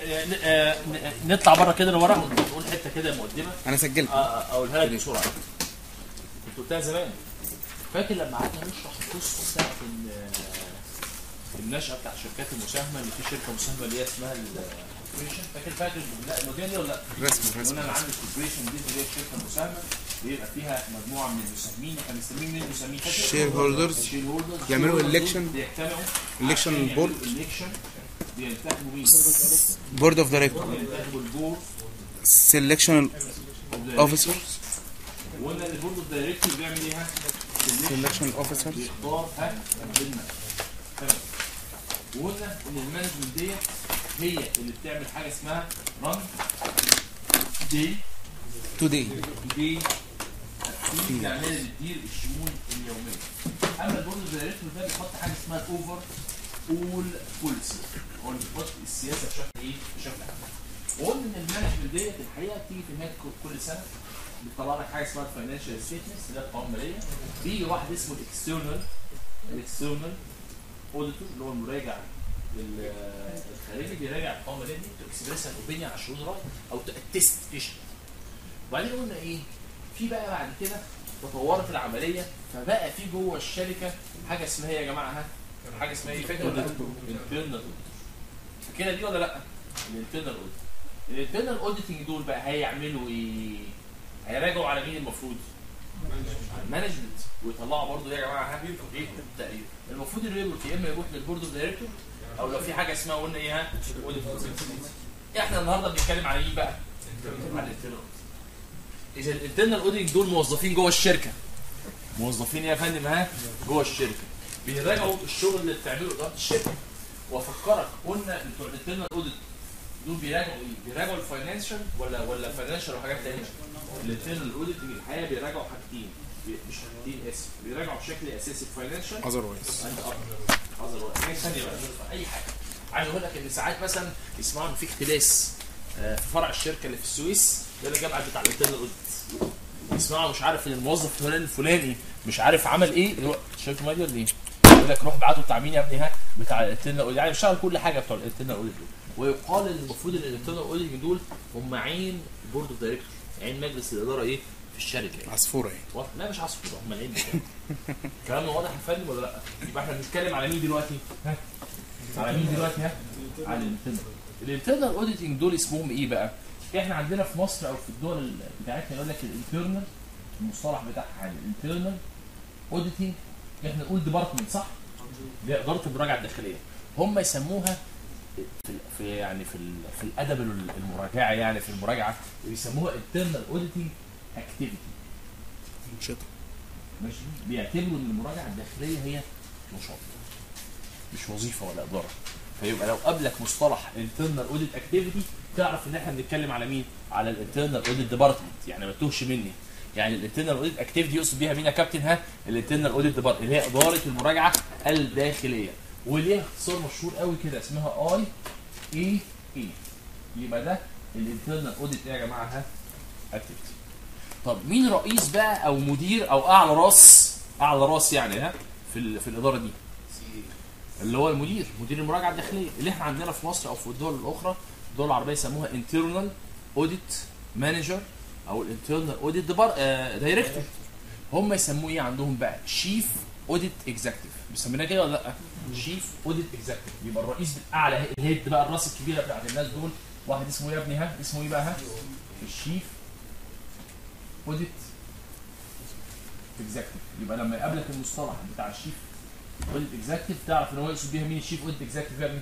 آه، آه، آه، نطلع بره كده لورا نقول حته كده مقدمه انا سجلت آه، آه، اقولها لك بسرعه كنت قلتها زمان فاكر لما قعدنا نشرح القصه بتاعت ال- آه، النشأة بتاعت الشركات المساهمة اللي في شركة مساهمة اللي هي اسمها الكوربريشن فاكر فاكر لا المواضيع دي ولا لا؟ رسم رسم قلنا انا عندي الكوربريشن دي اللي هي الشركة المساهمة بيبقى فيها مجموعة من المساهمين احنا بنسميهم مين المساهمين فاكر؟ Shareholders. Shareholders. يعملوا Shareholders election. بيجتمعوا election عشان يعملوا board. election بينتخبوا مين؟ بورد اوف دايركتور بينتخبوا البورد سelection اوفيسرز وقلنا ان البورد اوف دايركتور بيعمل ايه ها؟ سelection اوفيسرز بيختار ها بيننا تمام وقلنا ان المانجمنت ديت هي اللي بتعمل حاجه اسمها ران دي توداي دي يعني هي اللي بتدير الشؤون اليوميه اما البورد اوف دايركتور ده بيحط حاجه اسمها الاوفر اول بوليسي هو اللي بيحط السياسه بشكل ايه؟ بشكل عام وقلنا ان المانجمنت ديت الحقيقه بتيجي في نهايه كل- كل سنه بيطلع لك حاجه اسمها الفاينانشال ستيتمنتس اللي هي القوائم الماليه بيجي واحد اسمه الاكسترنال الاكسترنال اوديتور اللي هو المراجع ال- الخارجي بيراجع القوائم الماليه دي تكسبريس ان اوبينيون على الشروط راي او تاتست فيشن وبعدين قلنا ايه في بقى بعد كده تطورت العمليه فبقى في جوه الشركه حاجه اسمها ايه يا جماعه ها حاجه اسمها ايه فاكر الانترنال اوديتور فاكرها دي ولا لا الانترنال اوديت الانترنال اوديتنج دول بقى هيعملوا ايه هيراجعوا على مين المفروض على المانجمنت ويطلعوا برضه يا جماعه ها ايه تقريبا المفروض الريبورت يا اما يروح للبورد اوف دايركتور او لو في حاجه اسمها قلنا ايه ها اوديت احنا النهارده بنتكلم على مين بقى على الانترنال اذا الانترنال اوديت دول موظفين جوه الشركه موظفين يا فندم ها جوه الشركه بيراجعوا الشغل اللي بتعمله اداره الشركه وافكرك قلنا بتوع الانترنال اوديت دول بيراجعوا ايه؟ بيراجعوا الفاينانشال ولا ولا فاينانشال وحاجات تانية؟ الانترنال اوديت الحقيقه بيراجعوا حاجتين بي- مش حاجتين اسف بيراجعوا بشكل اساسي الفاينانشال اذروايز عند اذر حاجه ثانيه بقى اي حاجه عايز اقول لك ان ساعات مثلا يسمعوا ان في اختلاس آه، في فرع الشركه اللي في السويس ده اللي جاب بتاع الانترنال اوديت يسمعوا مش عارف ان الموظف الفلاني الفلاني مش عارف عمل ايه اللي هو شركه ماليه ولا ايه؟ يقول لك روح ابعتوا بتاع مين يا ابني ها بتاع الانترنال اوديت يعني بيشتغل كل حاجه بتوع الانترنال اوديت دول ويقال ان المفروض ان الانترنال اوديت دول هم عين بورد اوف دايركتور عين مجلس الاداره ايه في الشركه يعني. عصفوره يعني واضح؟ لا مش عصفور هم العين بتاعهم كلامنا واضح يا فندم ولا لا؟ يبقى احنا بنتكلم على مين دلوقتي؟ ها؟ على مين دلوقتي ها؟ على الانترنال الانترنال اوديتنج دول اسمهم ايه بقى؟ احنا عندنا في مصر او في الدول بتاعتنا يقول لك الانترنال المصطلح بتاعها حاجه الانترنال اوديتنج احنا نقول ديبارتمنت صح؟ اللي هي اداره المراجعه الداخليه هم يسموها في ال- في يعني في ال- في الادب المراجعه يعني في المراجعه بيسموها انترنال اوديتنج اكتيفيتي انشطه ماشي بيعتبروا ان المراجعه الداخليه هي نشاط مش وظيفه ولا اداره فيبقى لو قابلك مصطلح internal audit activity تعرف ان احنا بنتكلم على مين؟ على الانترنال اوديت ديبارتمنت يعني ما تتوهش مني يعني الانترنال اوديت اكتيفيتي يقصد بيها مين يا كابتن ها؟ الانترنال اوديت ديبارتمنت اللي هي اداره المراجعه الداخليه وليها اختصار مشهور قوي كده اسمها اي اي اي يبقى ده الانترنال اوديت ايه يا جماعه ها؟ اكتيفيتي طب مين رئيس بقى او مدير او اعلى راس اعلى راس يعني ها في ال- في الاداره دي اللي هو المدير مدير المراجعه الداخليه اللي احنا عندنا في مصر او في الدول الاخرى الدول العربيه يسموها انترنال اوديت مانجر او الانترنال اوديت دايركتور هم يسموه ايه عندهم بقى شيف اوديت اكزيكتيف بيسمينها كده ولا لا شيف اوديت اكزيكتيف يبقى الرئيس الاعلى الهيد بقى الراس الكبيره بتاعت الناس دول واحد اسمه إيه يا ابني ها اسمه ايه بقى ها الشيف اوديت اكزيكتيف يبقى لما يقابلك المصطلح بتاع الشيف اوديت اكزيكتيف تعرف ان هو يقصد بيها مين الشيف اوديت اكزيكتيف يا ابني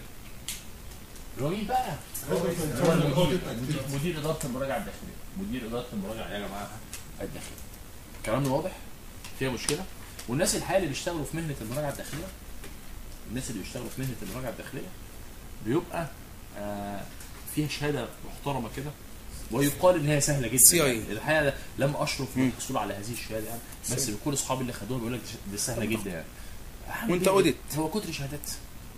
هو مين بقى؟ هو المدير مدير, مدير اداره المراجعه الداخليه مدير اداره المراجعه يا جماعه الداخليه كلامنا واضح؟ فيها مشكله؟ والناس الحقيقه اللي بيشتغلوا في مهنه المراجعه الداخليه الناس اللي بيشتغلوا في مهنه المراجعه الداخليه بيبقى آه فيها شهاده محترمه كده ويقال ان هي سهله جدا CIA. يعني الحقيقه لم اشرف مم. بالحصول على هذه الشهاده يعني بس كل اصحابي اللي خدوها بيقول لك دي سهله جدا يعني هعمل وانت بيها إيه؟ اوديت. هو كتر شهادات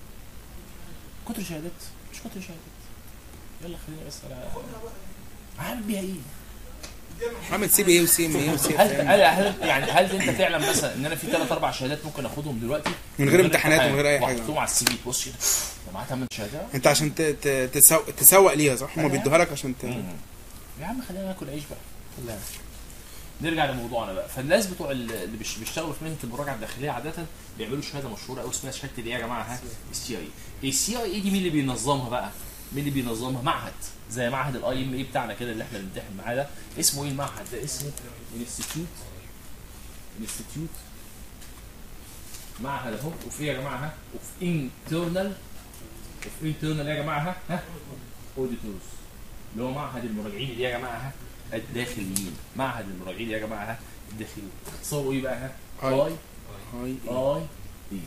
كتر شهادات مش كتر شهادات يلا خلينا بس على هعمل بيها ايه؟ عامل سي بي اي وسي ام اي وسي اف هل ام هل هل يعني هل انت تعلم مثلا ان انا في ثلاث اربع شهادات ممكن اخدهم دلوقتي من غير امتحانات ومن غير اي حاجة. واحطهم على السي في بص كده ده معاه ثمان شهادات انت عشان ت- ت- تسوق تسوق ليها صح؟ هم بيدوها لك عشان ت... يا عم خلينا ناكل عيش بقى خلينا نرجع لموضوعنا بقى فالناس بتوع ال- اللي بيش- بيشتغلوا في مهنه المراجعه الداخليه عاده بيعملوا شهاده مشهوره قوي اسمها شهاده الايه يا جماعه ها السي اي اي السي اي اي دي مين اللي بينظمها بقى مين اللي بينظمها معهد زي معهد الاي ام اي بتاعنا كده اللي احنا بنمتحن معاه ده اسمه ايه المعهد ده اسمه انستيتيوت انستيتيوت معهد اهو وفي يا جماعه ها وفي انترنال وفي انترنال يا جماعه ها ها اوديتورز اللي هو معهد المراجعين اللي يا جماعه ها الداخليين معهد المراجعين اللي يا جماعه ها الداخليين تصوروا ايه بقى ها هاي. اي هاي اي دي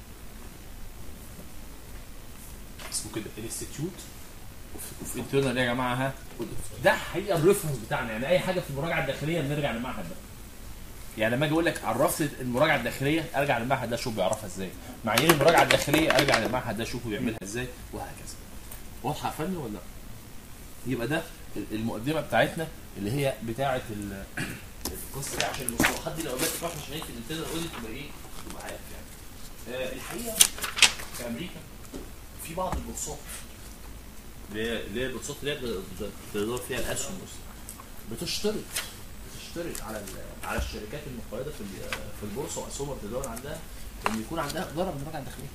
اسمه كده انستيتيوت وفي انترنال يا جماعه ها ده حقيقه الريفرنس بتاعنا يعني اي حاجه في المراجعه الداخليه بنرجع للمعهد ده يعني لما اجي اقول لك عرفت المراجعه الداخليه ارجع للمعهد ده اشوف بيعرفها ازاي معايير المراجعه الداخليه ارجع للمعهد ده اشوفه بيعملها ازاي وهكذا واضحه يا فندم ولا لا؟ يبقى ده المقدمه بتاعتنا اللي هي بتاعه ال- القصه دي عشان المصطلحات دي لو جت في واحد عشان يكتب الانترنال اوديت تبقى ايه؟ تبقى عارف يعني. آه الحقيقه في امريكا في بعض البورصات اللي هي اللي هي البورصات اللي هي بت- بتدور فيها الاسهم بس بتشترط بتشترط على ال- على الشركات المقيده في ال- في البورصه واسهمها بتدور عندها ان يكون عندها اداره بالمراجعه الداخليه.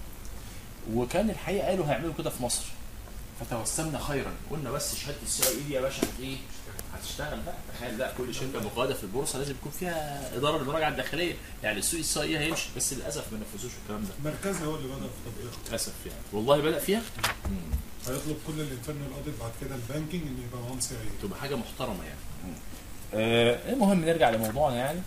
وكان الحقيقه قالوا هيعملوا كده في مصر فتوسمنا خيرا قلنا بس شهاده السي اي دي يا باشا هت ايه هتشتغل بقى تخيل بقى كل شركه مقيده في البورصه لازم يكون فيها اداره للمراجعه الداخليه يعني السوق السي اي هيمشي بس للاسف ما نفذوش الكلام ده مركزي هو اللي بدأ في تطبيقها للاسف يعني والله بدا فيها هيطلب كل الانترنال اوديت بعد كده البانكينج ان يبقى وان سي اي تبقى حاجه محترمه يعني آه المهم نرجع لموضوعنا يعني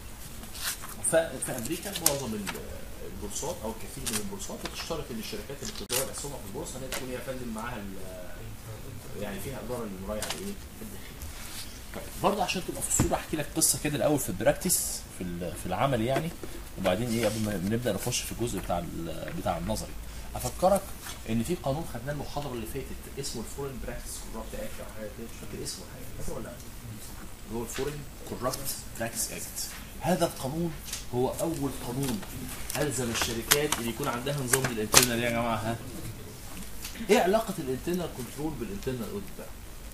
ففي امريكا معظم ال- البورصات او الكثير من البورصات بتشترط ان الشركات اللي بتدور اسهمها في البورصه ان هي تكون هي يا فندم معاها ال- يعني فيها اداره للمراجعه الايه؟ الداخليه. طيب برضه عشان تبقى في الصوره احكي لك قصه كده الاول في البراكتس في ال- في العمل يعني وبعدين ايه قبل ما نبدا نخش في الجزء بتاع ال- بتاع النظري. افكرك ان في قانون خدناه المحاضره اللي فاتت اسمه الفورين براكتس كورابت اكت او حاجه كده مش فاكر اسمه حاجه فاكر ولا لا؟ اللي هو الفورين كورابت براكتس اكت هذا القانون هو اول قانون الزم الشركات ان يكون عندها نظام للانترنال يا جماعه ها ايه علاقه الانترنال كنترول بالانترنال اوديت بقى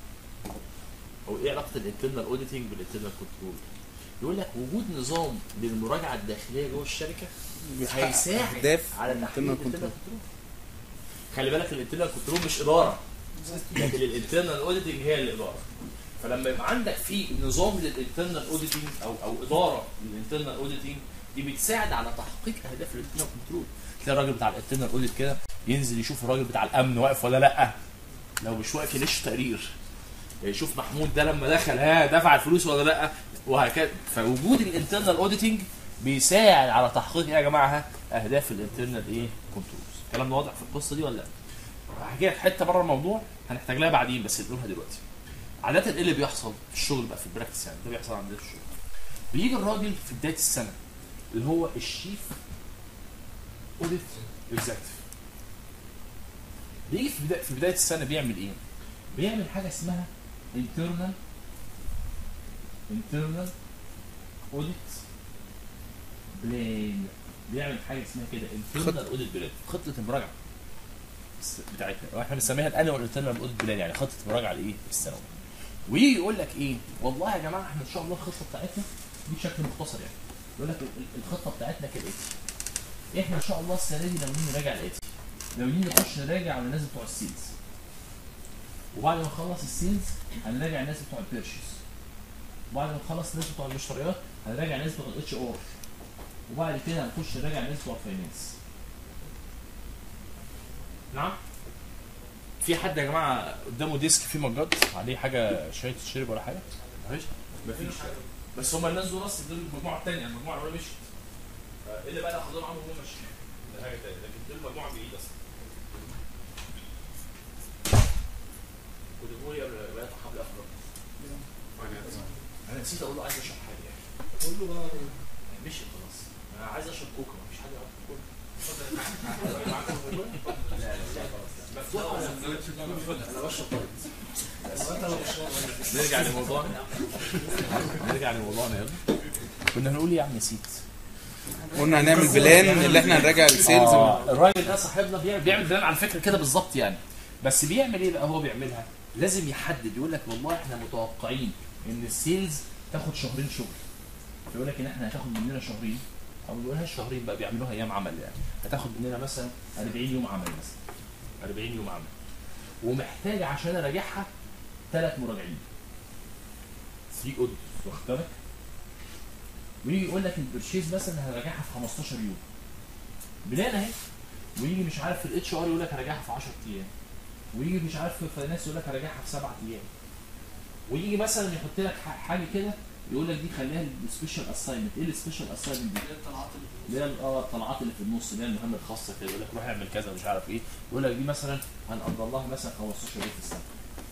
او ايه علاقه الانترنال اوديتنج بالانترنال كنترول يقول لك وجود نظام للمراجعه الداخليه جوه الشركه هيساعد اهداف على تحقيق internal الانترنال control. كنترول خلي بالك الانترنال كنترول مش اداره لكن الانترنال اوديتنج هي الاداره فلما يبقى عندك في نظام للانترنال اوديتنج او او اداره للانترنال اوديتنج دي بتساعد على تحقيق اهداف الانترنال كنترول تلاقي الراجل بتاع الانترنال اوديت كده ينزل يشوف الراجل بتاع الامن واقف ولا لا لو مش واقف ينش تقرير يشوف محمود ده لما دخل ها دفع الفلوس ولا لا وهكذا فوجود الانترنال اوديتنج بيساعد على تحقيق يا جماعه ها اهداف الانترنال ايه كنترولز الكلام ده واضح في القصه دي ولا لا هحكي لك حته بره الموضوع هنحتاج لها بعدين بس نقولها دلوقتي عادة ايه اللي بيحصل في الشغل بقى في البراكتس يعني ده بيحصل عندنا في الشغل بيجي الراجل في بداية السنة اللي هو الشيف اوديت اكزاكتيف بيجي في بداية في بداية السنة بيعمل ايه؟ بيعمل حاجة اسمها internal internal audit plan بيعمل حاجة اسمها كده internal audit plan خطة المراجعة بتاعتنا واحنا بنسميها الانوال انترنال اوديت بلان يعني خطه المراجعه الايه السنويه ويجي يقول لك ايه والله يا جماعه احنا ان شاء الله الخطه بتاعتنا دي بشكل مختصر يعني يقول لك ال- ال- الخطه بتاعتنا كالاتي احنا ان شاء الله السنه دي ناويين نراجع الاتي ناويين نخش نراجع على الناس بتوع السيلز وبعد ما نخلص السيلز هنراجع الناس بتوع البيرشيز وبعد ما نخلص الناس بتوع المشتريات هنراجع الناس بتوع الاتش ار وبعد كده هنخش نراجع الناس بتوع الفاينانس نعم في حد يا جماعه قدامه ديسك فيه مجات عليه حاجه شاي تشرب ولا حاجه؟ مفيش مفيش بس هم الناس دول اصلا دول المجموعه الثانيه المجموعه الاولى مشيت ايه اللي بقى اللي حضروا عنهم هم ماشيين ده حاجه ثانيه لكن دول المجموعه بعيد اصلا ودول يا بنات حبل اخضر انا نسيت اقول له عايز اشرب حاجه يعني قول له بقى مشي خلاص انا عايز اشرب كوكا مفيش حد يعرف كوكا لا لا لا خلاص لا. مفتوح ولا انا بشرب طيب بس نرجع لموضوعنا نرجع لموضوعنا يلا كنا هنقول ايه يا عم نسيت قلنا هنعمل بلان اللي احنا نراجع السيلز آه الراجل ده صاحبنا بيعمل بيعمل بلان على فكره كده بالظبط يعني بس بيعمل ايه بقى هو بيعملها لازم يحدد يقول لك والله احنا متوقعين ان السيلز تاخد شهرين شغل يقول لك ان احنا هتاخد مننا شهرين او ما بيقولهاش شهرين بقى بيعملوها ايام عمل يعني هتاخد مننا مثلا 40 يوم عمل مثلا 40 يوم عمل ومحتاج عشان اراجعها ثلاث مراجعين 3 اوديتورز واخد بالك ويجي يقول لك البرشيز مثلا هراجعها في 15 يوم بلان اهي ويجي مش عارف في الاتش ار يقول لك هراجعها في 10 ايام ويجي مش عارف في الفاينانس يقول لك هراجعها في 7 ايام ويجي مثلا يحط لك ح- حاجه كده يقول لك دي خليها السبيشال اساينمنت ايه السبيشال اساينمنت دي؟ اللي هي اه الطلعات اللي في النص اللي هي المهمه الخاصه كده يقول لك روح اعمل كذا ومش عارف ايه يقول لك دي مثلا هنقضي لها مثلا 15 يوم في السنه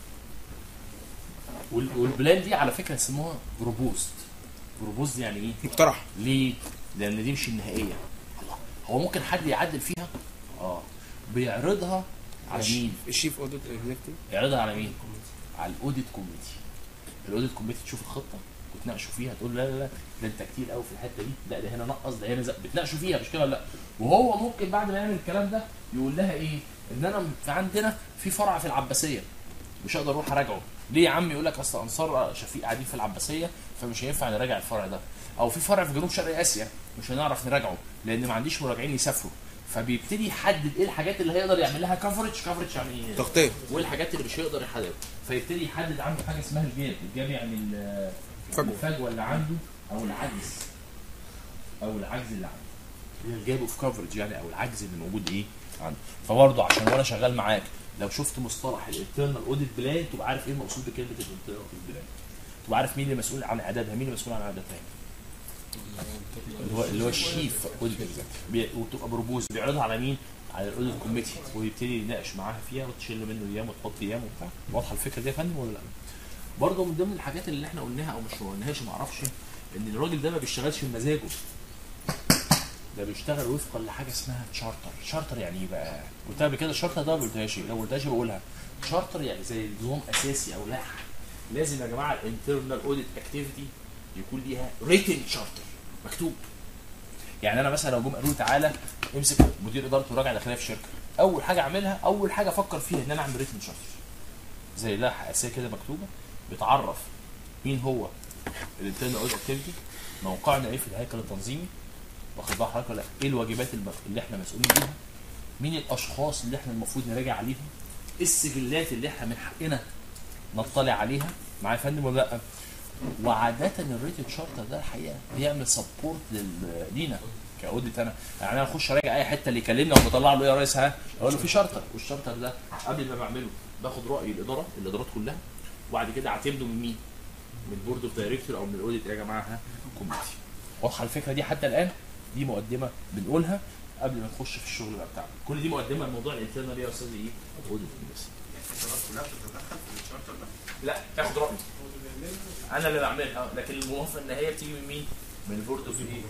وال- والبلان دي على فكره يسموها بروبوست بروبوست يعني ايه؟ مقترح ليه؟ لان دي مش النهائيه الله هو ممكن حد يعدل فيها؟ اه بيعرضها على مين؟ الشيف اوديت اكزيكتيف يعرضها على مين؟ على الاوديت كوميتي الاوديت كوميتي تشوف الخطه وتناقشوا فيها تقول لا لا لا ده انت كتير قوي في الحته دي لا ده هنا نقص ده هنا زق بتناقشوا فيها مش كده ولا لا وهو ممكن بعد ما يعمل الكلام ده يقول لها ايه ان انا في عندنا في فرع في العباسيه مش هقدر اروح اراجعه ليه يا عم يقول لك اصل انصار شفيق قاعدين في العباسيه فمش هينفع نراجع الفرع ده او في فرع في جنوب شرق اسيا مش هنعرف نراجعه لان ما عنديش مراجعين يسافروا فبيبتدي يحدد ايه الحاجات اللي هيقدر يعمل لها كفرج كفرج يعني ايه تغطيه وايه الحاجات اللي مش هيقدر يحددها فيبتدي يحدد عنده حاجه اسمها الجاب الجاب يعني ال- فجوة. الفجوه اللي عنده او العجز او العجز اللي عنده هي الجاب اوف كفرج يعني او العجز اللي موجود ايه عنده فبرضه عشان وانا شغال معاك لو شفت مصطلح الانترنال اوديت بلان تبقى عارف ايه المقصود بكلمه الانترنال اوديت بلان تبقى عارف مين اللي مسؤول عن اعدادها مين اللي مسؤول عن اعدادها اللي هو اللي هو الشيف اوديت بي- وبتبقى بروبوز بيعرضها على مين؟ على الاوديت كوميتي ويبتدي يناقش معاها فيها وتشيل منه ايام وتحط ايام وبتاع واضحه الفكره دي يا فندم ولا لا؟ برضه من ضمن الحاجات اللي احنا قلناها او مش قلناهاش ما اعرفش ان الراجل ده ما بيشتغلش بمزاجه ده بيشتغل وفقا لحاجه اسمها تشارتر شارتر يعني ايه بقى قلت قبل كده الشارتر ده ما قلتهاش لو قلتهاش بقولها شارتر يعني زي نظام اساسي او لائحه لازم يا جماعه الانترنال اوديت اكتيفيتي يكون ليها ريتن شارتر مكتوب يعني انا مثلا لو جم قالوا لي تعالى امسك مدير اداره مراجعه داخليه في الشركه اول حاجه اعملها اول حاجه افكر فيها ان انا اعمل ريتن شارتر زي لائحه اساسيه كده مكتوبه بتعرف مين هو الانترنال اوديت اكتيفيتي موقعنا ايه في الهيكل التنظيمي واخد بال حضرتك ولا لأ؟ ايه الواجبات الم- اللي احنا مسؤولين بيها مين الاشخاص اللي احنا المفروض نراجع عليهم ايه السجلات اللي احنا من حقنا نطلع عليها معايا يا فندم ولا لا وعاده الريتد شارتر ده الحقيقه بيعمل سبورت لينا كاوديت انا يعني انا اخش اراجع اي حته اللي يكلمنا ومطلع له ايه يا ريس ها اقول له في شارتر والشارتر ده قبل ما بعمله باخد راي الاداره الادارات كلها وبعد كده اعتمده من مين؟ من بورد اوف دايركتور او من الاوديت يا جماعه ها كوميتي واضحه الفكره دي حتى الان دي مقدمه بنقولها قبل ما نخش في الشغل بقى بتاعنا كل دي مقدمه لموضوع الانترنال يا استاذ ايه؟ اوديت بس لا تاخد راي انا اللي بعملها لكن الموافقه النهائيه بتيجي من مين؟ من البورد اوف ايه؟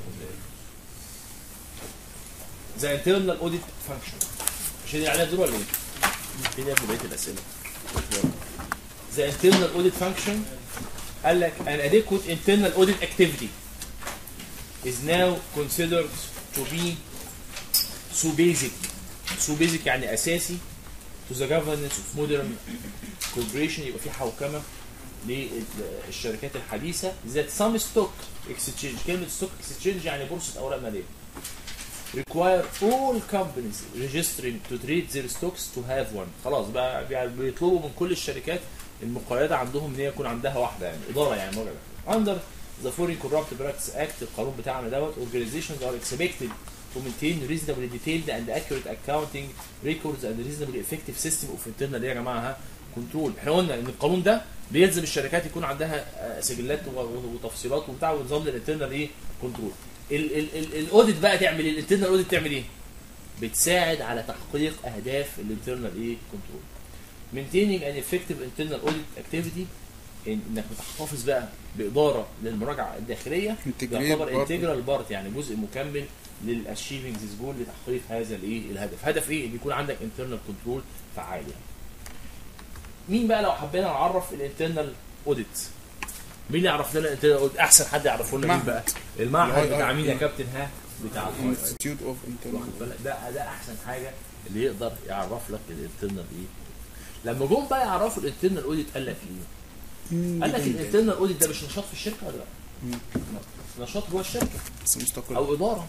زي انترنال اوديت فانكشن مش هي عليها دور ولا ايه؟ فين يا ابني بقيه الاسئله؟ The internal audit function قال لك an adequate internal audit activity is now considered to be so basic so basic يعني اساسي to the governance of modern corporation يبقى في حوكمه للشركات الحديثه that some stock exchange كلمه stock exchange يعني بورصه اوراق ماليه require all companies registering to trade their stocks to have one خلاص بقى بقى بيطلبوا من كل الشركات المقيده عندهم ان هي يكون عندها واحده يعني اداره يعني مراجعه under the Foreign Corrupt Practice Act القانون بتاعنا دوت organizations are expected to maintain reasonably detailed and accurate accounting records and reasonably effective system of internal إيه يا جماعه ها كنترول احنا قلنا ان القانون ده بيلزم الشركات يكون عندها آه، سجلات و- و- وتفصيلات وبتاع ونظام للانترنال ايه كنترول الاوديت بقى تعمل ايه الانترنال اوديت تعمل ايه بتساعد على تحقيق اهداف الانترنال ايه كنترول maintaining an effective internal audit activity إن- انك بتحتفظ بقى باداره للمراجعه الداخليه Integrate يعتبر part. انتجرال بارت يعني جزء مكمل للاشيفنج ذيس جول لتحقيق هذا الايه الهدف هدف ايه ان يكون عندك انترنال كنترول فعال يعني مين بقى لو حبينا نعرف الانترنال اوديت مين اللي يعرف لنا الانترنال اوديت احسن حد يعرفه لنا مين معهد. بقى المعهد ال بتاع مين يا IIT. كابتن ها بتاع ال Institute of Internal واخد بالك ده ده احسن حاجه اللي يقدر يعرف لك الانترنال ايه لما جم بقى يعرفوا الانترنال اوديت قال لك ايه؟ قال لك الانترنال اوديت ده مش نشاط في الشركه ولا لا؟ نشاط جوه الشركه بس مستقل او اداره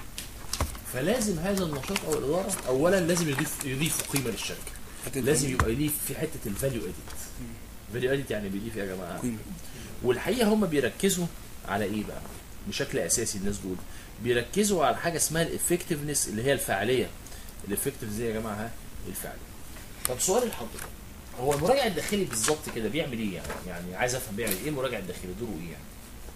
فلازم هذا النشاط او الاداره اولا لازم يضيف يضيف قيمه للشركه لازم يبقى يضيف في حته الفاليو اديت فاليو اديت يعني بيضيف إيه يا جماعه قيمة. والحقيقه هم بيركزوا على ايه بقى بشكل اساسي الناس دول بيركزوا على حاجه اسمها الافكتفنس اللي هي الفعاليه الافكتيف زي يا جماعه ها الفعاليه طب سؤال لحضرتك هو المراجع الداخلي بالظبط كده بيعمل ايه يعني يعني عايز افهم بيعمل ايه المراجع الداخلي دوره ايه يعني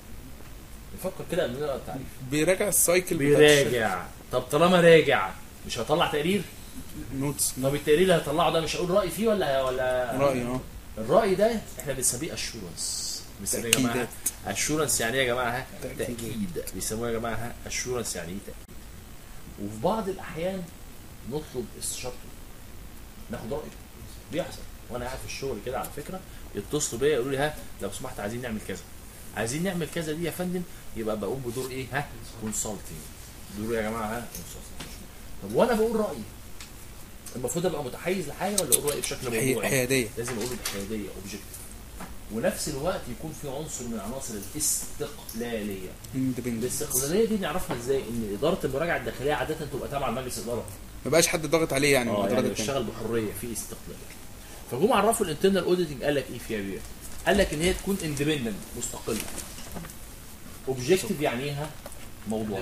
نفكر كده قبل ما نقرا التعريف بيراجع السايكل بتاع الشركة. بيراجع طب طالما راجع مش هطلع تقرير نوتس طب التقرير اللي هطلعه ده مش هقول رايي فيه ولا ولا رأي اه الراي ده احنا بنسميه اشورنس بنسميه يا جماعه تأكيدات. اشورنس يعني ايه يا جماعه تأكيدات. تاكيد بيسموها يا جماعه اشورنس يعني ايه تاكيد وفي بعض الاحيان نطلب استشارته ناخد رايه بيحصل وانا قاعد في الشغل كده على فكره يتصلوا بيا يقولوا لي ها لو سمحت عايزين نعمل كذا عايزين نعمل كذا دي يا فندم يبقى بقوم بدور ايه ها كونسلتنج دور يا جماعه ها كونسلتنج طب وانا بقول رايي المفروض ابقى متحيز لحاجه ولا اقول رايي بشكل حي- موضوعي حيادية لازم اقوله بحياديه اوبجكتيف ونفس الوقت يكون في عنصر من عناصر الاستقلاليه اندبندنت الاستقلاليه دي نعرفها ازاي ان اداره المراجعه الداخليه عاده تبقى تابعه لمجلس اداره ما بقاش حد ضاغط عليه يعني اه الإدارات يعني التانية. بيشتغل بحريه في استقلاليه فجم عرفوا الانترنال اوديتنج قال لك ايه فيها بيه قال لك ان هي تكون اندبندنت مستقله اوبجكتيف يعني ايه موضوعيه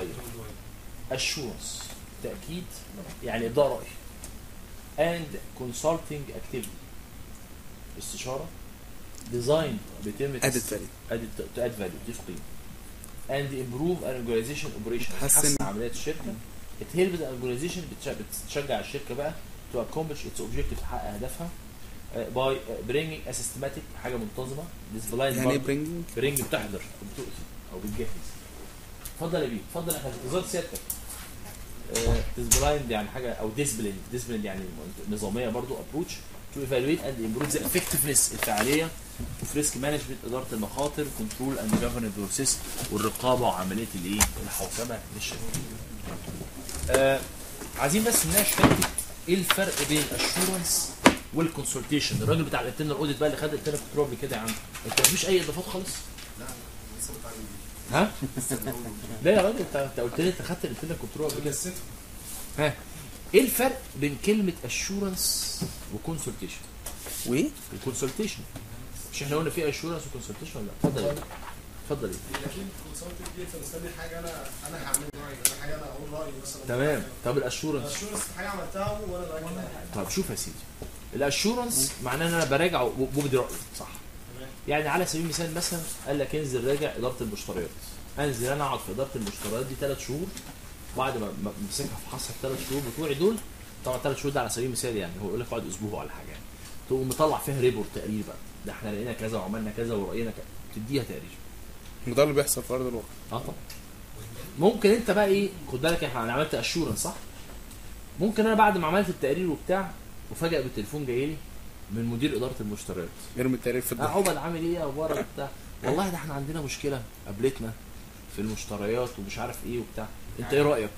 اشورنس تاكيد يعني ابداء راي اند كونسلتنج اكتيفيتي استشاره ديزاين بيتم ادد فاليو ادد تو اد فاليو تضيف قيمه and improve an organization operation تحسن- تحسن عمليات الشركه it helps the organization بتش- بتشجع الشركه بقى to accomplish its objective تحقق اهدافها uh, by uh, bringing a systematic حاجه منتظمه discipline يعني ايه برضه. برينجنج برينج بتحضر بتؤتي او بتجهز اتفضل يا بيه اتفضل احنا في انتظار سيادتك ديسبلايند يعني حاجه او ديسبلين ديسبلين يعني نظاميه برضو ابروتش تو ايفالويت اند امبروف ذا افكتفنس الفعاليه وفي ريسك مانجمنت اداره المخاطر كنترول اند جفرنس بروسيس والرقابه وعمليه الايه الحوكمه للشركه. آه عايزين بس نناقش حته ايه الفرق بين الاشورنس والكونسلتيشن الراجل بتاع الانترنال اوديت بقى اللي خد الانترنال كنترول قبل كده يا عم انت مفيش اي اضافات خالص ها؟ لا يا راجل انت انت قلت لي انت خدت الانترنال كنترول قبل كده ها ايه الفرق بين كلمه اشورنس وكونسلتيشن وايه الكونسلتيشن مش احنا قلنا في اشورنس وكونسلتيشن ولا لا اتفضل يا بيه. اتفضل يا بيه. لكن الكونسلتنج دي انت مستني حاجه انا انا هعمل رايي انا حاجه انا اقول رايي مثلا تمام طب الاشورنس الاشورنس حاجه عملتها وانا باكد عليها طب شوف يا سيدي الاشورنس معناه ان انا براجع وببدي رايي صح تمام يعني على سبيل المثال مثلا قال لك انزل راجع اداره المشتريات انزل انا اقعد في اداره المشتريات دي ثلاث شهور بعد ما ما امسكها في حصر الثلاث شهور بتوعي دول طبعا ثلاث شهور ده على سبيل المثال يعني هو يقول لك اقعد اسبوع ولا حاجه يعني تقوم مطلع فيها ريبورت تقرير بقى ده احنا لقينا كذا وعملنا كذا ورأينا كذا تديها تقرير وده اللي بيحصل في ارض الواقع اه طبعا ممكن انت بقى ايه خد بالك احنا انا عملت اشورنس صح ممكن انا بعد ما عملت التقرير وبتاع وفجاه بالتليفون جاي لي من مدير اداره المشتريات يرمي التقرير في اه الضغط عقبال عامل ايه اخبارك بتاع والله ده احنا عندنا مشكله قابلتنا في المشتريات ومش عارف ايه وبتاع انت ايه رايك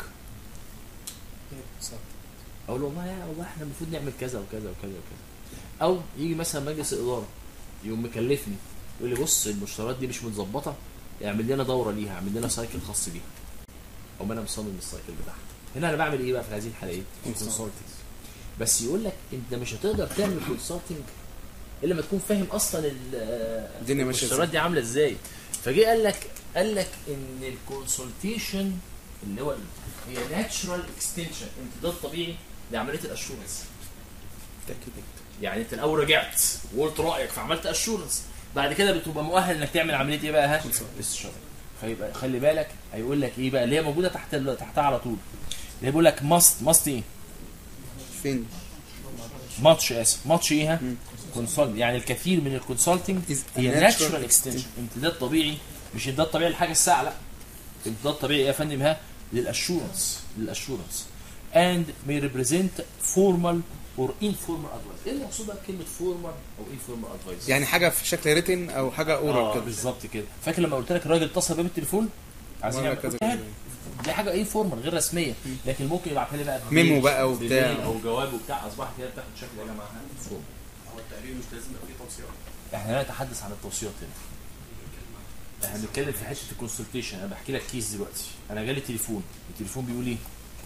اقول له والله يا والله احنا المفروض نعمل كذا وكذا وكذا وكذا او يجي مثلا مجلس الاداره يقوم مكلفني يقول لي بص المشتريات دي مش متظبطه اعمل لنا دوره ليها اعمل لنا سايكل خاص بيها او انا مصمم السايكل بتاعها هنا انا بعمل ايه بقى في هذه الحاله ايه كونسلتنج بس يقول لك انت مش هتقدر تعمل كونسلتنج الا لما تكون فاهم اصلا ال- الدنيا ماشية المشتريات دي عامله ازاي فجه قال لك قال لك ان الكونسلتيشن اللي هو ال- هي ناتشرال اكستنشن امتداد طبيعي لعمليه الاشورنس تاكيد يعني انت الاول رجعت وقلت رايك فعملت اشورنس بعد كده بتبقى مؤهل انك تعمل عمليه ايه بقى ها استشاره فيبقى خلي بالك هيقول لك ايه بقى اللي هي موجوده تحت تحتها على طول اللي هي بيقول لك ماست ماست ايه فين ماتش اسف ماتش ايه ها مم. كونسلت يعني الكثير من الكونسلتنج Is a هي natural ناتشرال اكستنشن امتداد طبيعي مش امتداد طبيعي للحاجه الساعه لا امتداد طبيعي يا فندم ها للاشورنس للاشورنس and may represent formal اور انفورمال ادفايس ايه المقصود بقى بكلمه فورمال او انفورمال ادفايس يعني حاجه في شكل ريتن او حاجه اه اورال كده بالظبط كده فاكر لما قلت لك الراجل اتصل بيا بالتليفون عايزين مرة يعمل كذا كده كذا. دي حاجه ايه فورمال غير رسميه لكن ممكن يبعتها لي بقى ميمو بميل، بقى وبتاع. بميل او جواب وبتاع اصبحت هي بتاخد شكل يا جماعه فورمال هو التقرير مش لازم يبقى فيه توصيات احنا لا نتحدث عن التوصيات هنا احنا بنتكلم في حته الكونسلتيشن انا بحكي لك كيس دلوقتي انا جالي تليفون التليفون بيقول ايه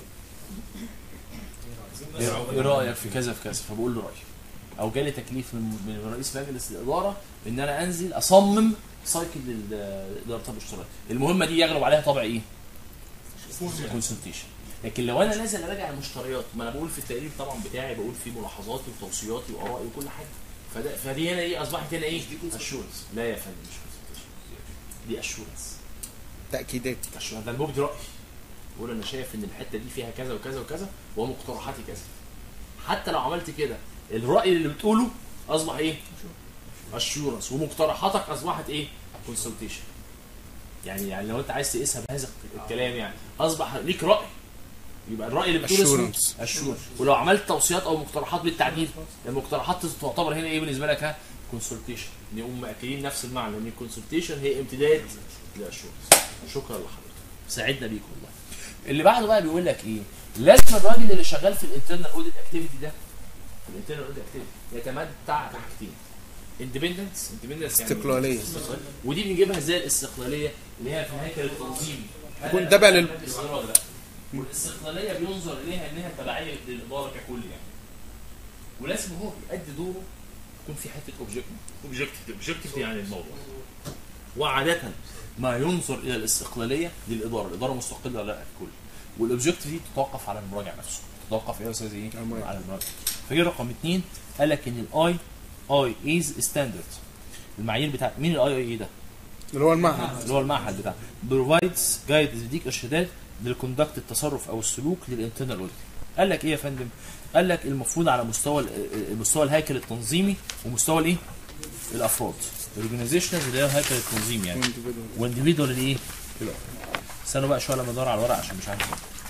ايه إيه رايك في كذا في كذا فبقول له رايي او جالي تكليف من من رئيس مجلس الاداره ان انا انزل اصمم سايكل لاداره الاشتراك المهمه دي يغلب عليها طبع ايه كونسلتيشن لكن لو انا نازل اراجع المشتريات ما انا بقول في التقرير طبعا بتاعي بقول فيه ملاحظاتي وتوصياتي وارائي وكل حاجه فده فدي هنا ايه اصبحت هنا ايه اشورنس لا يا فندم مش consultation. دي اشورنس تاكيدات اشورنس ده المبدي رايي بقول انا شايف ان الحته دي فيها كذا وكذا وكذا ومقترحاتي كذا حتى لو عملت كده الراي اللي بتقوله اصبح ايه اشورنس ومقترحاتك اصبحت ايه كونسلتيشن يعني يعني لو انت عايز تقيسها بهذا الكلام يعني اصبح ليك راي يبقى الراي اللي بتقوله اسمه Assurance. اشورنس ولو عملت توصيات او مقترحات بالتعديل المقترحات تعتبر هنا ايه بالنسبه لك ها كونسلتيشن نقوم مأكدين نفس المعنى ان الكونسلتيشن هي امتداد للاشورنس شكرا لحضرتك ساعدنا بيك والله اللي بعده بقى بيقول لك ايه لازم الراجل اللي شغال في الانترنال اوديت اكتيفيتي ده في الانترنال اوديت اكتيفيتي يتمتع بحاجتين اندبندنس اندبندنس يعني استقلالية. استقلال. ودي بنجيبها ازاي الاستقلاليه اللي هي في الهيكل التنظيمي تكون تابع لل- لل والاستقلاليه بينظر اليها انها تبعيه للاداره ككل يعني ولازم هو بيأدي دوره يكون في حته اوبجكت اوبجكت اوبجكتيف يعني الموضوع وعاده ما ينظر الى الاستقلاليه للاداره الاداره مستقله لا ككل والاوبجكتيف دي تتوقف على المراجع نفسه تتوقف ايه يا استاذ ايه المراجع. على المراجع فجي رقم اثنين قال لك ان الاي اي ايز ستاندرد المعايير بتاع مين الاي اي ده اللي هو المعهد اللي هو المعهد بتاع بروفايدز جايد بيديك ارشادات للكوندكت التصرف او السلوك للانترنال اوديت قال لك ايه يا فندم قال لك المفروض على مستوى ال- مستوى الهيكل التنظيمي ومستوى الايه الافراد الاورجنايزيشنال اللي هي الهيكل التنظيمي يعني وانديفيدوال الايه استنوا بقى شويه لما ادور على الورق عشان مش عارف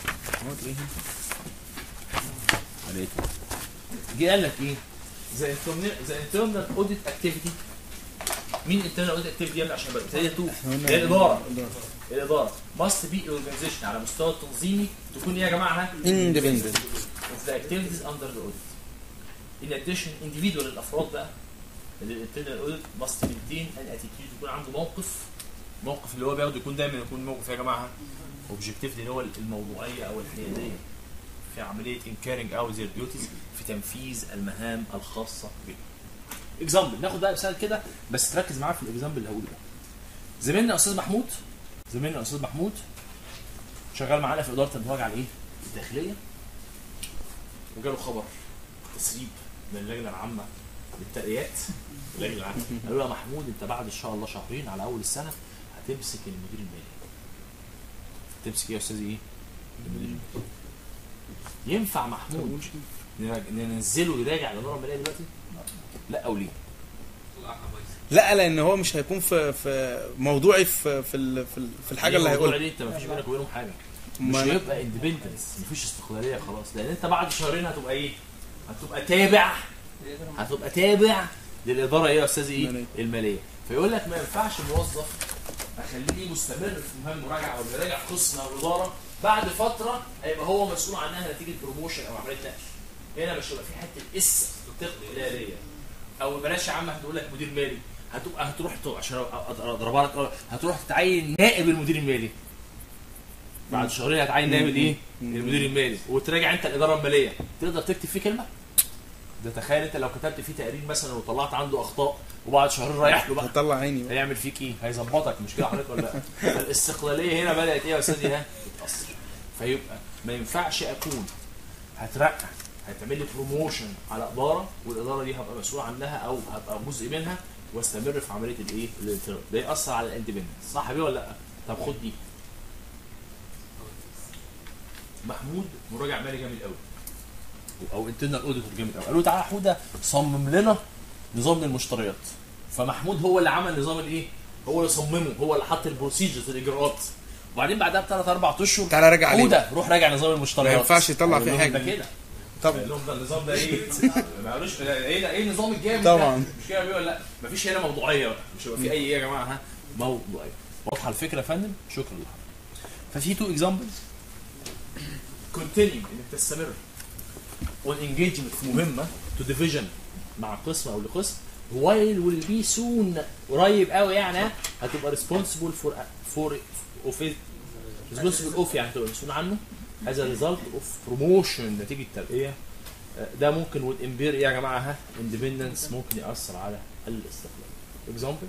لقيته جه قال لك ايه ذا ذا انترنال اوديت اكتيفيتي مين الانترنال اوديت اكتيفيتي يعمل عشان بقى هي تو هي الاداره الاداره must be organization على مستوى التنظيمي تكون ايه يا جماعه ها؟ Independent. of the activities under the audit. In addition individual الافراد بقى الانترنال اوديت must maintain an attitude يكون عنده موقف موقف اللي هو بياخده يكون دايما يكون موقف يا جماعه اوبجكتيف اللي هو الموضوعيه او الحياديه في عمليه انكارنج اوت their duties في تنفيذ المهام الخاصه به. اكزامبل ناخد بقى مثال كده بس تركز معايا في الاكزامبل اللي هقوله ده. زميلنا استاذ محمود زميلنا استاذ محمود شغال معانا في اداره المراجعه الايه؟ الداخليه وجاله خبر تسريب من اللجنه العامه للترقيات اللجنه العامه قالوا له يا محمود انت بعد ان شاء الله شهرين على اول السنه هتمسك المدير المالي تمسك ايه يا استاذ ايه؟ المدير المالي ينفع محمود نراجع- ننزله يراجع الاداره الماليه دلوقتي؟ لا او ليه؟ لا لان هو مش هيكون في في موضوعي في في ال- في, ال- في الحاجه اللي الموضوع هيقولها دي انت ما فيش بينك وبينهم حاجه مش ما أنا- هيبقى اندبندنس مفيش استقلاليه خلاص لان انت بعد شهرين هتبقى ايه؟ هتبقى تابع هتبقى تابع للاداره ايه يا استاذ ايه؟ المالية. الماليه فيقول لك ما ينفعش موظف اخليه مستمر في مهام مراجعه او بيراجع قسم او اداره بعد فتره هيبقى هو مسؤول عنها نتيجه بروموشن او عمليه نقل هنا مش هيبقى في حته استقلاليه او بلاش يا عم هتقول لك مدير مالي هتبقى هتروح تو- عشان اضربها لك هتروح تتعين نائب المدير المالي بعد شهرين هتعين نائب الايه؟ المدير المالي وتراجع انت الاداره الماليه تقدر تكتب فيه كلمه؟ ده تخيل انت لو كتبت فيه تقرير مثلا وطلعت عنده اخطاء وبعد شهرين رايح له بقى هطلع عيني بقى. هيعمل فيك ايه؟ هيظبطك مش كده حضرتك ولا لا؟ فالاستقلاليه هنا بدات ايه يا استاذ ها؟ تتاثر فيبقى ما ينفعش اكون هترقى هتعمل لي بروموشن على اداره والاداره دي هبقى مسؤول عنها او هبقى جزء منها واستمر في عمليه الايه؟ الانترنت ده ياثر على الاندبندنس صح بيه ولا لا؟ طب خد دي محمود مراجع مالي جامد قوي او انترنال اوديتور جامد قوي قالوا له تعالى يا حوده صمم لنا نظام للمشتريات فمحمود هو اللي عمل نظام الايه؟ هو اللي صممه هو اللي حط البروسيجرز الاجراءات وبعدين بعدها بثلاث اربع اشهر تعالى راجع عليه حوده روح راجع نظام المشتريات ما ينفعش يطلع قال فيه لهم حاجة. ده كده طبعا. قال لهم ده النظام ده ايه ما قالوش ده ايه ده ايه النظام الجامد طبعا. ده؟ مش كده بيقول لا مفيش هنا موضوعيه بقى مش هيبقى في اي ايه يا جماعه ها موضوعيه واضحه الفكره يا فندم شكرا لحضرتك ففي تو اكزامبلز كونتينيو انك تستمر والانجيجمنت مهمه تو ديفيجن مع قسم او لقسم while will be soon قريب قوي يعني هتبقى responsible for for of responsible of يعني تبقى مسؤول عنه as a result of promotion نتيجه ترقيه آه، ده ممكن would impair ايه يا جماعه ها independence ممكن ياثر على الاستقلال example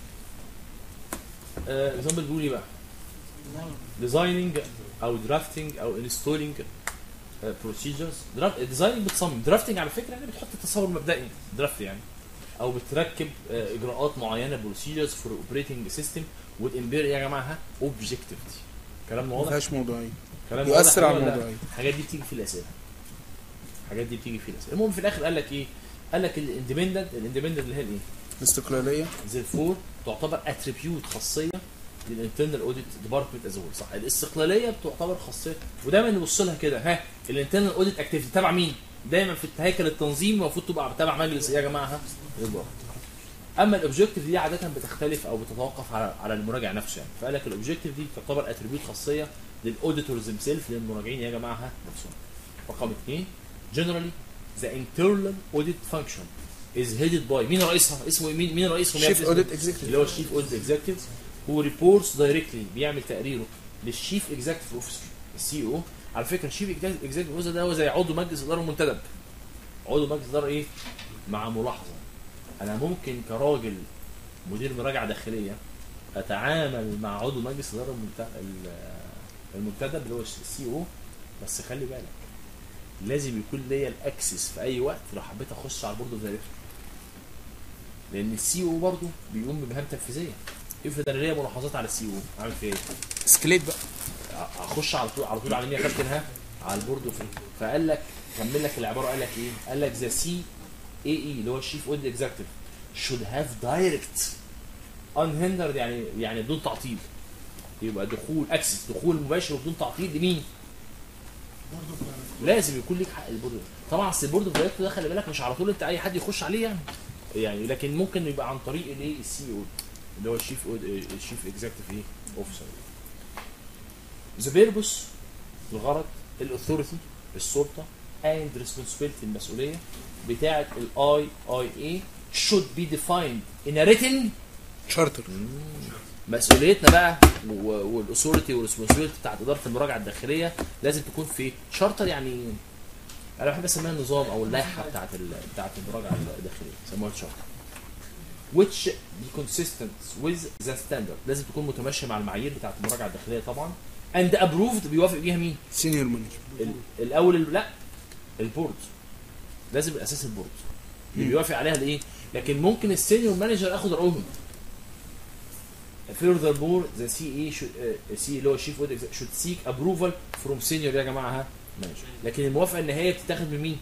آه، example بيقول ايه بقى designing او drafting او installing بروسيجرز ديزايننج بتصمم درافتنج على فكره يعني بتحط تصور مبدئي درافت يعني او بتركب آه، اجراءات معينه بروسيجرز فور اوبريتنج سيستم والامبير يا جماعه اوبجكتيفيتي كلام ما واضح فيهاش موضوعيه كلام يؤثر واضح على ولا؟ الموضوعيه الحاجات دي بتيجي في الاسئله الحاجات دي بتيجي في الاسئله المهم في الاخر قال لك ايه قال لك الاندبندنت الاندبندنت اللي هي الايه الاستقلاليه زي فور تعتبر اتريبيوت خاصيه للانترنال اوديت ديبارتمنت از صح الاستقلاليه بتعتبر خاصيه ودايما نبص لها كده ها الانترنال اوديت اكتيفيتي تبع مين؟ دايما في هيكل التنظيم المفروض تبقى تبع مجلس ايه يا جماعه؟ ها؟ الاداره. اما الاوبجيكتيف دي عاده بتختلف او بتتوقف على على المراجع نفسه يعني فقال لك الاوبجيكتيف دي تعتبر اتريبيوت خاصيه للاوديتورز سيلف للمراجعين يا جماعه ها نفسهم. رقم اثنين generally the internal audit function is headed by مين رئيسها؟ اسمه إيه؟ مين مين رئيسهم؟ يا شيف ابني؟ اوديت اكزيكتيف اللي هو الشيف اوديت اكزيكتيف هو ريبورتس دايركتلي بيعمل تقريره للشيف اكزيكتيف اوفيسر السي او على فكره الشيف اكزيكتيف اوفيسر ده هو زي عضو مجلس اداره المنتدب عضو مجلس اداره ايه؟ مع ملاحظه انا ممكن كراجل مدير مراجعه داخليه اتعامل مع عضو مجلس اداره المنت- ال- المنتدب اللي هو السي او بس خلي بالك لازم يكون ليا الاكسس في اي وقت لو حبيت اخش على البورد اوف دايركتور لان السي او برضه بيقوم بمهام تنفيذيه افرض انا ليا ملاحظات على السي او اعمل فيها ايه؟ سكليت بقى اخش على طول على طول على مين يا كابتن ها؟ على البورد اوف فقال لك كمل لك العباره قال لك ايه؟ قال لك ذا سي اي اي اللي هو الشيف اوديت اكزيكتيف should have direct unhindered يعني يعني بدون تعطيل يبقى دخول اكسس دخول مباشر وبدون تعطيل لمين؟ برضه لازم يكون ليك حق البورد طبعا اصل البورد اوف دايركتور ده خلي بالك مش على طول انت اي حد يخش عليه يعني يعني لكن ممكن يبقى عن طريق الايه السي او اللي هو الشيف الشيف اكزيكتيف ايه اوفيسر ذا بيربس الغرض الاثوريتي السلطه اند ريسبونسبيلتي المسؤوليه بتاعه الاي اي اي should be defined in a written شارتر مسؤوليتنا بقى والاثوريتي والريسبونسبيلتي بتاعت اداره المراجعه الداخليه لازم تكون في شارتر يعني انا بحب اسميها النظام او اللائحه بتاعت ال... بتاعت المراجعه الداخليه سموها شارتر which be consistent with the standard لازم تكون متماشيه مع المعايير بتاعت المراجعه الداخليه طبعا and approved بيوافق بيها مين؟ سينيور مانجر ال- الاول ال- لا البورد لازم الاساس البورد اللي مم. بيوافق عليها الايه لكن ممكن السينيور مانجر اخد رايهم furthermore the CA should uh, C اللي هو الشيف should seek approval from senior يا جماعه ها مانجر لكن الموافقه النهائيه بتتاخد من مين؟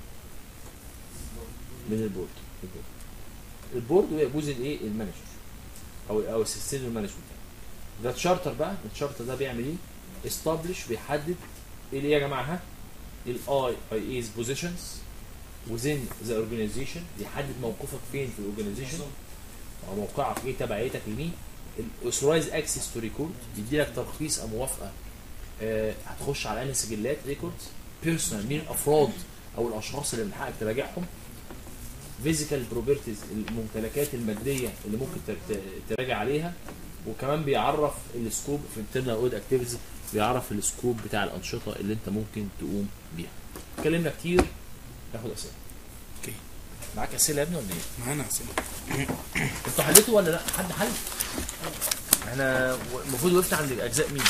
من البورد البورد البورد ويجوز الايه المانجر او او السينيور مانجمنت ده تشارتر بقى التشارتر ده بيعمل ايه؟ establish بيحدد ايه اللي يا جماعه ها الاي اي ايز بوزيشنز within the organization بيحدد موقفك فين في الاورجنايزيشن او موقعك ايه تبعيتك لمين الاوثرايز اكسس تو ريكورد يدي لك ترخيص او موافقه آه هتخش على انهي سجلات ريكورد بيرسونال مين الافراد او الاشخاص اللي من حقك تراجعهم فيزيكال بروبرتيز الممتلكات الماديه اللي ممكن ت- ت- تراجع عليها وكمان بيعرف السكوب في انترنال اود اكتيفيتيز بيعرف السكوب بتاع الانشطه اللي انت ممكن تقوم بيها اتكلمنا كتير ناخد اسئله اوكي. معاك اسئله يا ابني ولا ايه؟ معانا اسئله انتوا حليتوا ولا لا؟ حد حل؟ احنا المفروض وقفنا عند اجزاء مين؟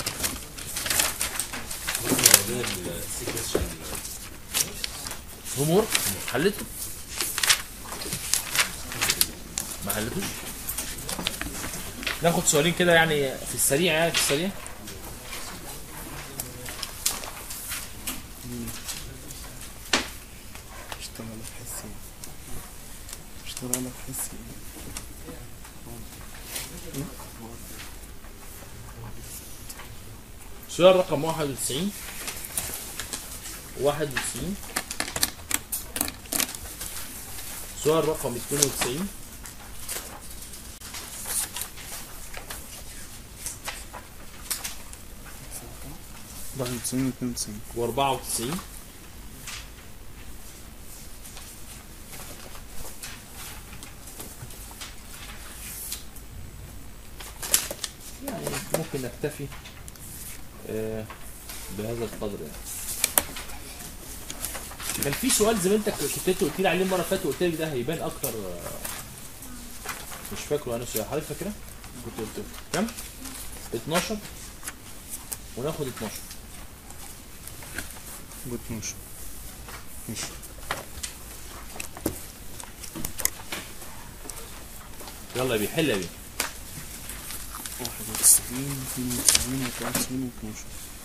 هوم ورك حليته؟ ما حلتوش؟ ناخد سؤالين كده يعني في السريع يعني في السريع اشتغل في حسي اشتغل في حسي سؤال رقم 91 91 سؤال رقم 92 91 92 و94 يعني ممكن نكتفي آه، بهذا القدر يعني كان في سؤال زميلتك كنت انت قلت لي عليه المره اللي فاتت وقلت لي ده هيبان اكتر آه، مش فاكره انا سؤال حضرتك فاكره؟ كنت قلت له كام؟ 12 وناخد 12 جود 12 ماشي يلا يا بيه حل يا بيه 91 92 93 و12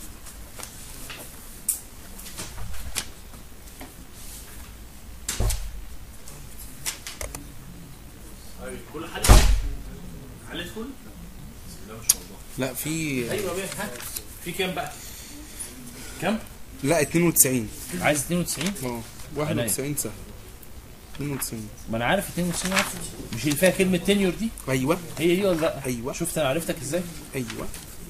كل حل حلت كل بسم الله ما شاء الله لا في ايوه بيه ها في كام بقى كام لا 92 عايز 92 اه 91 سهل 92 ما انا عارف 92 عارف مش اللي فيها كلمه تنيور دي ايوه هي دي ولا لا ايوه شفت انا عرفتك ازاي ايوه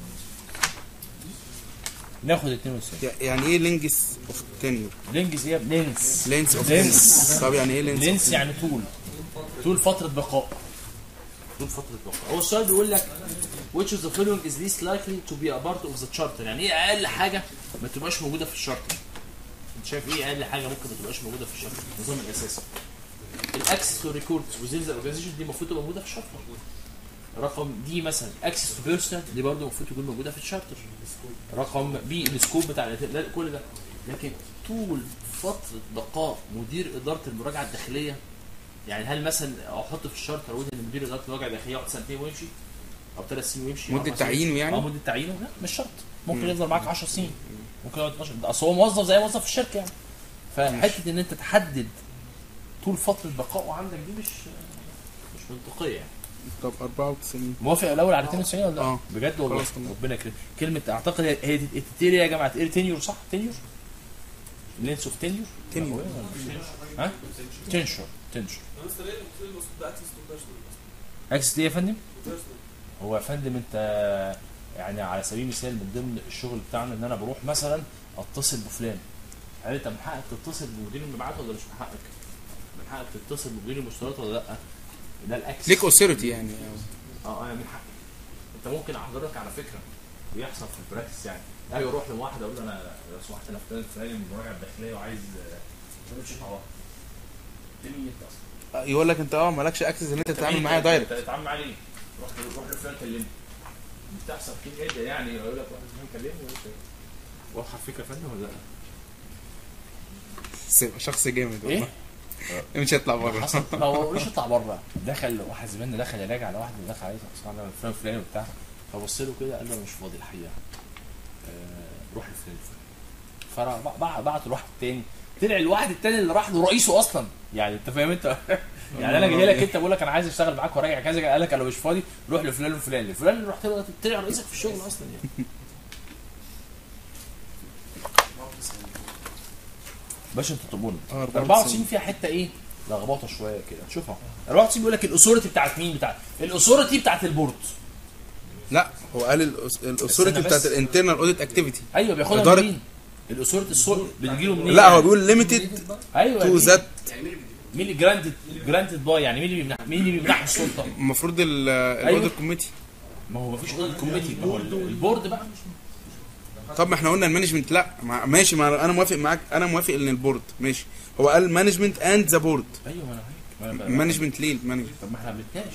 ناخد 92 يع- يعني ايه لينجس اوف تنيور لينجز ايه لينس لينس اوف لينس. طب يعني ايه لينس لينس يعني طول طول فتره بقاء طول فتره بقاء هو السؤال بيقول لك which of the following is least likely to be a part of the charter يعني ايه اقل حاجه ما تبقاش موجوده في الشارتر انت شايف ايه اقل حاجه ممكن ما تبقاش موجوده في الشارتر النظام الاساسي الاكسس تو ريكوردز وزين ذا اورجانيزيشن دي المفروض تبقى موجوده في الشارتر رقم دي مثلا اكسس تو بيرسونال دي برضه المفروض تكون موجوده في الشارتر رقم بي السكوب بتاع الاتنين. لا كل ده لكن طول فتره بقاء مدير اداره المراجعه الداخليه يعني هل مثلا احط في الشارتر اقول ان مدير اداره المراجعه الداخليه يقعد سنتين ويمشي او ثلاث سنين ويمشي مدة أربع سنين. تعيينه يعني؟ اه مده تعيينه لا مش شرط ممكن يفضل معاك 10 سنين ممكن يقعد 12 ده اصل هو موظف زي موظف في الشركه يعني فحته ان انت تحدد طول فتره بقائه عندك دي مش مش منطقيه يعني طب 94 موافق الاول على 92 ولا لا؟ اه. بجد والله خلاص تمام. ربنا يكرمك كلمه اعتقد هي هي تتقري يا جماعه تقري تنيور صح؟ تنيور لينس اوف تنيور تنيور. ها؟ تنشر تنشر اكسس ايه يا فندم؟ هو يا فندم انت يعني على سبيل المثال من ضمن الشغل بتاعنا ان انا بروح مثلا اتصل بفلان هل انت من حقك تتصل بمدير المبيعات ولا مش من حقك؟ من حقك تتصل بمدير المشتريات ولا لا؟ ده الاكسس ليك اوثورتي يعني اه اه من حقك انت ممكن احضرك على فكره بيحصل في البراكتس يعني ايوه اروح لواحد اقول له انا لو سمحت انا فلان الفلاني من المراجعه الداخليه وعايز آه، نمشي مع بعض دي نيتي اصلا يقول لك انت اه مالكش اكسس ان انت تتعامل معايا دايركت تتعامل معاه ليه؟ روح روح لفلان كلمني بتحصل كتير جدا يعني يقول لك واحد فلان كلمني وانت واضحه الفكره يا فندم ولا لا؟ س- شخص جامد ايه؟ والله مش هيطلع بره حصل ما هو مش يطلع بره دخل واحد زميلنا دخل يراجع على واحد دخل عليه اسمع انا فلان فلاني وبتاع فبص له كده قال له انا مش فاضي الحقيقه آه، روح لفلان الفلاني فبعت بعت لواحد تاني طلع الواحد التاني اللي راح له رئيسه اصلا يعني انت فاهم انت يعني انا جاي لك انت بقول لك انا عايز اشتغل معاك وراجع كذا قال لك انا مش فاضي روح لفلان الفلاني فلان اللي رحت له طلع رئيسك في الشغل اصلا يعني باشا انتوا تطلبوني اه 94 فيها حته ايه لخبطه شويه كده شوفها 94 بيقول لك الاثورتي بتاعت مين بتاعت الاثورتي بتاعت البورد لا هو قال الاثورتي استنى بتاعت بس. الانترنال اوديت اكتيفيتي ايوه بياخدها إدارة- من مين الاثورتي الصور بتجيله منين لا يعني؟ هو بيقول ليميتد ايوه تو مين- ذات مين اللي جرانتد جرانتد باي يعني مين اللي بيمنح مين اللي بيمنحه السلطه المفروض الاوديت كوميتي ما هو مفيش اوديت كوميتي ما هو البورد بقى طب ما احنا قلنا المانجمنت لا ما ماشي ما انا موافق معاك انا موافق ان البورد ماشي هو قال مانجمنت اند ذا بورد ايوه ما انا هيك ما أنا- مانجمنت ليه المانجمنت طب ما احنا بنتناقش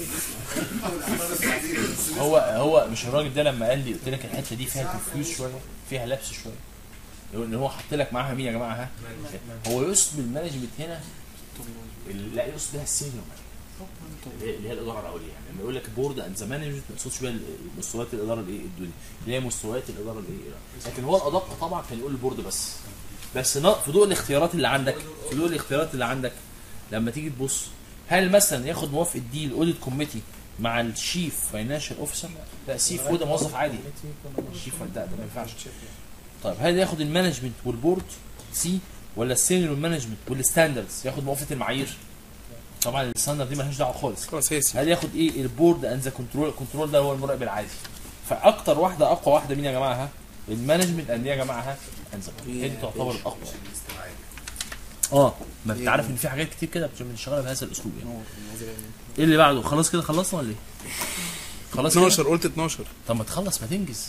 أهو. هو هو مش الراجل ده لما قال لي قلت لك الحته دي فيها كونفيوز شويه فيها لبس شويه يقول ان هو حط لك معاها مين يا جماعه ها هو يقصد بالمانجمنت هنا ال- لا يقصد بها السينيور اللي هي- اللي هي الاداره العليا يعني لما يقول لك بورد اند ذا مانجمنت ما يقصدش بيها مستويات الاداره الايه الدنيا اللي هي مستويات الاداره الايه لكن هو الادق طبعا كان يقول البورد بس بس نا- في ضوء الاختيارات اللي عندك في ضوء الاختيارات اللي عندك لما تيجي تبص هل مثلا ياخد موافقه دي الاوديت كوميتي مع الشيف فاينانشال اوفيسر لا سي فو ده موظف عادي الشيف ده ده ما ينفعش طيب هل ياخد المانجمنت والبورد سي ولا السينيور مانجمنت والستاندردز ياخد موافقه المعايير طبعا الستاندرد دي مالهاش دعوه خالص خلاص هي سي هل ياخد ايه البورد اند ذا كنترول الكنترول ده هو المراقب العادي فاكتر واحده اقوى واحده مين يا جماعه ها المانجمنت اند يا جماعه ها اند هي دي تعتبر الاقوى اه ما انت عارف ان في حاجات كتير كده بنشتغلها بهذا الاسلوب يعني ايه اللي بعده خلاص كده خلصنا ولا ايه خلاص كده 12 قلت 12 طب ما تخلص ما تنجز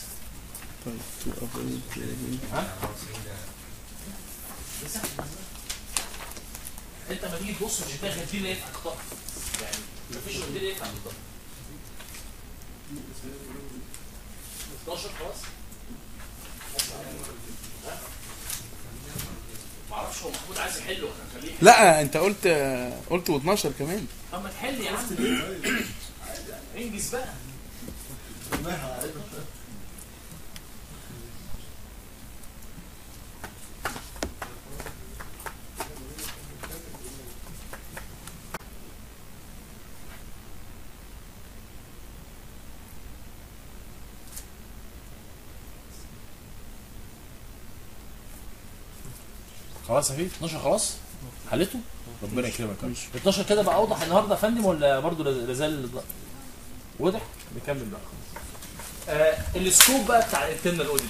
انت ما تيجي تبص مش هتلاقي غير دي اللي ينفع تختار يعني مفيش غير دي اللي ينفع تختار 12 خلاص ها؟ معرفش هو محمود عايز يحله هنخليه لا انت قلت قلت 12 كمان طب ما تحل يا عم انجز بقى خلاص يا فيه 12 خلاص حلته ربنا يكرمك يا رب. 12 كده بقى اوضح النهارده يا فندم ولا برضه لازال واضح نكمل بقى آه السكوب بقى بتاع الانترنال اوديت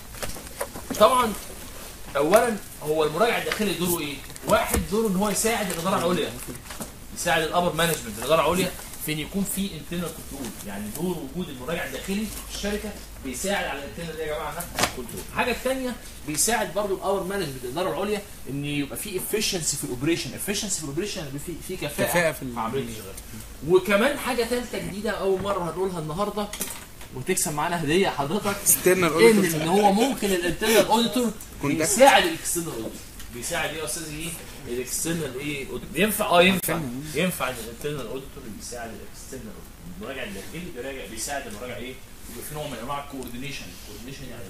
طبعا اولا هو المراجع الداخلي دوره ايه؟ واحد دوره ان هو يساعد الاداره العليا يساعد الابر مانجمنت الاداره العليا في ان يكون في انترنال كنترول يعني دور وجود المراجع الداخلي في الشركه بيساعد على الانترنال يا جماعه كنترول الحاجه الثانيه بيساعد برضو الابر مانجمنت الاداره العليا ان يبقى في افشنسي في الاوبريشن افشنسي في الاوبريشن يعني في في كفاءه, كفاءة في ال- عمليه الشغل وكمان حاجه ثالثه جديده اول مره هنقولها النهارده وتكسب معانا هديه حضرتك external ان auditor ان هو ممكن الانترنال اوديتور كنت- بيساعد الاكسترنال اوديتور بيساعد ايه يا استاذ ايه الاكسترنال ايه audit. ينفع اه ينفع ينفع ان الانترنال اوديتور بيساعد الاكسترنال المراجع الداخلي بيراجع بيساعد المراجع ايه يبقى في نوع من انواع الكوردينيشن الكوردينيشن يعني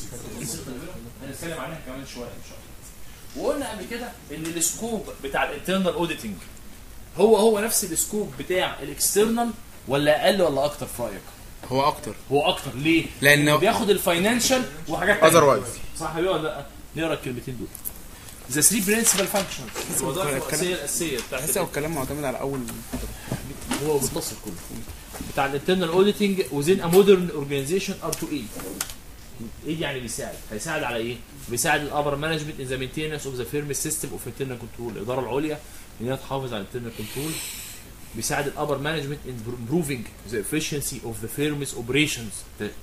هنتكلم عنها كمان شويه ان شاء الله وقلنا قبل كده ان السكوب بتاع الانترنال اوديتنج هو هو نفس السكوب بتاع الاكسترنال ولا اقل ولا اكتر في رايك؟ هو اكتر هو اكتر ليه؟ لانه بياخد الفاينانشال وحاجات تانية. otherwise صح يا ولا لا؟ نقرا الكلمتين دول. ذا 3 برنسبل فانكشن الوظائف الكلام- الرئيسيه الاساسيه بتاعت تحس هو الكلام معتمد على اول هو متصل كله بتاع الانترنال اوديتنج وزين ا مودرن اورجانيزيشن ار تو ايه ايه يعني بيساعد هيساعد على ايه بيساعد الابر مانجمنت ان ذا مينتيننس اوف ذا فيرم سيستم اوف انترنال كنترول الاداره العليا ان هي تحافظ على الانترنال كنترول بيساعد الابر مانجمنت ان improving ذا efficiency اوف ذا فيرمز اوبريشنز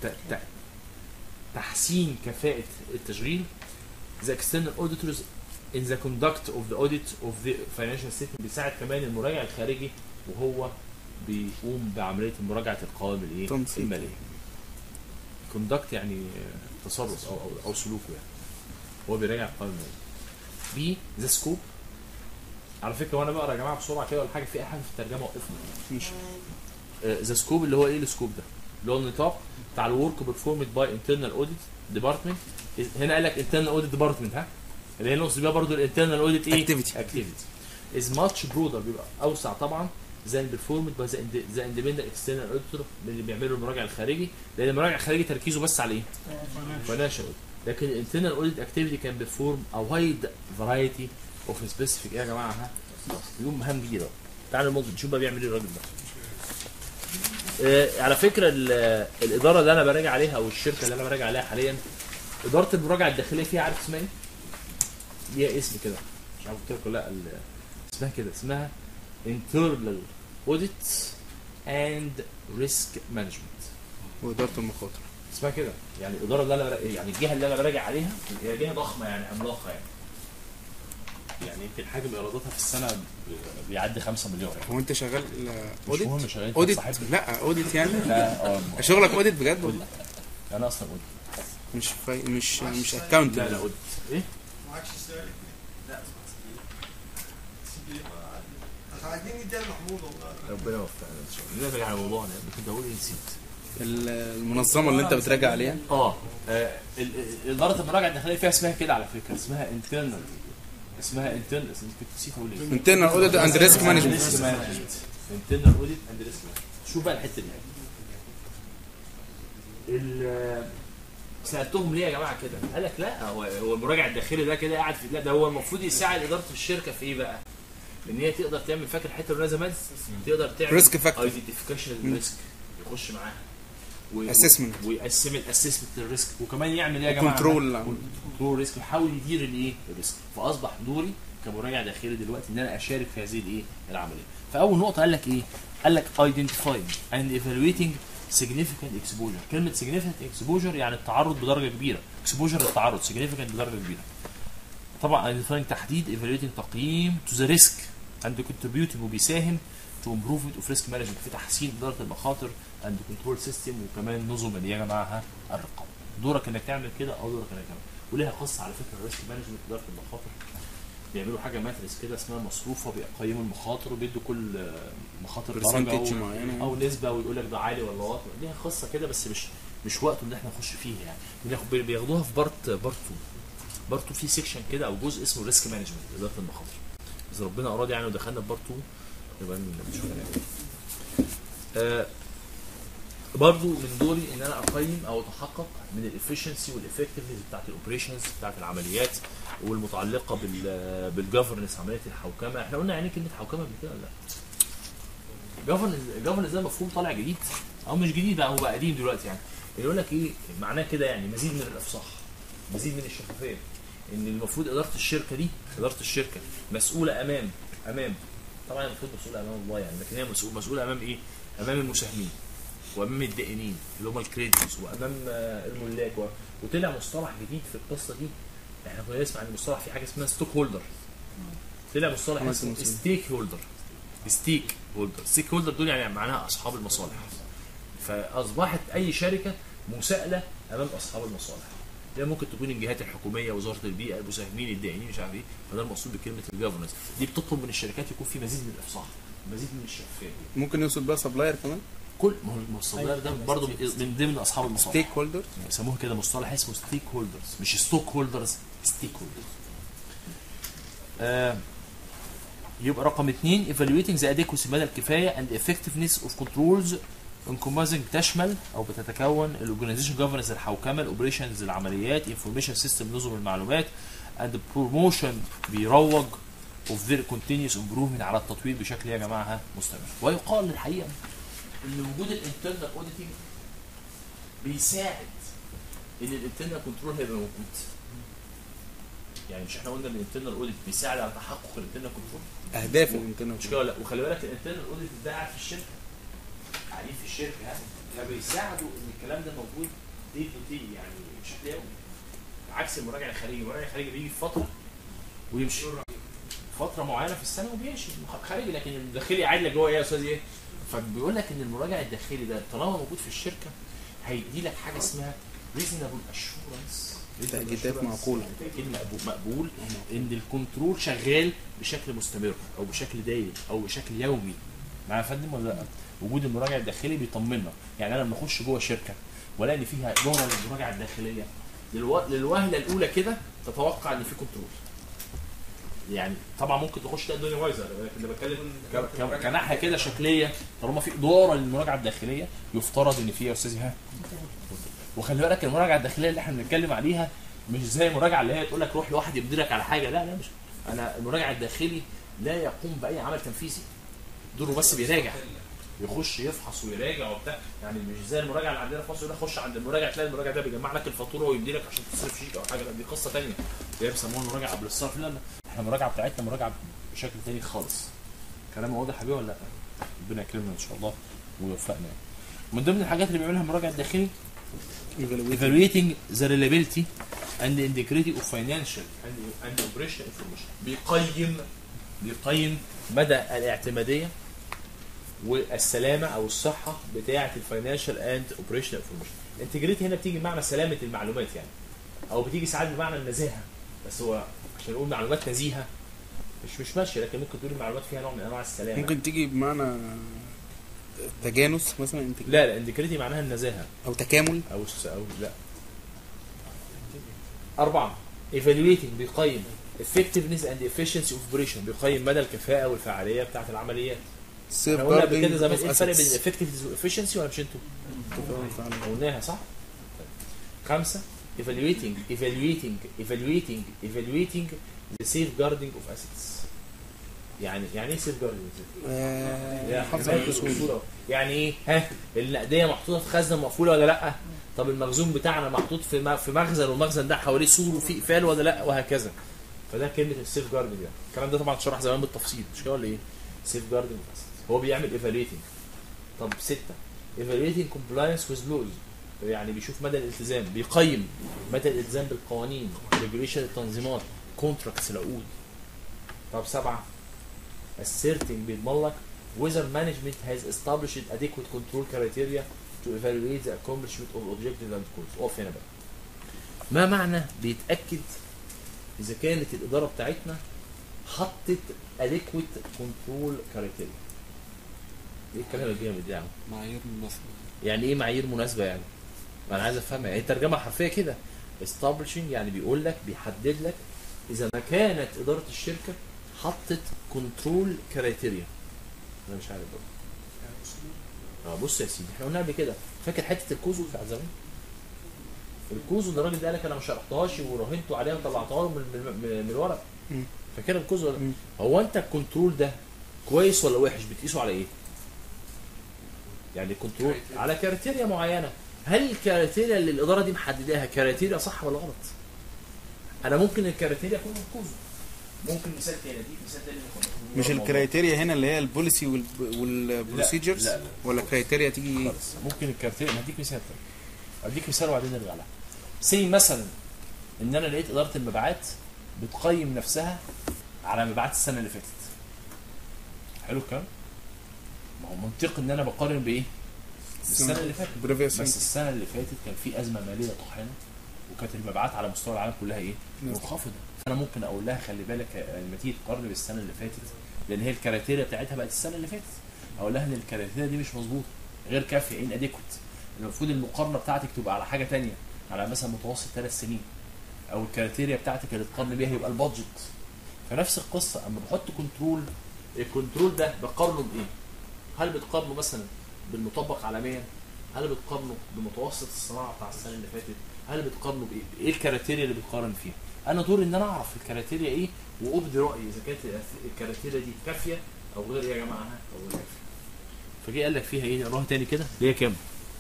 تحسين كفاءه التشغيل the external auditors in the conduct of the audit of the financial statement بيساعد كمان المراجع الخارجي وهو بيقوم بعمليه مراجعه القوائم الايه؟ تنسيق. الماليه. conduct يعني آه، تصرف او او, أو سلوكه يعني. هو بيراجع القوائم الماليه. بي ذا سكوب على فكره وانا بقرا يا جماعه بسرعه كده ولا حاجه في اي حاجه في الترجمه وقفنا. مش ذا سكوب اللي هو ايه السكوب ده؟ اللي هو النطاق بتاع الورك بيرفورمد باي انترنال اوديت ديبارتمنت هنا قال لك انترنال اوديت ديبارتمنت ها؟ اللي هي نقصد بيها برضه الانترنال اوديت ايه؟ Activity. اكتيفيتي از ماتش برودر بيبقى اوسع طبعا زي البرفورمد باي ذا اندبندنت اكسترنال اوديتور اللي بيعمله المراجع الخارجي لان المراجع الخارجي تركيزه بس على ايه؟ فاينانشال لكن الانترنال اوديت اكتيفيتي كان بيرفورم ا وايد فرايتي اوف سبيسيفيك ايه يا جماعه ها؟ يوم مهام جديده تعالوا الموضوع نشوف بقى بيعمل ايه الراجل ده آه، على فكره ال- الاداره اللي انا براجع عليها او الشركه اللي انا براجع عليها حاليا اداره المراجعه الداخليه فيها عارف اسمها ايه؟ ليها اسم كده مش عارف قلت لك ولا لا ال- اسمها كده اسمها internal audit and risk management واداره المخاطر اسمها كده يعني الاداره اللي انا برا- يعني الجهه اللي انا براجع عليها هي جهه ضخمه يعني عملاقه يعني يعني يمكن حجم ايراداتها في السنه بي- بيعدي 5 مليون يعني هو انت شغال مش مهم اوديت شغال اوديت صاحب لا اوديت يعني لا اه شغلك اوديت بجد والله انا اصلا اوديت مش فاي... مش مش اكونت لا لا اوديت ايه معكش سؤال لا احنا عايزين نديها لمحمود والله ربنا يوفقنا ان شاء الله نرجع على موضوعنا كنت هقول ايه نسيت المنظمه اللي انت بتراجع عليها اه آه، ال- ال- اداره المراجعه الداخليه فيها اسمها كده على فكره اسمها انترنال اسمها انترنال كنت نسيت اقول ايه internal audit and risk management ريسك مانجمنت انترنال اوديت اند ريسك شوف بقى الحته دي ال سالتهم ليه يا جماعه كده؟ قال لك لا هو هو المراجع الداخلي ده كده قاعد في لا ده هو المفروض يساعد اداره الشركه في ايه بقى؟ ان هي تقدر تعمل فاكر الحته اللي قلنا زمان تقدر تعمل Risk factor. ايدنتيفيكيشن للريسك يخش معاها و- Assessment. ويقسم الاسسمنت للريسك وكمان يعمل ايه يا جماعه؟ كنترول كنترول ريسك يحاول يدير الايه؟ الريسك فاصبح دوري كمراجع داخلي دلوقتي ان انا اشارك في هذه الايه؟ العمليه فاول نقطه قال لك ايه؟ قال لك identifying and evaluating significant exposure كلمه significant exposure يعني التعرض بدرجه كبيره exposure للتعرض significant بدرجه كبيره طبعا identifying تحديد evaluating تقييم to the risk and contributing وبيساهم to improvement of risk management في تحسين اداره المخاطر and control system وكمان نظم اللي يا جماعه الرقابه دورك انك تعمل كده او دورك انك تعمل وليها قصه على فكره الريسك مانجمنت اداره المخاطر بيعملوا حاجه ماتريس كده اسمها مصروفه بيقيموا المخاطر وبيدوا كل آه، مخاطر درجه برسنتج او, معينه أو نسبه ويقول لك ده عالي ولا واطي ليها قصه كده بس مش مش وقته ان احنا نخش فيها يعني بناخد- بياخدوها في بارت بارت 2 بارت 2 في سيكشن كده او جزء اسمه ريسك مانجمنت اداره المخاطر اذا ربنا اراد يعني ودخلنا في بارت 2 يبقى نشوف هنعمل إيه. آه برضو من دوري ان انا اقيم او اتحقق من الافشنسي والافكتفنس بتاعت الاوبريشنز بتاعت العمليات والمتعلقه بال بالجفرنس عمليه الحوكمه احنا قلنا يعني كلمه حوكمه قبل كده ولا لا؟ جفرنس جفرنس ده مفهوم طالع جديد او مش جديد بقى هو بقى قديم دلوقتي يعني اللي يقول لك ايه معناه كده يعني مزيد من الافصاح مزيد من الشفافيه ان المفروض اداره الشركه دي اداره الشركه مسؤوله امام امام طبعا المفروض مسؤوله امام الله يعني لكن هي مسؤول مسؤوله امام ايه؟ امام المساهمين وامام الدائنين اللي هم الكريديتورز وامام آه، الملاك و... وطلع مصطلح جديد في القصه دي احنا كنا نسمع عن المصطلح في حاجه اسمها ستوك هولدر طلع مصطلح مثلا اسمه مثلا. ستيك هولدر ستيك هولدر ستيك هولدر دول يعني معناها اصحاب المصالح فاصبحت اي شركه مساءله امام اصحاب المصالح ده ممكن تكون الجهات الحكوميه وزاره البيئه المساهمين الدائنين مش عارف ايه فده المقصود بكلمه الجفرنس دي بتطلب من الشركات يكون في مزيد من الافصاح مزيد من الشفافيه ممكن يوصل بقى سبلاير كمان كل ما هو الصدار ده برضه من ضمن اصحاب المصالح ستيك هولدر يسموه كده مصطلح اسمه ستيك هولدرز مش ستوك هولدرز ستيك هولدرز آه يبقى رقم اثنين evaluating the adequacy مدى الكفايه and effectiveness of controls encompassing بتشمل او بتتكون الاورجنايزيشن جوفرنس الحوكمه الاوبريشنز العمليات انفورميشن سيستم نظم المعلومات and promotion بيروج of their continuous improvement على التطوير بشكل يا جماعه مستمر ويقال الحقيقه ان وجود الانترنال اوديتنج بيساعد ان الانترنال كنترول هيبقى موجود يعني مش احنا قلنا ان الانترنال اوديت بيساعد على تحقق الانترنال كنترول اهداف الانترنت مش كده ولا لا وخلي بالك الانترنال اوديت ده قاعد في الشركه قاعدين في الشركه يعني فبيساعدوا ان الكلام ده موجود دي تو دي يعني بشكل يومي عكس المراجع الخارجي المراجع الخارجي بيجي في فتره ويمشي فتره معينه في السنه وبيمشي خارجي لكن الداخلي قاعد لك جوه ايه يا استاذ ايه فبيقول لك ان المراجع الداخلي ده طالما موجود في الشركه هيدي لك حاجه اسمها ريزونبل اشورنس تأكيدات معقولة. تأكيد مقبول, مقبول ان الكنترول شغال بشكل مستمر او بشكل دايم او بشكل يومي معايا يا فندم ولا لا؟ وجود المراجع الداخلي بيطمنا يعني انا لما اخش جوه شركه والاقي ان فيها اداره للمراجعه الداخليه للو... للوهله الاولى كده تتوقع ان في كنترول يعني طبعا ممكن تخش تلاقي الدنيا بايظه لكن انا بتكلم ك- ك- كناحيه كده شكليه طالما في اداره للمراجعه الداخليه يفترض ان في يا استاذي ها وخلي بالك المراجعه الداخليه اللي احنا بنتكلم عليها مش زي المراجعه اللي هي تقول لك روح لواحد يمديلك على حاجه لا لا مش انا المراجع الداخلي لا يقوم باي عمل تنفيذي دوره بس بيراجع يخش يفحص ويراجع وبتاع يعني مش زي المراجع اللي عندنا في مصر يقول لك خش عند المراجع تلاقي المراجع ده بيجمع لك الفاتوره ويمدي لك عشان تصرف شيك او حاجه لا دي قصه ثانيه اللي هي بيسموها المراجعه قبل الصرف لا لا احنا المراجعه بتاعتنا مراجعه بشكل ثاني خالص كلام واضح يا حبيبي ولا لا؟ ربنا يكرمنا ان شاء الله ويوفقنا يعني. من ضمن الحاجات اللي بيعملها المراجع الداخلي evaluating the reliability and the integrity of financial and, and operational information بيقيم بيقيم مدى الاعتماديه والسلامه او الصحه بتاعه الفاينانشال اند اوبريشنال انفورميشن الانتجريتي هنا بتيجي بمعنى سلامه المعلومات يعني او بتيجي ساعات بمعنى النزاهه بس هو عشان نقول معلومات نزيهه مش مش ماشيه لكن ممكن تقول المعلومات فيها نوع من انواع السلامه ممكن تيجي بمعنى تجانس مثلا انت لا لا انتجريتي معناها النزاهه او تكامل او س- او لا أربعة evaluating بيقيم effectiveness and efficiency of operation بيقيم مدى الكفاءة والفعالية بتاعة العمليات احنا قلنا قبل كده زمان ايه الفرق بين effectiveness و efficiency ولا مش انتوا؟ قلناها صح؟ طيب. خمسة evaluating evaluating evaluating evaluating the safeguarding of assets يعني يعني ايه safeguarding آه، حفظ يعني الاصول يعني ايه ها النقديه محطوطه في خزنه مقفوله ولا لا طب المخزون بتاعنا محطوط في م- في مخزن والمخزن ده حواليه سور وفيه اقفال ولا لا وهكذا فده كلمه السيف جاردنج يعني الكلام ده طبعا اتشرح زمان بالتفصيل مش كده ولا ايه سيف جاردنج هو بيعمل ايفالويتنج طب سته ايفالويتنج كومبلاينس ويز لوز يعني بيشوف مدى الالتزام بيقيم مدى الالتزام بالقوانين ريجوليشن التنظيمات كونتراكتس العقود طب سبعه asserting بيضمن لك whether management has established adequate control criteria to evaluate the accomplishment of objectives and goals اقف هنا بقى ما معنى بيتاكد اذا كانت الاداره بتاعتنا حطت adequate control criteria ايه الكلام الجامد ده يا عم معايير مناسبة يعني ايه معايير مناسبه يعني ما انا عايز افهمها يعني الترجمه حرفيه كده establishing يعني بيقول لك بيحدد لك اذا ما كانت اداره الشركه حطت كنترول كرايتيريا انا مش عارف برضه اه بص يا سيدي احنا قلنا قبل كده فاكر حته الكوزو بتاع زمان الكوزو اللي الراجل ده قال لك انا ما شرحتهاش وراهنته عليها وطلعتها له من, من, من الورق مم. فاكر الكوزو ولا مم. هو انت الكنترول ده كويس ولا وحش بتقيسه على ايه؟ يعني الكنترول على كريتيريا معينه هل الكريتيريا اللي الاداره دي محدداها كريتيريا صح ولا غلط؟ انا ممكن الكريتيريا اكون الكوزو ممكن مثال تاني اديك مثال تاني ناخد- مش الموضوع. الكرايتيريا هنا اللي هي البوليسي والبروسيجرز لا، لا. ولا كرايتيريا تيجي خالص ممكن الكارتيريا ما اديك مثال تاني اديك مثال وبعدين نرجع لها سي مثلا ان انا لقيت اداره المبيعات بتقيم نفسها على مبيعات السنه اللي فاتت حلو الكلام ما هو منطقي ان انا بقارن بايه السنه اللي فاتت بريفيوس بس السنه اللي فاتت كان في ازمه ماليه طاحنه وكانت المبيعات على مستوى العالم كلها ايه نعم. منخفضه فانا ممكن اقول لها خلي بالك آه، لما تيجي تقارن بالسنه اللي فاتت لان هي الكريتيريا بتاعتها بقت السنه اللي فاتت اقول لها ان الكريتيريا دي مش مظبوطه غير كافيه ان اديكوت المفروض المقارنه بتاعتك تبقى على حاجه تانية على مثلا متوسط ثلاث سنين او الكريتيريا بتاعتك اللي تقارن بيها يبقى البادجت فنفس القصه اما بحط كنترول الكنترول ده بقارنه بايه؟ هل بتقارنه مثلا بالمطبق عالميا؟ هل بتقارنه بمتوسط الصناعه بتاع السنه اللي فاتت؟ هل بتقارنه بايه؟ ايه الكريتيريا اللي بتقارن فيها؟ انا دوري ان انا اعرف الكريتيريا ايه وابدي رايي اذا كانت الكريتيريا دي كافيه او غير ايه يا جماعه او غير كافيه. فجي قال لك فيها ايه؟ نقراها تاني كده اللي هي كام؟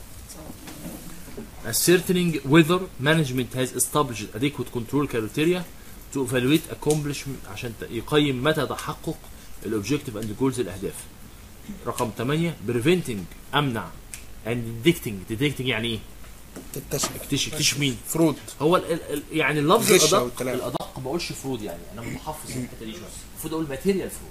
ascertaining whether management has established adequate control criteria to evaluate accomplishment عشان ت- يقيم متى تحقق الاوبجيكتيف اند جولز الاهداف رقم 8 preventing امنع and detecting detecting يعني ايه؟ تكتشف اكتشف اكتشف مين؟ فرود هو ال ال ال يعني اللفظ غش أو الادق الكلام. الادق ما بقولش فرود يعني انا متحفظ في الحته دي شويه المفروض اقول ماتيريال فرود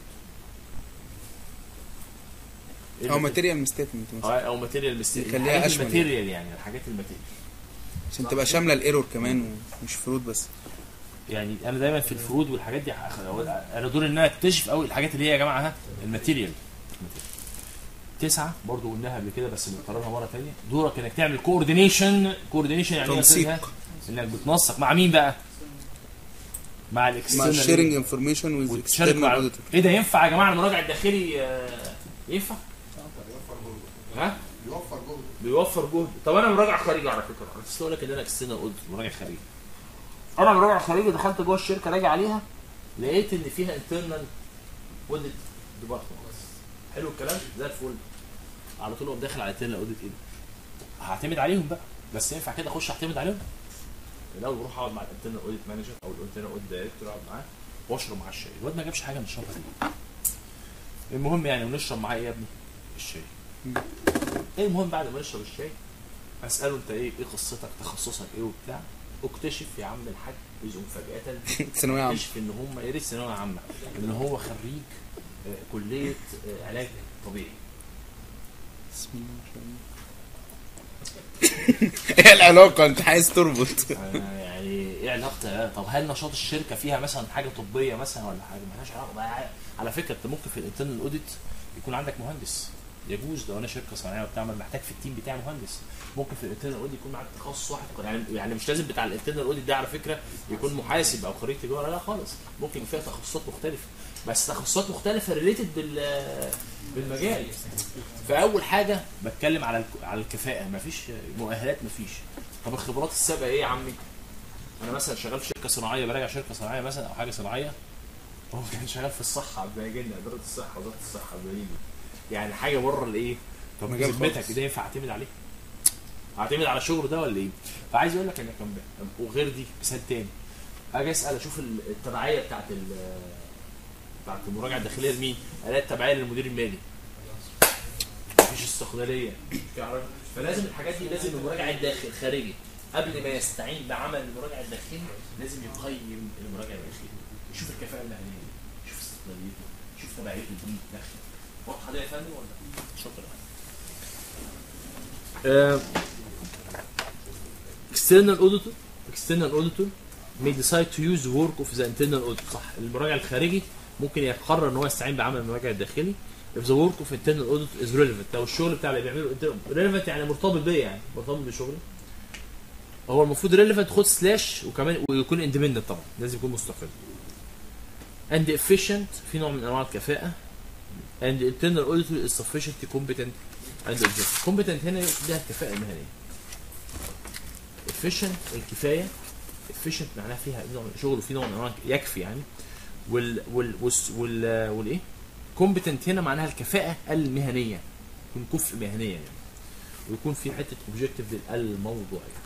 او ماتيريال ستيتمنت مثلا او ماتيريال ميستيك يخليها أشمل الماتيريال يعني الحاجات الماتيريال عشان تبقى شامله الايرور كمان ومش فرود بس يعني انا دايما في الفروض والحاجات دي ح- انا دوري ان انا اكتشف قوي الحاجات اللي هي يا جماعه ها الماتيريال تسعة برضو قلناها قبل كده بس بنكررها مره ثانيه دورك انك تعمل كوردينيشن كوردينيشن يعني ايه يا أستاذ تنسيق. ها؟ انك بتنسق مع مين بقى؟ مع مع الاكسترنال الشيرنج انفورميشن ويز وتشارك مع اكسترنال ال- ايه ده ينفع يا جماعه المراجع الداخلي آه، ينفع؟ ها؟ يوفر جهد بيوفر جهد طب انا مراجع خارجي على فكره انا نسيت اقول لك ان انا اكسترنال اوديت مراجع خارجي انا مراجع خارجي دخلت جوه الشركه راجع عليها لقيت ان فيها انترنال اوديت ديبارتمنت حلو الكلام زي الفل على طول اقوم داخل على انترنال اوديت ايه هعتمد عليهم بقى بس ينفع كده اخش اعتمد عليهم الاول بروح اقعد مع الانترنال اوديت مانجر او الانترنال اوديت دايركتور اقعد معاه واشرب معاه الشاي الواد ما جابش حاجه نشربها دي المهم يعني ونشرب معاه ايه يا ابني الشاي ايه المهم بعد ما نشرب الشاي اساله انت ايه ايه قصتك تخصصك ايه وبتاع اكتشف يا عم الحاج اذ مفاجاه ثانويه عامه اكتشف ان هم يا ريت ثانويه عامه ان هو خريج آه، كليه آه، علاج طبيعي بسم الله ما شاء الله ايه العلاقه انت عايز تربط آه، يعني ايه علاقتها طب هل نشاط الشركه فيها مثلا حاجه طبيه مثلا ولا حاجه مالهاش علاقه بقى على فكره انت ممكن في الانترنال اوديت يكون عندك مهندس يجوز لو انا شركه صناعيه وبتعمل محتاج في التيم بتاعي مهندس ممكن في الانترنال اوديت يكون معاك تخصص واحد يعني يعني مش لازم بتاع الانترنال اوديت ده على فكره يكون محاسب او خريج تجاره لا خالص ممكن فيها تخصصات مختلفه بس تخصصات مختلفه ريليتد بال بالمجال فاول حاجه بتكلم على الك- على الكفاءه مفيش مؤهلات مفيش طب الخبرات السابقه ايه يا عمي انا مثلا شغال في شركه صناعيه براجع شركه صناعيه مثلا او حاجه صناعيه هو كان شغال في الصحه بيجي لنا اداره الصحه وزاره الصحه بيجي يعني حاجه بره الايه طب مجال ذمتك خالص. ده ينفع اعتمد عليه؟ اعتمد على الشغل ده ولا ايه؟ فعايز اقول لك ان كان ب- وغير دي مثال تاني اجي اسال اشوف ال- التبعيه بتاعت ال- بتاعت المراجعه الداخليه لمين؟ الاقي التبعيه للمدير المالي مفيش استقلاليه فلازم الحاجات دي لازم المراجع الداخلي الخارجي قبل ما يستعين بعمل المراجع الداخلي لازم يقيم المراجع الداخلي يشوف الكفاءه المهنيه يشوف استقلاليته يشوف تبعيته دي داخل واضحه دي يا فندم ولا شكرا external auditor external auditor may decide to use work of the internal auditor صح المراجع الخارجي ممكن يقرر ان هو يستعين بعمل المراجع الداخلي if the work of internal audit is relevant لو الشغل بتاع اللي بيعمله internal- relevant يعني مرتبط بيا يعني مرتبط بشغلي هو المفروض relevant خد سلاش وكمان ويكون independent طبعا لازم يكون مستقل and efficient في نوع من انواع الكفاءه and the internal auditor is sufficiently competent and objective competent هنا ده الكفاءه المهنيه efficient الكفايه efficient معناها فيها نوع من شغل وفي نوع من انواع يكفي يعني وال وال والس- وال والايه competent هنا معناها الكفاءه المهنيه يكون كفء مهنيا يعني ويكون في حته اوبجيكتيف للموضوعيه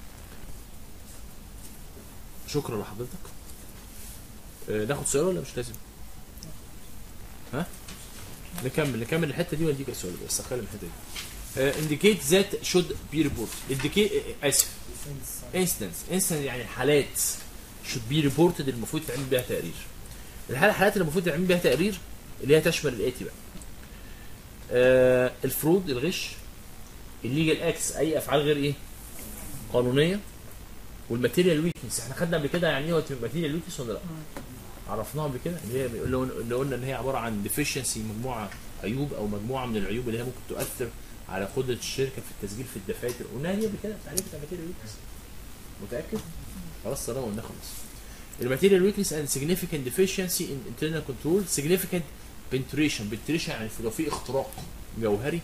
شكرا لحضرتك آه، ناخد سؤال ولا مش لازم؟ ها؟ نكمل نكمل الحته دي واديك السؤال بس اخلي الحته دي. Uh, indicate that should be reported. Indicate uh, اسف instance instance يعني حالات should be reported المفروض تعمل بيها تقرير. الحالة الحالات اللي المفروض تعمل بيها تقرير اللي هي تشمل الاتي بقى. آه الفرود الغش الليجل اكس اي افعال غير ايه؟ قانونيه والماتيريال ويكنس احنا خدنا قبل كده يعني ايه ماتيريال ويكنس ولا لا؟ عرفناها قبل كده اللي هي اللي قلنا- اللي قلنا ان هي عباره عن ديفيشنسي مجموعه عيوب او مجموعه من العيوب اللي هي ممكن تؤثر على قدره الشركه في التسجيل في الدفاتر قلناها دي قبل كده التعريف بتاع ماتيريال ويكنس متاكد؟ خلاص طالما قلنا خلاص الماتيريال ويكنس and significant deficiency in internal control significant penetration penetration يعني لو في اختراق جوهري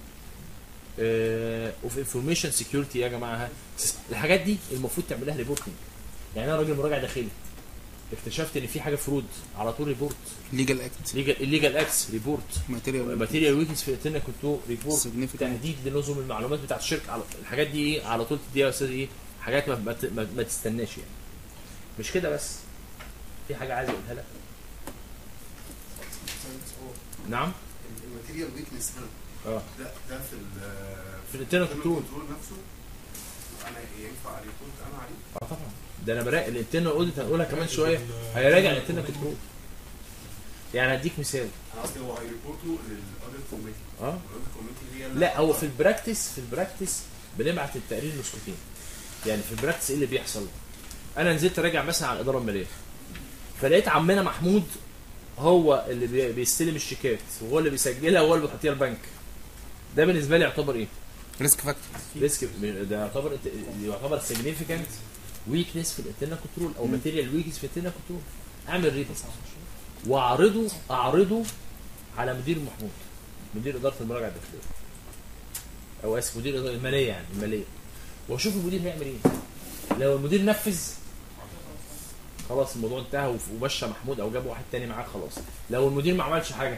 اوف انفورميشن سكيورتي يا جماعه الحاجات دي المفروض تعمل لها ريبورتنج يعني انا راجل مراجع داخلي اكتشفت ان في حاجه فرود على طول ريبورت ليجل اكت ليجل الليجل اكس ريبورت ماتيريال ماتيريال ويكنس في الانترنت كنترول ريبورت significant تهديد لنظم المعلومات بتاعت الشركه على الحاجات دي ايه على طول تديها يا استاذ ايه حاجات ما, ما, ما, ما تستناش يعني مش كده بس في حاجه عايز اقولها لك نعم الماتيريال ويكنس هنا اه ده ده في ال في الانترنال كنترول كنترول نفسه انا ينفع ريبورت انا عليه اه طبعا ده انا براقب الانترنال اوديت هنقولها كمان شويه هيراجع الانترنال كنترول يعني هديك مثال انا قصدي هو هيريبورتوا للاوديت كوميتي اه الاوديت كوميتي هي اللي لا هو في البراكتس في البراكتس بنبعت التقرير نسختين يعني في البراكتس ايه اللي بيحصل انا نزلت راجع مثلا على الاداره الماليه فلقيت عمنا محمود هو اللي بي- بيستلم الشيكات وهو اللي بيسجلها وهو اللي بيحطيها البنك ده بالنسبه لي يعتبر ايه ريسك فاكتور ريسك ده يعتبر يعتبر سيجنيفيكانت ويكنس في الانترنال كنترول او ماتيريال ويكنس في الانترنال كنترول اعمل ريبورت واعرضه اعرضه على مدير محمود مدير اداره المراجعه الداخليه او اسف مدير إدارة الماليه يعني الماليه واشوف المدير هيعمل ايه لو المدير نفذ خلاص الموضوع انتهى وف- ومشى محمود او جاب واحد تاني معاه خلاص لو المدير ما عملش حاجه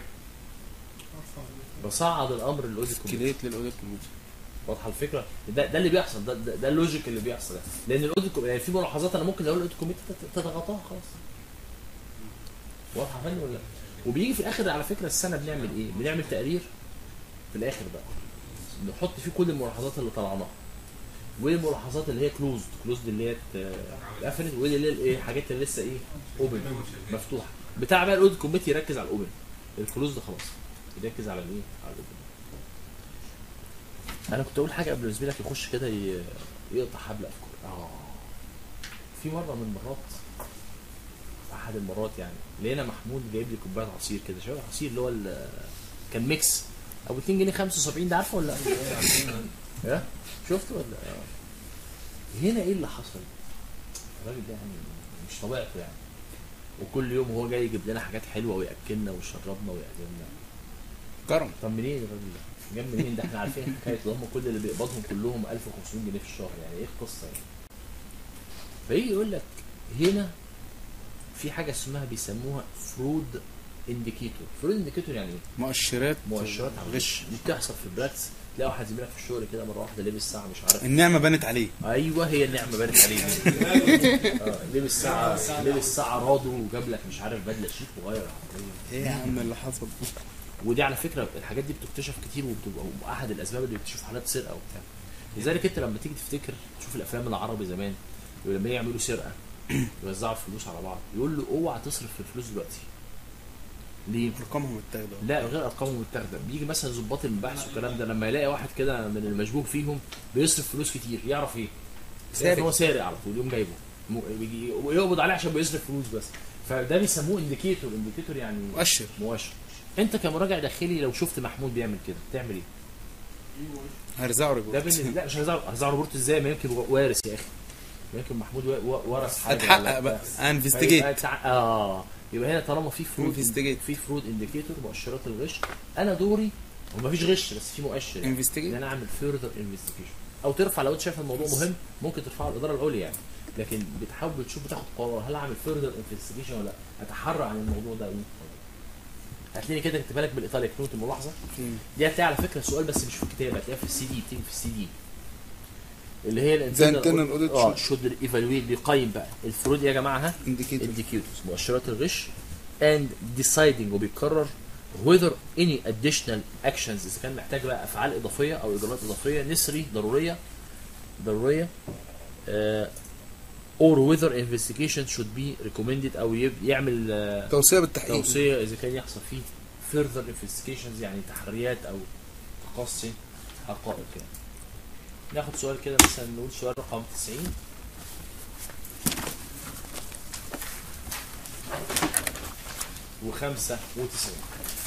بصعد الامر للاوديت كوميتي كريت للاوديت كوميتي واضحه الفكره ده ده اللي بيحصل ده ده, ده اللوجيك اللي بيحصل لان الاوديت كوميتي يعني في ملاحظات انا ممكن اقول الاوديت كوميتي تت- تتغطاها خلاص واضحه فين ولا لا؟ وبيجي في الاخر على فكره السنه بنعمل ايه بنعمل تقرير في الاخر بقى نحط فيه كل الملاحظات اللي طلعناها وايه الملاحظات اللي هي كلوزد كلوزد اللي هي ات- اتقفلت وايه اللي هي الايه حاجات اللي لسه ايه اوبن مفتوحه بتاع بقى الاوديت كوميتي يركز على الاوبن الكلوزد خلاص يركز على الايه على الاوبن انا كنت اقول حاجه قبل ما زميلك يخش كده ي- يقطع حبل افكار اه في مره من المرات احد المرات يعني لقينا محمود جايب لي كوبايه عصير كده شبه عصير اللي هو ال- كان ميكس ابو 2 جنيه 75 ده عارفه ولا لا؟ ها شفته ولا آه. هنا ايه اللي حصل؟ الراجل ده يعني مش طبيعته يعني وكل يوم هو جاي يجيب لنا حاجات حلوه وياكلنا ويشربنا ويعزمنا كرم طب منين الراجل ده؟ جاب منين ده احنا عارفين حكايه ده هم كل اللي بيقبضهم كلهم 1500 جنيه في الشهر يعني ايه القصه يعني؟ فيجي يقول لك هنا في حاجه اسمها بيسموها فرود انديكيتور فرود انديكيتور يعني ايه مؤشرات مؤشرات على غش دي بتحصل في البراكتس تلاقي واحد زميلك في الشغل كده مره واحده لابس ساعه مش عارف النعمه بانت عليه ايوه هي النعمه بانت عليه دي. اه لبس ساعه لبس ساعه رادو وجاب لك مش عارف بدله شيك وغير ايه يا عم اللي حصل ودي على فكره الحاجات دي بتكتشف كتير وبتبقى احد الاسباب اللي بتكتشف حالات سرقه وبتاع لذلك انت لما تيجي تفتكر تشوف الافلام العربي زمان ولما يعملوا سرقه يوزعوا الفلوس على بعض يقول له اوعى تصرف في الفلوس دلوقتي ليه؟ ارقامهم متاخده لا غير ارقامهم متاخده بيجي مثلا ظباط المباحث والكلام ده لما يلاقي واحد كده من المشبوه فيهم بيصرف فلوس كتير يعرف ايه؟ يعرف إن هو سارق على طول يقوم جايبه م- بيجي ويقبض عليه عشان بيصرف فلوس بس فده بيسموه انديكيتور انديكيتور يعني مؤشر مؤشر انت كمراجع داخلي لو شفت محمود بيعمل كده تعمل ايه؟ هرزعه ده ريبورت بالنسبه لا مش هزعل هزعل روبرت ازاي ما يمكن وارث يا اخي يمكن محمود وا- وا- ورث حاجه ولا هتحقق بتاع. بقى انفستيجيت فيبقى تع- اه يبقى هنا طالما في فرود Investigate. في فرود انديكيتور مؤشرات الغش انا دوري هو مفيش غش بس في مؤشر يعني ان انفستيجيت انا اعمل فيرذر انفستيجيشن او ترفع لو انت شايف الموضوع مهم ممكن ترفعه الاداره العليا يعني لكن بتحاول تشوف بتاخد قرار هل اعمل فيرذر انفستيجيشن ولا لا اتحرى عن الموضوع ده هتلاقيني كده كاتبها لك بالايطالي نوت الملاحظه دي هتلاقي على فكره سؤال بس مش في الكتاب هتلاقيها في السي دي بتيجي في السي دي اللي هي The internal audit اه should- شود ايفالويت بيقيم بقى الفروض يا جماعه ها انديكيتور indicators مؤشرات الغش and deciding وبيكرر whether any additional actions اذا كان محتاج بقى افعال اضافيه او اجراءات اضافيه نسري ضروريه ضروريه uh, or whether investigation should be recommended او يب- يعمل uh, توصيه بالتحقيق توصيه اذا كان يحصل فيه further investigations يعني تحريات او تقصي حقائق يعني ناخد سؤال كده مثلا نقول سؤال رقم 90 وخمسة وتسعين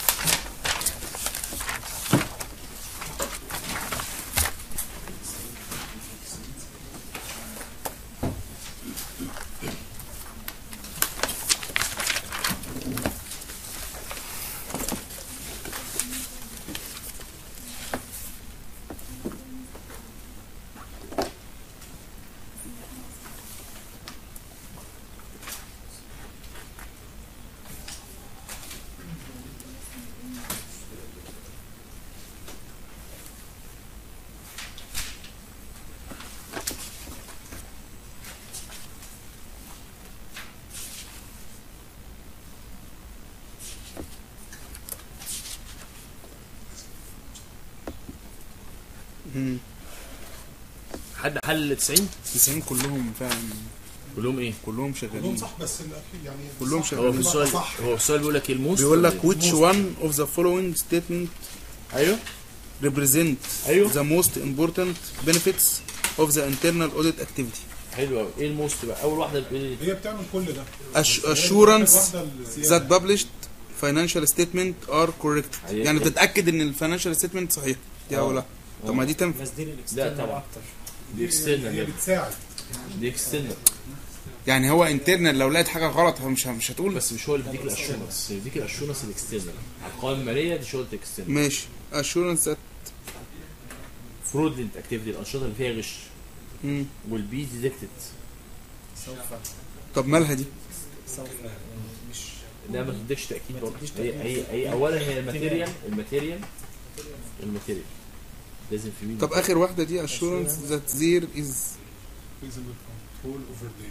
مم. حد حل 90 90 كلهم فعلا كلهم ايه؟ كلهم كلهم شغالين صح بس الاخير يعني كلهم صح. شغالين. هو في السؤال صح. هو السؤال بيقول لك ايه الموست بيقول ولا لك إيه؟ which one of the following statement ايوه represent ايوه the most important benefits of the internal audit activity حلو قوي ايه الموست بقى اول واحده بتقول ايه؟ هي بتعمل كل ده Ass- assurance واحدة الزيادة. that published financial statement are correct هي- يعني هي- تتاكد ان الفاينانشال ستيتمنت صحيح دي آه. او لا طب ما دي تنفع بس دي لا الاكسترنال طبعا. اكتر دي اكسترنال هي يا بتساعد دي اكسترنال يعني هو انترنال لو لقيت حاجه غلط مش مش هتقول بس مش هو اللي بيديك الاشورنس بيديك الاشورنس الاكسترنال على القوائم الماليه دي شغل اكسترنال ماشي assurance that فرودلنت اكتيفيتي الانشطه اللي فيها غش مم. والبي ديتكتد سوف طب مالها دي سوف مش ده ما تديكش تاكيد ما برضه تديش هي تأكيد. هي هي اولا هي الماتيريال الماتيريال الماتيريال لازم في مين طب اخر واحده دي assurance that there is reasonable control over the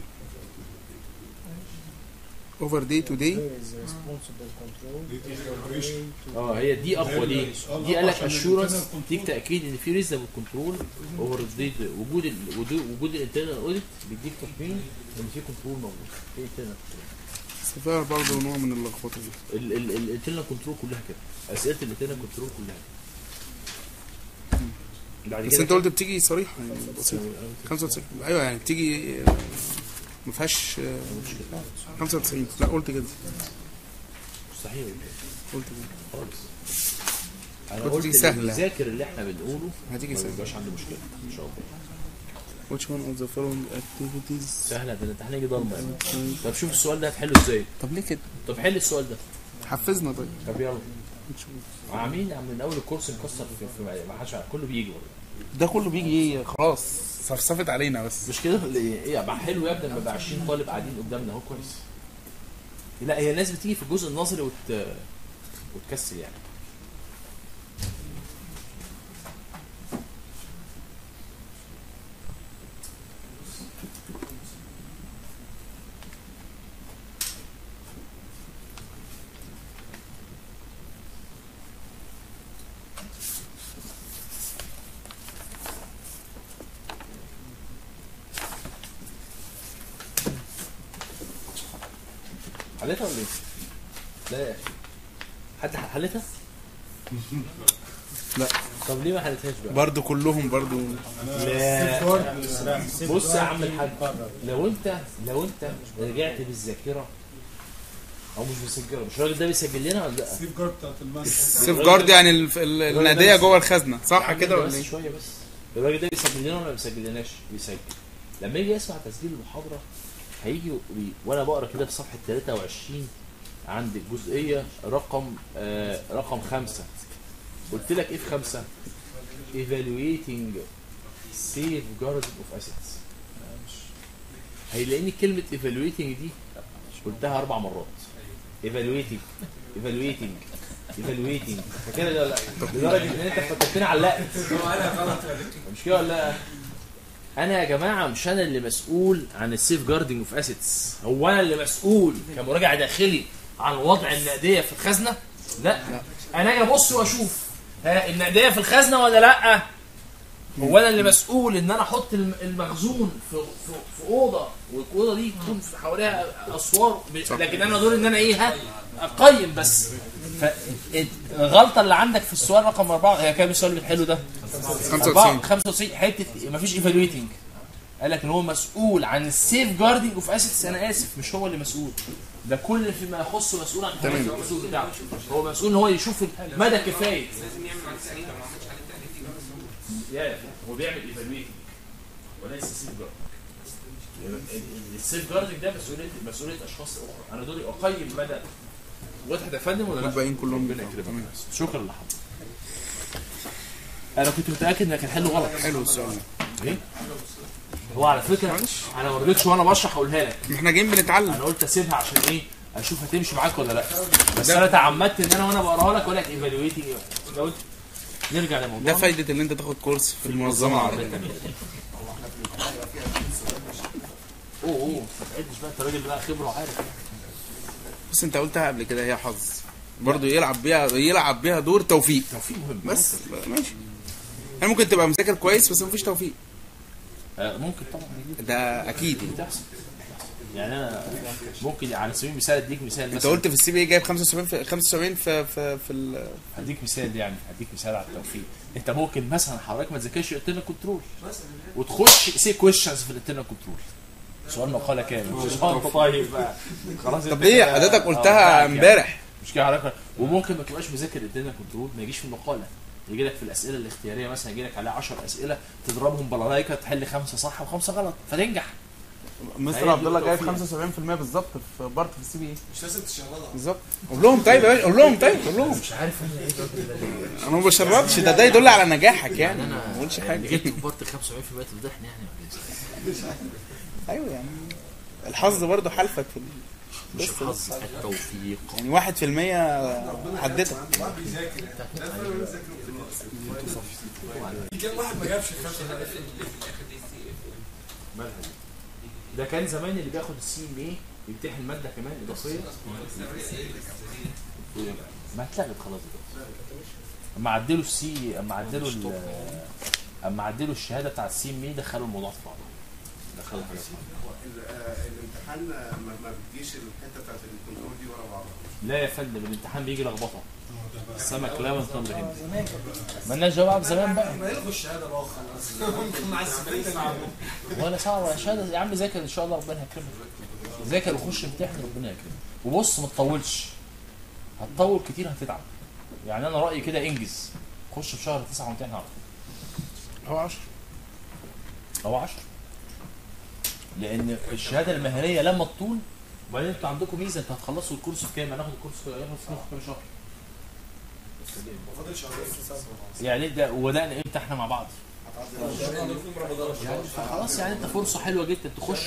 over day to day there is responsible control Day to is day the operation. way to اه هي دي اقوى دي آه، دي قال لك عشان اشورنس الانترنال كنترول. تديك تاكيد ان في ريزنبل كنترول اوفر وجود ال وجود وجود الانترنال اوديت بيديك تطمين ان في كنترول موجود في انترنال بس فيها برضه نوع من اللخبطه دي الانترنال كنترول كلها كده اسئله الانترنال كنترول كلها كده بعد بس كده انت قلت بتيجي صريحه يعني بسيطه 95 ايوه يعني بتيجي آه، ما فيهاش آه، 95 لا قلت كده مستحيل قلت كده خالص انا قلت قلت دي اللي سهلة. بيذاكر اللي احنا بنقوله هتيجي ما سهله بيبقاش عنده مشكله ان شاء الله which one of the following activities سهله ده الامتحان يجي ضلمه طب شوف السؤال ده هتحله ازاي طب ليه كده طب حل السؤال ده حفزنا طيب طب يلا نشوف. عاملين عم من اول الكورس مكسر في, في ما حدش عارف. كله بيجي والله ده كله بيجي ايه خلاص صفصفت علينا بس مش كده ولا ايه؟ ايه بقى حلو يا ابني لما يبقى 20 طالب قاعدين قدامنا اهو كويس. لا هي الناس بتيجي في الجزء النظري وت... وتكسل يعني. حلتها ولا ايه؟ لا يا اخي حد حلتها؟ لا. طب ليه ما حلتهاش بقى؟ برضو كلهم برضو لا بص يا عم الحاج لو انت لو انت رجعت بالذاكره او مش بالذاكره مش الراجل ده بيسجل لنا ولا لا؟ السيف جارد بتاعت المانجا سيف جارد يعني الف- ال- الناديه جوه الخزنه صح كده ولا بس ايه؟ شويه بس الراجل ده بيسجل لنا ولا ما بيسجلناش؟ بيسجل لما يجي يسمع تسجيل المحاضره هيجي وي- وانا بقرا كده في صفحه 23 عند الجزئيه رقم آه رقم خمسه قلت لك ايه في خمسه؟ evaluating safeguarding of assets هيلاقيني كلمه evaluating دي قلتها اربع مرات evaluating evaluating evaluating فكده ولا لا؟ لدرجه ان انت فتحتني علقت مش كده ولا لا؟ انا يا جماعه مش انا اللي مسؤول عن السيف جاردنج اوف اسيتس هو انا اللي مسؤول كمراجع داخلي عن وضع النقديه في الخزنه لا انا اجي ابص واشوف ها النقديه في الخزنه ولا لا هو انا اللي مسؤول ان انا احط الم- المخزون في في, في اوضه والاوضه دي يكون في حواليها اسوار ب- لكن انا دور ان انا ايه ها اقيم بس فالغلطه اللي عندك في السؤال رقم اربعه هي كام السؤال الحلو ده؟ 95 95 حته مفيش ايفالويتنج قال لك ان هو مسؤول عن السيف جاردنج اوف اسيتس انا اسف مش هو اللي مسؤول ده كل فيما يخص مسؤول عن تمام. المسؤول بتاعه هو مسؤول ان هو يشوف مدى كفايه لازم يعمل عليه تحليل لو ما عملش عليه تحليل يبقى يا هو بيعمل ايفالويتنج وليس سيف جارد السيف جاردنج ده مسؤوليه مسؤوليه اشخاص اخرى انا دوري اقيم مدى واضح يا فندم ولا لا؟ الباقيين كلهم ربنا يكرمك شكرا لحضرتك انا كنت متاكد انك الحل غلط حلو السؤال ده ايه؟ هو على فكره انا ما رضيتش وانا بشرح اقولها لك ما احنا جايين بنتعلم انا قلت اسيبها عشان ايه؟ اشوف هتمشي معاك ولا لا بس انا تعمدت ان انا وانا بقراها لك اقول لك ايفالويتنج لو نرجع ده لموضوعنا فايده ان انت تاخد كورس في المنظمه العربيه اوه اوه ما تعدش بقى انت راجل بقى خبره وعارف بس انت قلتها قبل كده هي حظ برضه يلعب بيها يلعب بيها دور توفيق توفيق مهم بس ماشي يعني ممكن تبقى مذاكر كويس بس مفيش توفيق آه، ممكن طبعا دي ده اكيد يعني. بتحصل يعني انا ممكن على سبيل المثال اديك مثال انت مثلا قلت في السي بي اي جايب 75 في 75 في في, في ال... هديك مثال يعني هديك مثال على التوفيق انت ممكن مثلا حضرتك ما تذاكرش الانترنال كنترول وتخش سي كويشنز في الانترنال كنترول سؤال مقاله كامل مش انت طيب بقى خلاص طب انت ليه كده- حضرتك اه، قلتها بتاعك يعني. امبارح مش كده حضرتك وممكن ما تبقاش مذاكر الانترنال كنترول ما يجيش في المقاله يجي لك في الاسئله الاختياريه مثلا يجي لك عليها 10 اسئله تضربهم بلالايكه تحل خمسه صح وخمسه غلط فتنجح مستر هي عبد الله دي جايب التوفيق. 75% بالظبط في بارت في السي بي اي مش لازم تشغلها بالظبط قول لهم طيب يا باشا قول لهم طيب قول لهم مش عارف انا ايه الراجل ده انا ما بشربش ده ده يدل على نجاحك يعني انا ما بقولش اللي حاجه جبت في بارت 75% تفضحني يعني ولا إيه؟ ايوه يعني الحظ برضه حالفك في ال... مش بس حظ التوفيق يعني 1% حددك الواحد بيذاكر لازم يذاكر في كام واحد ما جابش الخمسه ده مالها دي؟ ده كان زمان اللي بياخد السي ام اي يمتحن ماده كمان اضافيه ما اتلغت خلاص دلوقتي اما عدلوا السي اما عدلوا ال- اما عدلوا الشهاده بتاع السي ام اي دخلوا الموضوع في بعض دخلوا حاجه في بعض هو ال- آه، الامتحان آه، ما ما بتجيش الحته بتاعت الكنترول دي ورا بعضها لا يا فندم الامتحان بيجي لخبطه اه ده بقى السمك لا من تمر هندي مالناش جواب زمان بقى ما يلغوا الشهاده بقى وخلاص ممكن مع السنين ولا صعب ولا شهاده يا عم ذاكر ان شاء الله ربنا هيكرمك ذاكر وخش امتحن ربنا يكرمك وبص ما تطولش هتطول كتير هتتعب يعني انا رايي كده انجز خش في شهر تسعة وامتحن على طول هو 10 او 10 لان الشهاده المهنيه لما تطول وبعدين انتوا عندكم ميزه انتوا هتخلصوا الكورس في كام؟ هناخد الكورس في هياخد في كام شهر؟ فاضل شهرين يعني ده وبدانا امتى احنا مع بعض؟ يعني خلاص يعني انت فرصه حلوه جدا تخش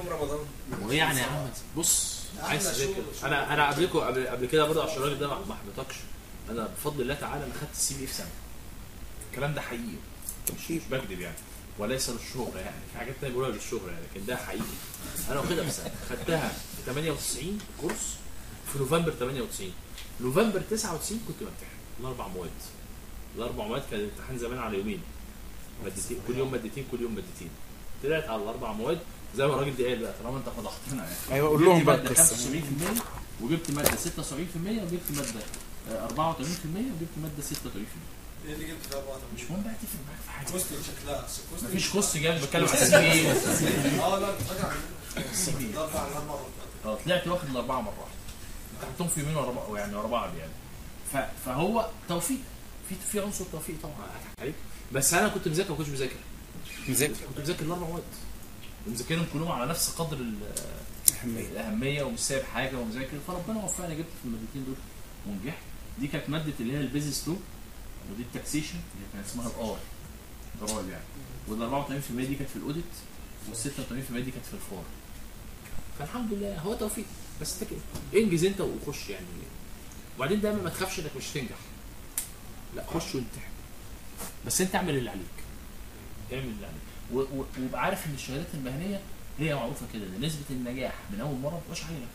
ويعني يا عم بص عايز تذاكر انا انا قبلكم قبل, قبل كده برضه عشان الراجل ده ما ما احبطكش انا بفضل الله تعالى انا خدت السي بي في سنه الكلام ده حقيقي مش مش بكذب يعني وليس للشهرة يعني في حاجات تانية بقولها للشهرة يعني لكن ده حقيقي انا واخدها في سنه خدتها في 98 كورس في نوفمبر 98 نوفمبر 99 كنت بمتحن الاربع مواد الاربع مواد كان الامتحان زمان على يومين مادتين كل يوم مادتين كل يوم مادتين طلعت على الاربع مواد زي ما الراجل ده قال بقى طالما انت فضحتنا يعني ايوه قول لهم جبت بقى مادة القصه 75% وجبت ماده 76% وجبت ماده آه، 84% وجبت ماده 86% ايه اللي جبت فيها بقى مش مهم بقى تفرق معاك في حاجه كوستنج شكلها كوستنج مفيش كوست جاي بتكلم على السي بي ايه اه لا فاكر عن السي بي ده اربع اربع مرات اه طلعت واخد الاربعه مره واحده خدتهم في يومين ورا بعض يعني ورا بعض يعني ف- فهو توفيق في في عنصر توفيق طبعا هضحك عليك بس انا كنت مذاكر ما كنتش مذاكر مذاكر كنت مذاكر الاربع مواد ومذاكرهم كلهم على نفس قدر ال- أهمية. الاهميه ومش سايب حاجه ومذاكر فربنا وفقني جبت في المادتين دول ونجحت دي كانت ماده اللي هي البيزنس 2 ودي التاكسيشن اللي كان اسمها الار ضرايب يعني وال 84% دي كانت في الاوديت وال 86% دي كانت في الفار فالحمد لله هو توفيق بس انت كده انجز انت وخش يعني وبعدين دايما ما تخافش انك مش هتنجح لا خش وامتحن بس انت اعمل اللي عليك اعمل اللي عليك و- و- وابقى عارف ان الشهادات المهنيه هي معروفه كده إن نسبه النجاح من اول مره ما بتبقاش عاليه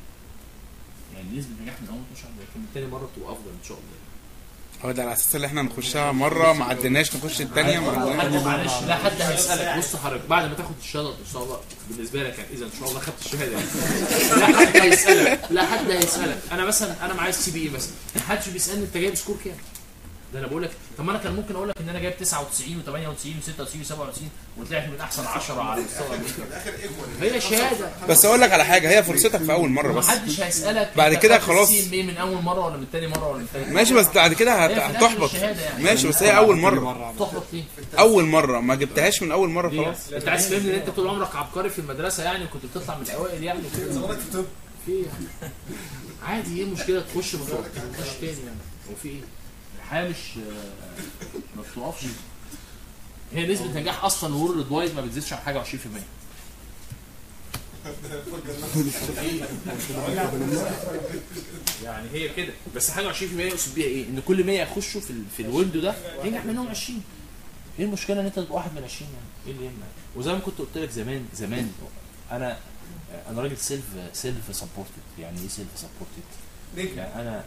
يعني نسبه النجاح من اول مره ما بتبقاش عاليه لكن من تاني مره بتبقى افضل ان شاء الله هو ده على اساس ان احنا نخشها مره ما عديناش نخش الثانيه ما حد عديناش معلش لا حد هيسالك بص حضرتك بعد ما تاخد الشهاده ان شاء الله بالنسبه لك يعني اذا ان شاء الله خدت الشهاده يعني. لا حد هيسالك لا حد هيسالك انا مثلا انا معايا السي بي اي مثلا ما حدش بيسالني انت جايب سكور كام ده انا بقول لك طب ما انا كان ممكن اقول لك ان انا جايب 99 و98 و96 و97 وطلعت من احسن 10 على مستوى امريكا في الاخر ايكوال هي شهاده بس اقول لك على حاجه هي فرصتك في اول مره ما بس حدش هيسالك بعد أنت كده خدت خلاص. السي ام اي من اول مره ولا من تاني مره ولا من تالت مره ماشي بس بعد كده هت- هي في الآخر هتحبط الشهادة يعني. ماشي بس هي اول مره تحبط ليه؟ اول مره ما جبتهاش من اول مره ليه؟ خلاص انت عايز تفهمني ان انت طول عمرك عبقري في المدرسه يعني وكنت بتطلع من الاوائل يعني وكده زمانك في طب في ايه يعني؟ عادي ايه المشكله تخش ما تخش تاني يعني هو في ايه؟ الحياه مش آه، ما بتقفش هي نسبه نجاح اصلا وورلد وايد ما بتزيدش عن حاجه 20% يعني هي كده بس حاجه 20% يقصد بيها ايه؟ ان كل 100 يخشوا في ال- في الويندو ده ينجح منهم 20 ايه المشكله ان انت تبقى واحد من 20 يعني؟ ايه اللي يمنع؟ وزي ما كنت قلت لك زمان زمان انا انا راجل سيلف سيلف سبورتد يعني ايه سيلف سبورتد؟ نجم يعني انا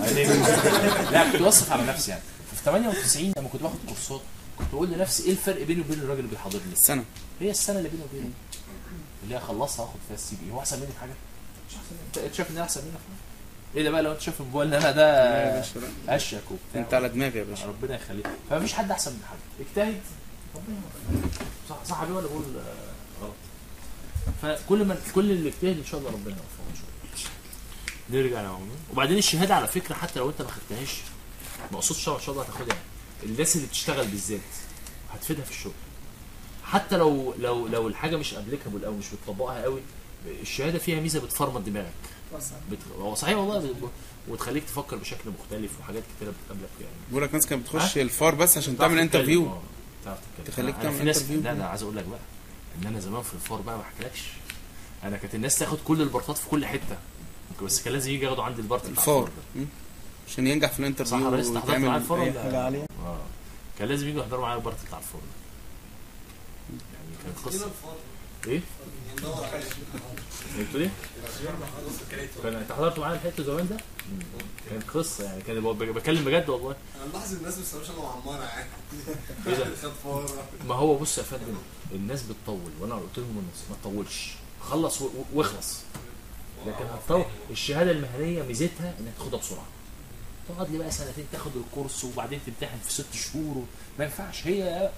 لا كنت بصرف على نفسي يعني في 98 لما كنت باخد كورسات كنت بقول لنفسي ايه الفرق بيني وبين الراجل اللي بيحاضرني؟ السنه هي السنه اللي بيني وبينه اللي هي خلصها هاخد فيها السي بي هو احسن مني في حاجه؟ مش احسن مني انت شايف ان انا احسن منك في حاجه؟ ايه ده بقى لو انت شايف الموبايل ان انا لا يا ده باشا لا. اشيك وبتاع انت على دماغي يا باشا ربنا يخليك فمفيش حد احسن من حد اجتهد ربنا يوفقك. صح صح حبيبي ولا بقول آه، غلط فكل ما كل اللي اجتهد ان شاء الله ربنا يوفقه ان شاء الله نرجع يا عمر وبعدين الشهاده على فكره حتى لو انت ما خدتهاش ما اقصدش ان شاء الله هتاخدها يعني. الناس اللي بتشتغل بالذات هتفيدها في الشغل حتى لو لو لو الحاجه مش ابليكابل او مش بتطبقها قوي الشهاده فيها ميزه بتفرمط دماغك بت... هو صحيح والله بت... وتخليك تفكر بشكل مختلف وحاجات كتيره بتقابلك يعني بقول لك ناس كانت بتخش ها؟ الفار بس عشان تعرف تعمل تتكلم، انترفيو آه، تعرف تتكلم تخليك أنا تعمل في ناس انترفيو. لا انا عايز اقول لك بقى ان انا زمان في الفار بقى ما احكيلكش انا كانت الناس تاخد كل البارتات في كل حته بس كان لازم يجي ياخدوا عندي البارت بتاع الفار مم. عشان ينجح في الانترفيو صح يا ريس، حضرت معاه الفار أي ولا؟ حاجة عليه اه كان لازم يجوا يحضروا معايا البارت بتاع الفار ده. يعني كانت خدينا قصه الفاضي ايه؟ ندور عليه قلت ليه؟ كان انت حضرت معايا الحته زمان ده؟ كانت قصه يعني كان ب- بكلم بجد والله انا ملاحظ الناس ما بتستخدمش الا معمره يعني ايه ده؟ خد فاره ما هو بص يا فندم الناس بتطول وانا قلت لهم الناس ما تطولش خلص و- و- واخلص لكن هتطول الشهاده المهنيه ميزتها انك تاخدها بسرعه تقعد لي بقى سنتين تاخد الكورس وبعدين تمتحن في ست شهور و... ما ينفعش هي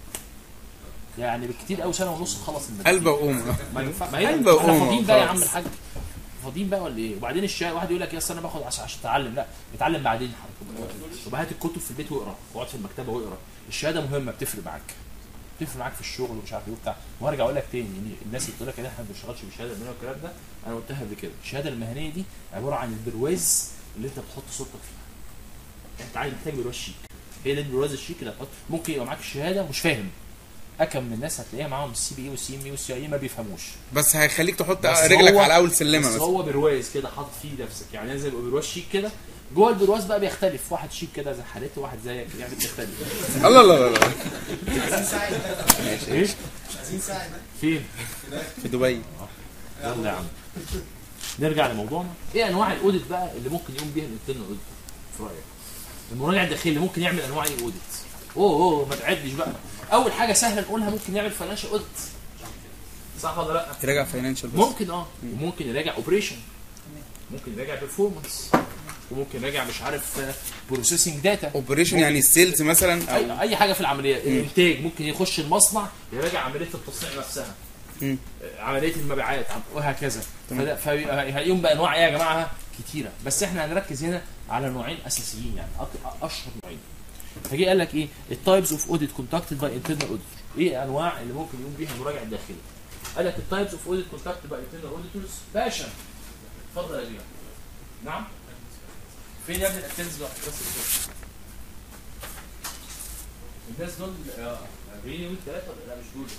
يعني بالكتير قوي سنه ونص تخلص المادة قلبه وقوم ما ينفع ما هي قلب احنا وقوم فاضيين بقى يا خلاص. عم الحاج فاضيين بقى ولا ايه وبعدين الشهاده واحد يقول لك يا أصل انا باخد عشان عشان اتعلم لا اتعلم بعدين حضرتك يبقى هات الكتب في البيت واقرا واقعد في المكتبه واقرا الشهاده مهمه بتفرق معاك بتفرق معاك في الشغل ومش عارف ايه وبتاع وهرجع اقول لك تاني يعني الناس اللي بتقول لك ان احنا ما بنشتغلش بالشهاده المهنيه والكلام ده انا قلتها قبل كده الشهاده المهنيه دي عباره عن البرواز اللي انت بتحط صورتك فيها انت عايز محتاج برواز شيك هي ده البرواز الشيك اللي هتحط ممكن يبقى معاك الشهاده مش فاهم اكم من الناس هتلاقيها معاهم السي بي اي والسي ام اي والسي اي ما بيفهموش بس هيخليك تحط بس رجلك هو- على اول سلمه بس مثلا هو برواز كده حاطط فيه نفسك يعني لازم يبقى برواز شيك كده جوه البرواز بقى بيختلف واحد شيك كده زي حالتي وواحد زيك يعني بتختلف الله الله الله عايزين ساعة ماشي ايه مش عايزين ساعة فين في دبي يلا يا عم نرجع لموضوعنا ايه انواع الاوديت بقى اللي ممكن يقوم بيها الانترنال اوديت في رايك المراجع الداخلي اللي ممكن يعمل انواع ايه اوديت اوه اوه ما تعدش بقى اول حاجه سهله نقولها ممكن يعمل فاينانشال اوديت صح ولا لا تراجع فاينانشال بس ممكن اه وممكن يراجع اوبريشن ممكن يراجع بيرفورمانس وممكن يراجع مش عارف بروسيسنج داتا اوبريشن يعني السيلز مثلا او اي اي حاجه في العمليه الانتاج ممكن يخش المصنع يراجع عمليه التصنيع نفسها مم. آه، عمليه المبيعات عم- وهكذا تمام. فده- فهي- هيقوم بانواع ايه يا جماعه كتيره بس احنا هنركز هنا على نوعين اساسيين يعني أك- اشهر نوعين فجي قال لك ايه التايبس اوف اوديت كونتاكتد باي انترنال اوديتور ايه انواع اللي ممكن يقوم بيها المراجع الداخلي قال لك التايبس اوف اوديت كونتاكتد باي انترنال اوديتورز باشا اتفضل يا بيه نعم فين يا ابني الاتنز بقى بس الفرصة. الناس دول آه، بيني وانت ثلاثه ولا لا مش دول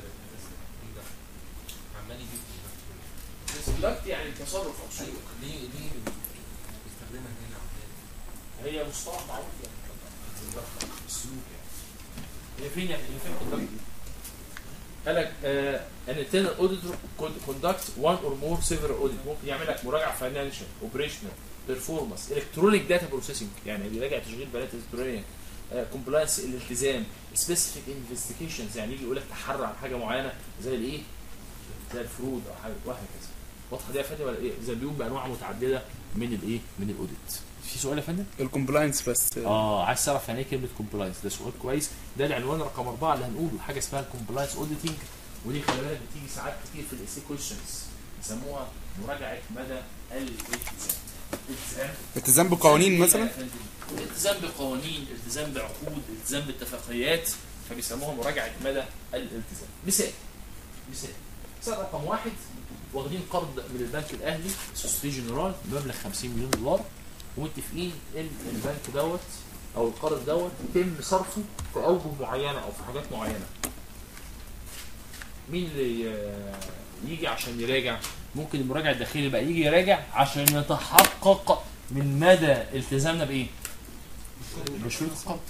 عمال يجيب الكونتاكت يعني التصرف او سلوك ايوه ليه ليه بيستخدمها هنا هي مصطلح معروف يعني السلوك يعني هي فين يعني هي فين conduct؟ قال لك ان internal auditor could conduct one or more several audit ممكن يعمل لك مراجعه فاينانشال اوبريشنال بيرفورمانس الكترونيك داتا بروسيسنج يعني بيراجع تشغيل بيانات الكترونيه كومبلاينس الالتزام سبيسيفيك انفستيجيشنز يعني يجي يقول لك تحرى عن حاجه معينه زي الايه؟ زي الفروض او حاجه وهكذا واضحه دي يا فندم ولا ايه؟ زي بيقوم بانواع متعدده من الايه؟ من الاوديت. في سؤال يا فندم؟ الكومبلاينس بس اه عايز تعرف يعني ايه كلمه كومبلاينس ده سؤال كويس ده العنوان رقم اربعه اللي هنقوله حاجه اسمها الكومبلاينس اوديتنج ودي خلي بالك بتيجي ساعات كتير في الاس كويشنز يسموها مراجعه مدى الالتزام الالتزام التزام بقوانين مثلا الالتزام بقوانين التزام بعقود التزام باتفاقيات فبيسموها مراجعه مدى الالتزام مثال مثال مثال رقم واحد واخدين قرض من البنك الاهلي سوسيتي جنرال بمبلغ 50 مليون دولار ومتفقين ان البنك دوت او القرض دوت يتم صرفه في اوجه معينه او في حاجات معينه. مين اللي آه، يجي عشان يراجع؟ ممكن المراجع الداخلي بقى يجي يراجع عشان يتحقق من مدى التزامنا بايه؟ بشروط القرض.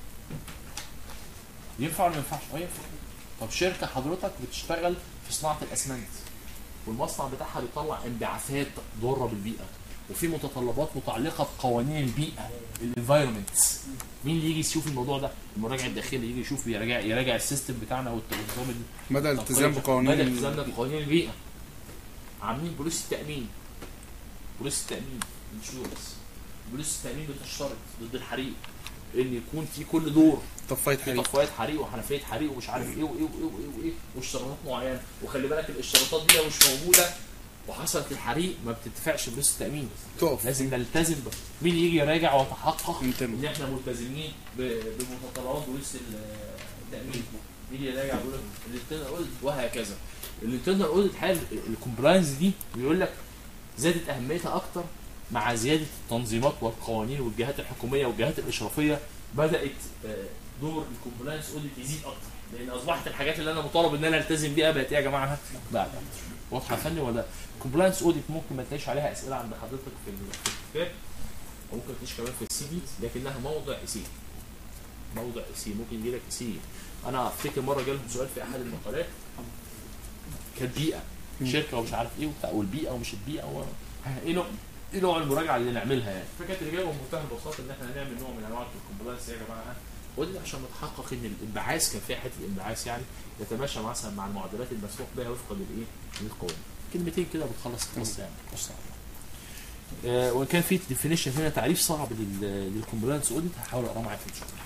ينفع ولا ما ينفعش؟ اه ينفع. طب شركه حضرتك بتشتغل في صناعه الاسمنت والمصنع بتاعها بيطلع انبعاثات ضاره بالبيئه وفي متطلبات متعلقه بقوانين البيئه الانفايرمنت مين اللي يجي يشوف الموضوع ده؟ المراجع الداخلي يجي يشوف يراجع يراجع السيستم بتاعنا والنظام مدى الالتزام مدى بقوانين التزامنا بقوانين البيئه عاملين بوليس التامين بوليس التامين انشورنس بوليس التامين بتشترط ضد الحريق ان يكون في كل دور طفايه في حريق طفايات حريق وحنفيه حريق ومش عارف ايه وايه وايه وايه وايه واشتراطات معينه وخلي بالك الاشتراطات دي لو مش موجوده وحصلت الحريق ما بتدفعش فلوس التامين تقف لازم نلتزم بقى. مين يجي يراجع ويتحقق انت ان احنا ملتزمين ب- بمتطلبات بوليس التامين مين يراجع يقول الانترنال اوديت وهكذا الانترنال اوديت حال الكومبلاينس دي بيقول لك زادت اهميتها اكتر مع زياده التنظيمات والقوانين والجهات الحكوميه والجهات الاشرافيه بدات آه، دور الكومبلاينس اوديت يزيد اكتر لان اصبحت الحاجات اللي انا مطالب ان انا التزم بيها بقت ايه يا جماعه؟ بقى واضحه يا فندم ولا كومبلاينس اوديت ممكن ما تلاقيش عليها اسئله عند حضرتك في ال- في الكتاب او ممكن تلاقيش كمان في السي في لكنها موضع اسي موضع اسي ممكن يجي لك اسي انا افتكر مره جالهم سؤال في احد المقالات كانت بيئه شركه ومش عارف ايه وبتاع والبيئه ومش البيئه و... ايه نوع ايه نوع المراجعه اللي نعملها يعني فكانت الاجابه بمنتهى البساطه ان احنا هنعمل نوع من انواع الكومبلاينس يا جماعه ودي عشان نتحقق ان الانبعاث كان فيها حته الانبعاث يعني يتماشى مثلا مع المعدلات المسموح بها وفقا للايه؟ للقوانين. كلمتين كده بتخلص القصه يعني قصه آه وان كان في ديفينيشن هنا تعريف صعب لل- للكومبلاينس اوديت هحاول اقراه معاك ان شاء الله.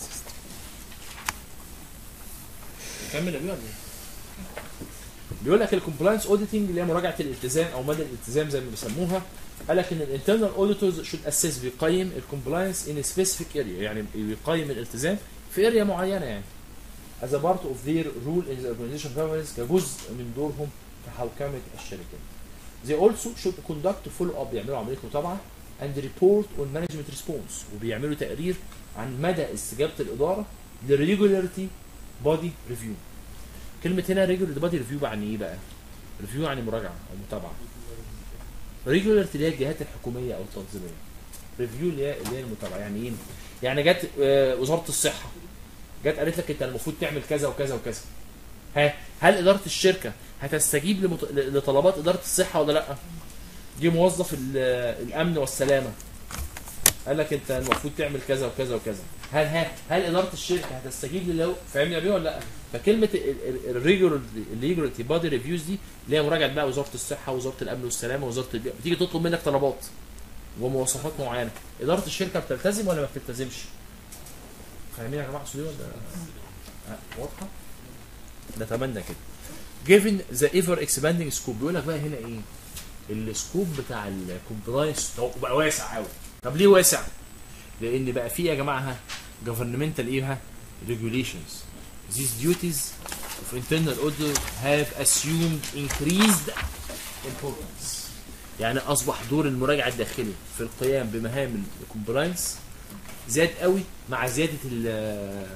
نكمل يا بيه ولا ايه؟ بيقول لك الكومبلاينس اوديتنج اللي هي مراجعه الالتزام او مدى الالتزام زي ما بيسموها قال لك ان الانترنال اوديتورز شود اسيس بيقيم الكومبلاينس ان سبيسيفيك اريا يعني بيقيم الالتزام في اريا معينه يعني as a part of their rule in the organization governance كجزء من دورهم في حوكمه الشركات. They also should conduct follow up بيعملوا عمليه متابعه and report on management response وبيعملوا تقرير عن مدى استجابه الاداره للريجولاريتي بادي ريفيو كلمه هنا ريجولار بادي ريفيو يعني ايه بقى ريفيو يعني مراجعه او متابعه ريجولار اللي هي الجهات الحكوميه او التنظيميه ريفيو اللي هي اللي هي المتابعه يعني ايه يعني جت آه، وزاره الصحه جت قالت لك انت المفروض تعمل كذا وكذا وكذا ها هل اداره الشركه هتستجيب لمط... لطلبات اداره الصحه ولا لا دي موظف ال- الامن والسلامه قال لك انت المفروض تعمل كذا وكذا وكذا هل هل, هل اداره الشركه هتستجيب للو فاهمني بيه ولا لا فكلمه الريجولار الريجولاريتي بادي ريفيوز دي اللي هي مراجعه بقى وزاره الصحه وزاره الامن والسلامه وزاره البيئه بتيجي تطلب منك طلبات ومواصفات معينه اداره الشركه بتلتزم ولا ما بتلتزمش فاهمين يا جماعه اقصد ايه ولا آه، واضحه نتمنى كده given the ever expanding scope بيقول لك بقى هنا ايه السكوب بتاع الكومبلاينس بقى واسع قوي طب ليه واسع لان بقى في يا جماعه ها governmental ايه ها regulations these duties of internal audit have assumed increased importance يعني اصبح دور المراجع الداخلي في القيام بمهام الكومبلاينس زاد قوي مع زياده ال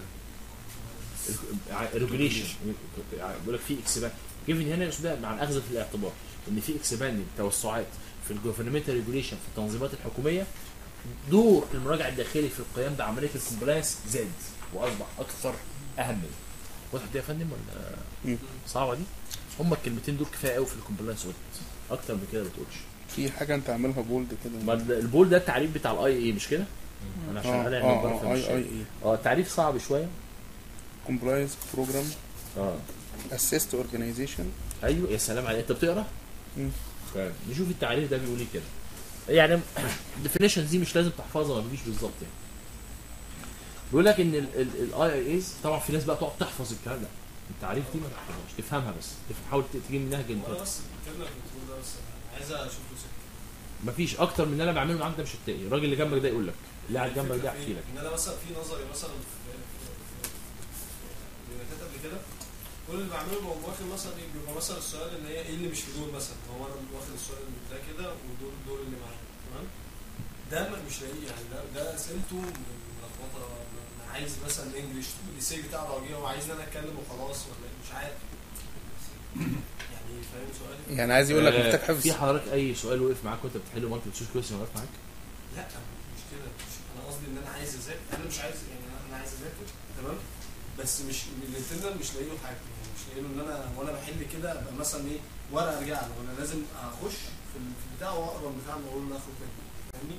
الريجوليشن بيقول لك في اكسبان جيفن هنا يقصد مع الاخذ في الاعتبار ان في اكسبان توسعات في الجوفرنمنتال ريجوليشن في التنظيمات الحكوميه دور المراجع الداخلي في القيام بعمليه الكومبلاينس زاد واصبح اكثر اهميه واضح دي يا فندم ولا مم. صعبه دي هم الكلمتين دول كفايه قوي في الكومبلاينس اوديت اكتر من كده ما تقولش في حاجه انت عاملها بولد ما كده ال- البول ده التعريف بتاع الاي اي مش كده؟ انا عشان اه انا يعني اه بعرف اه مش اي اي اه التعريف صعب شويه كومبلاينس بروجرام اه اسيست اورجانيزيشن ايوه يا سلام عليك انت بتقرا؟ مم. طيب نشوف التعريف ده بيقول ايه كده يعني الديفينيشنز دي مش لازم تحفظها ما بيجيش بالظبط يعني بيقول لك ان الاي اي ايز طبعا في ناس بقى تقعد تحفظ الكلام ده التعريف دي ما تحفظهاش تفهمها بس تف- حاول ت- تجيب منها وانا كلمتين بس الكلمه اللي بتقول ده بس أنا عايز اشوف له سكه مفيش اكتر من اللي انا بعمله معاك ده مش هتلاقي الراجل اللي جنبك ده يقول لك اللي قاعد جنبك ده يحكي لك ان انا مثلا في نظري مثلا في في- في يونيتات قبل كده كل اللي بعمله بقوم واخد مثلا ايه بيبقى مثلا السؤال ان هي ايه اللي مش في دول مثلا هو انا واخد السؤال اللي ده كده ودول دول اللي معايا تمام ده ما- مش لاقيه يعني ده ده اسئلته ملخبطه أنا عايز مثلا انجلش السي بتاع راجيه وعايز ان انا اتكلم وخلاص ولا إيه؟ مش عارف يعني فاهم سؤالي؟ يعني عايز يقول لك آه، محتاج حفظ في حضرتك اي سؤال وقف معاك وانت بتحله مالتي تشوز كويس واقف معاك لا مش كده مش انا قصدي ان انا عايز اذاكر انا مش عايز يعني أنا- انا عايز اذاكر تمام بس مش الانترنال مش لاقي له حاجه يعني مش لاقي له ان انا وانا بحل كده ابقى مثلا ايه ورقه ارجع له وانا لازم اخش في ال- في البتاع واقرا البتاع واقول له اخد بالي فاهمني؟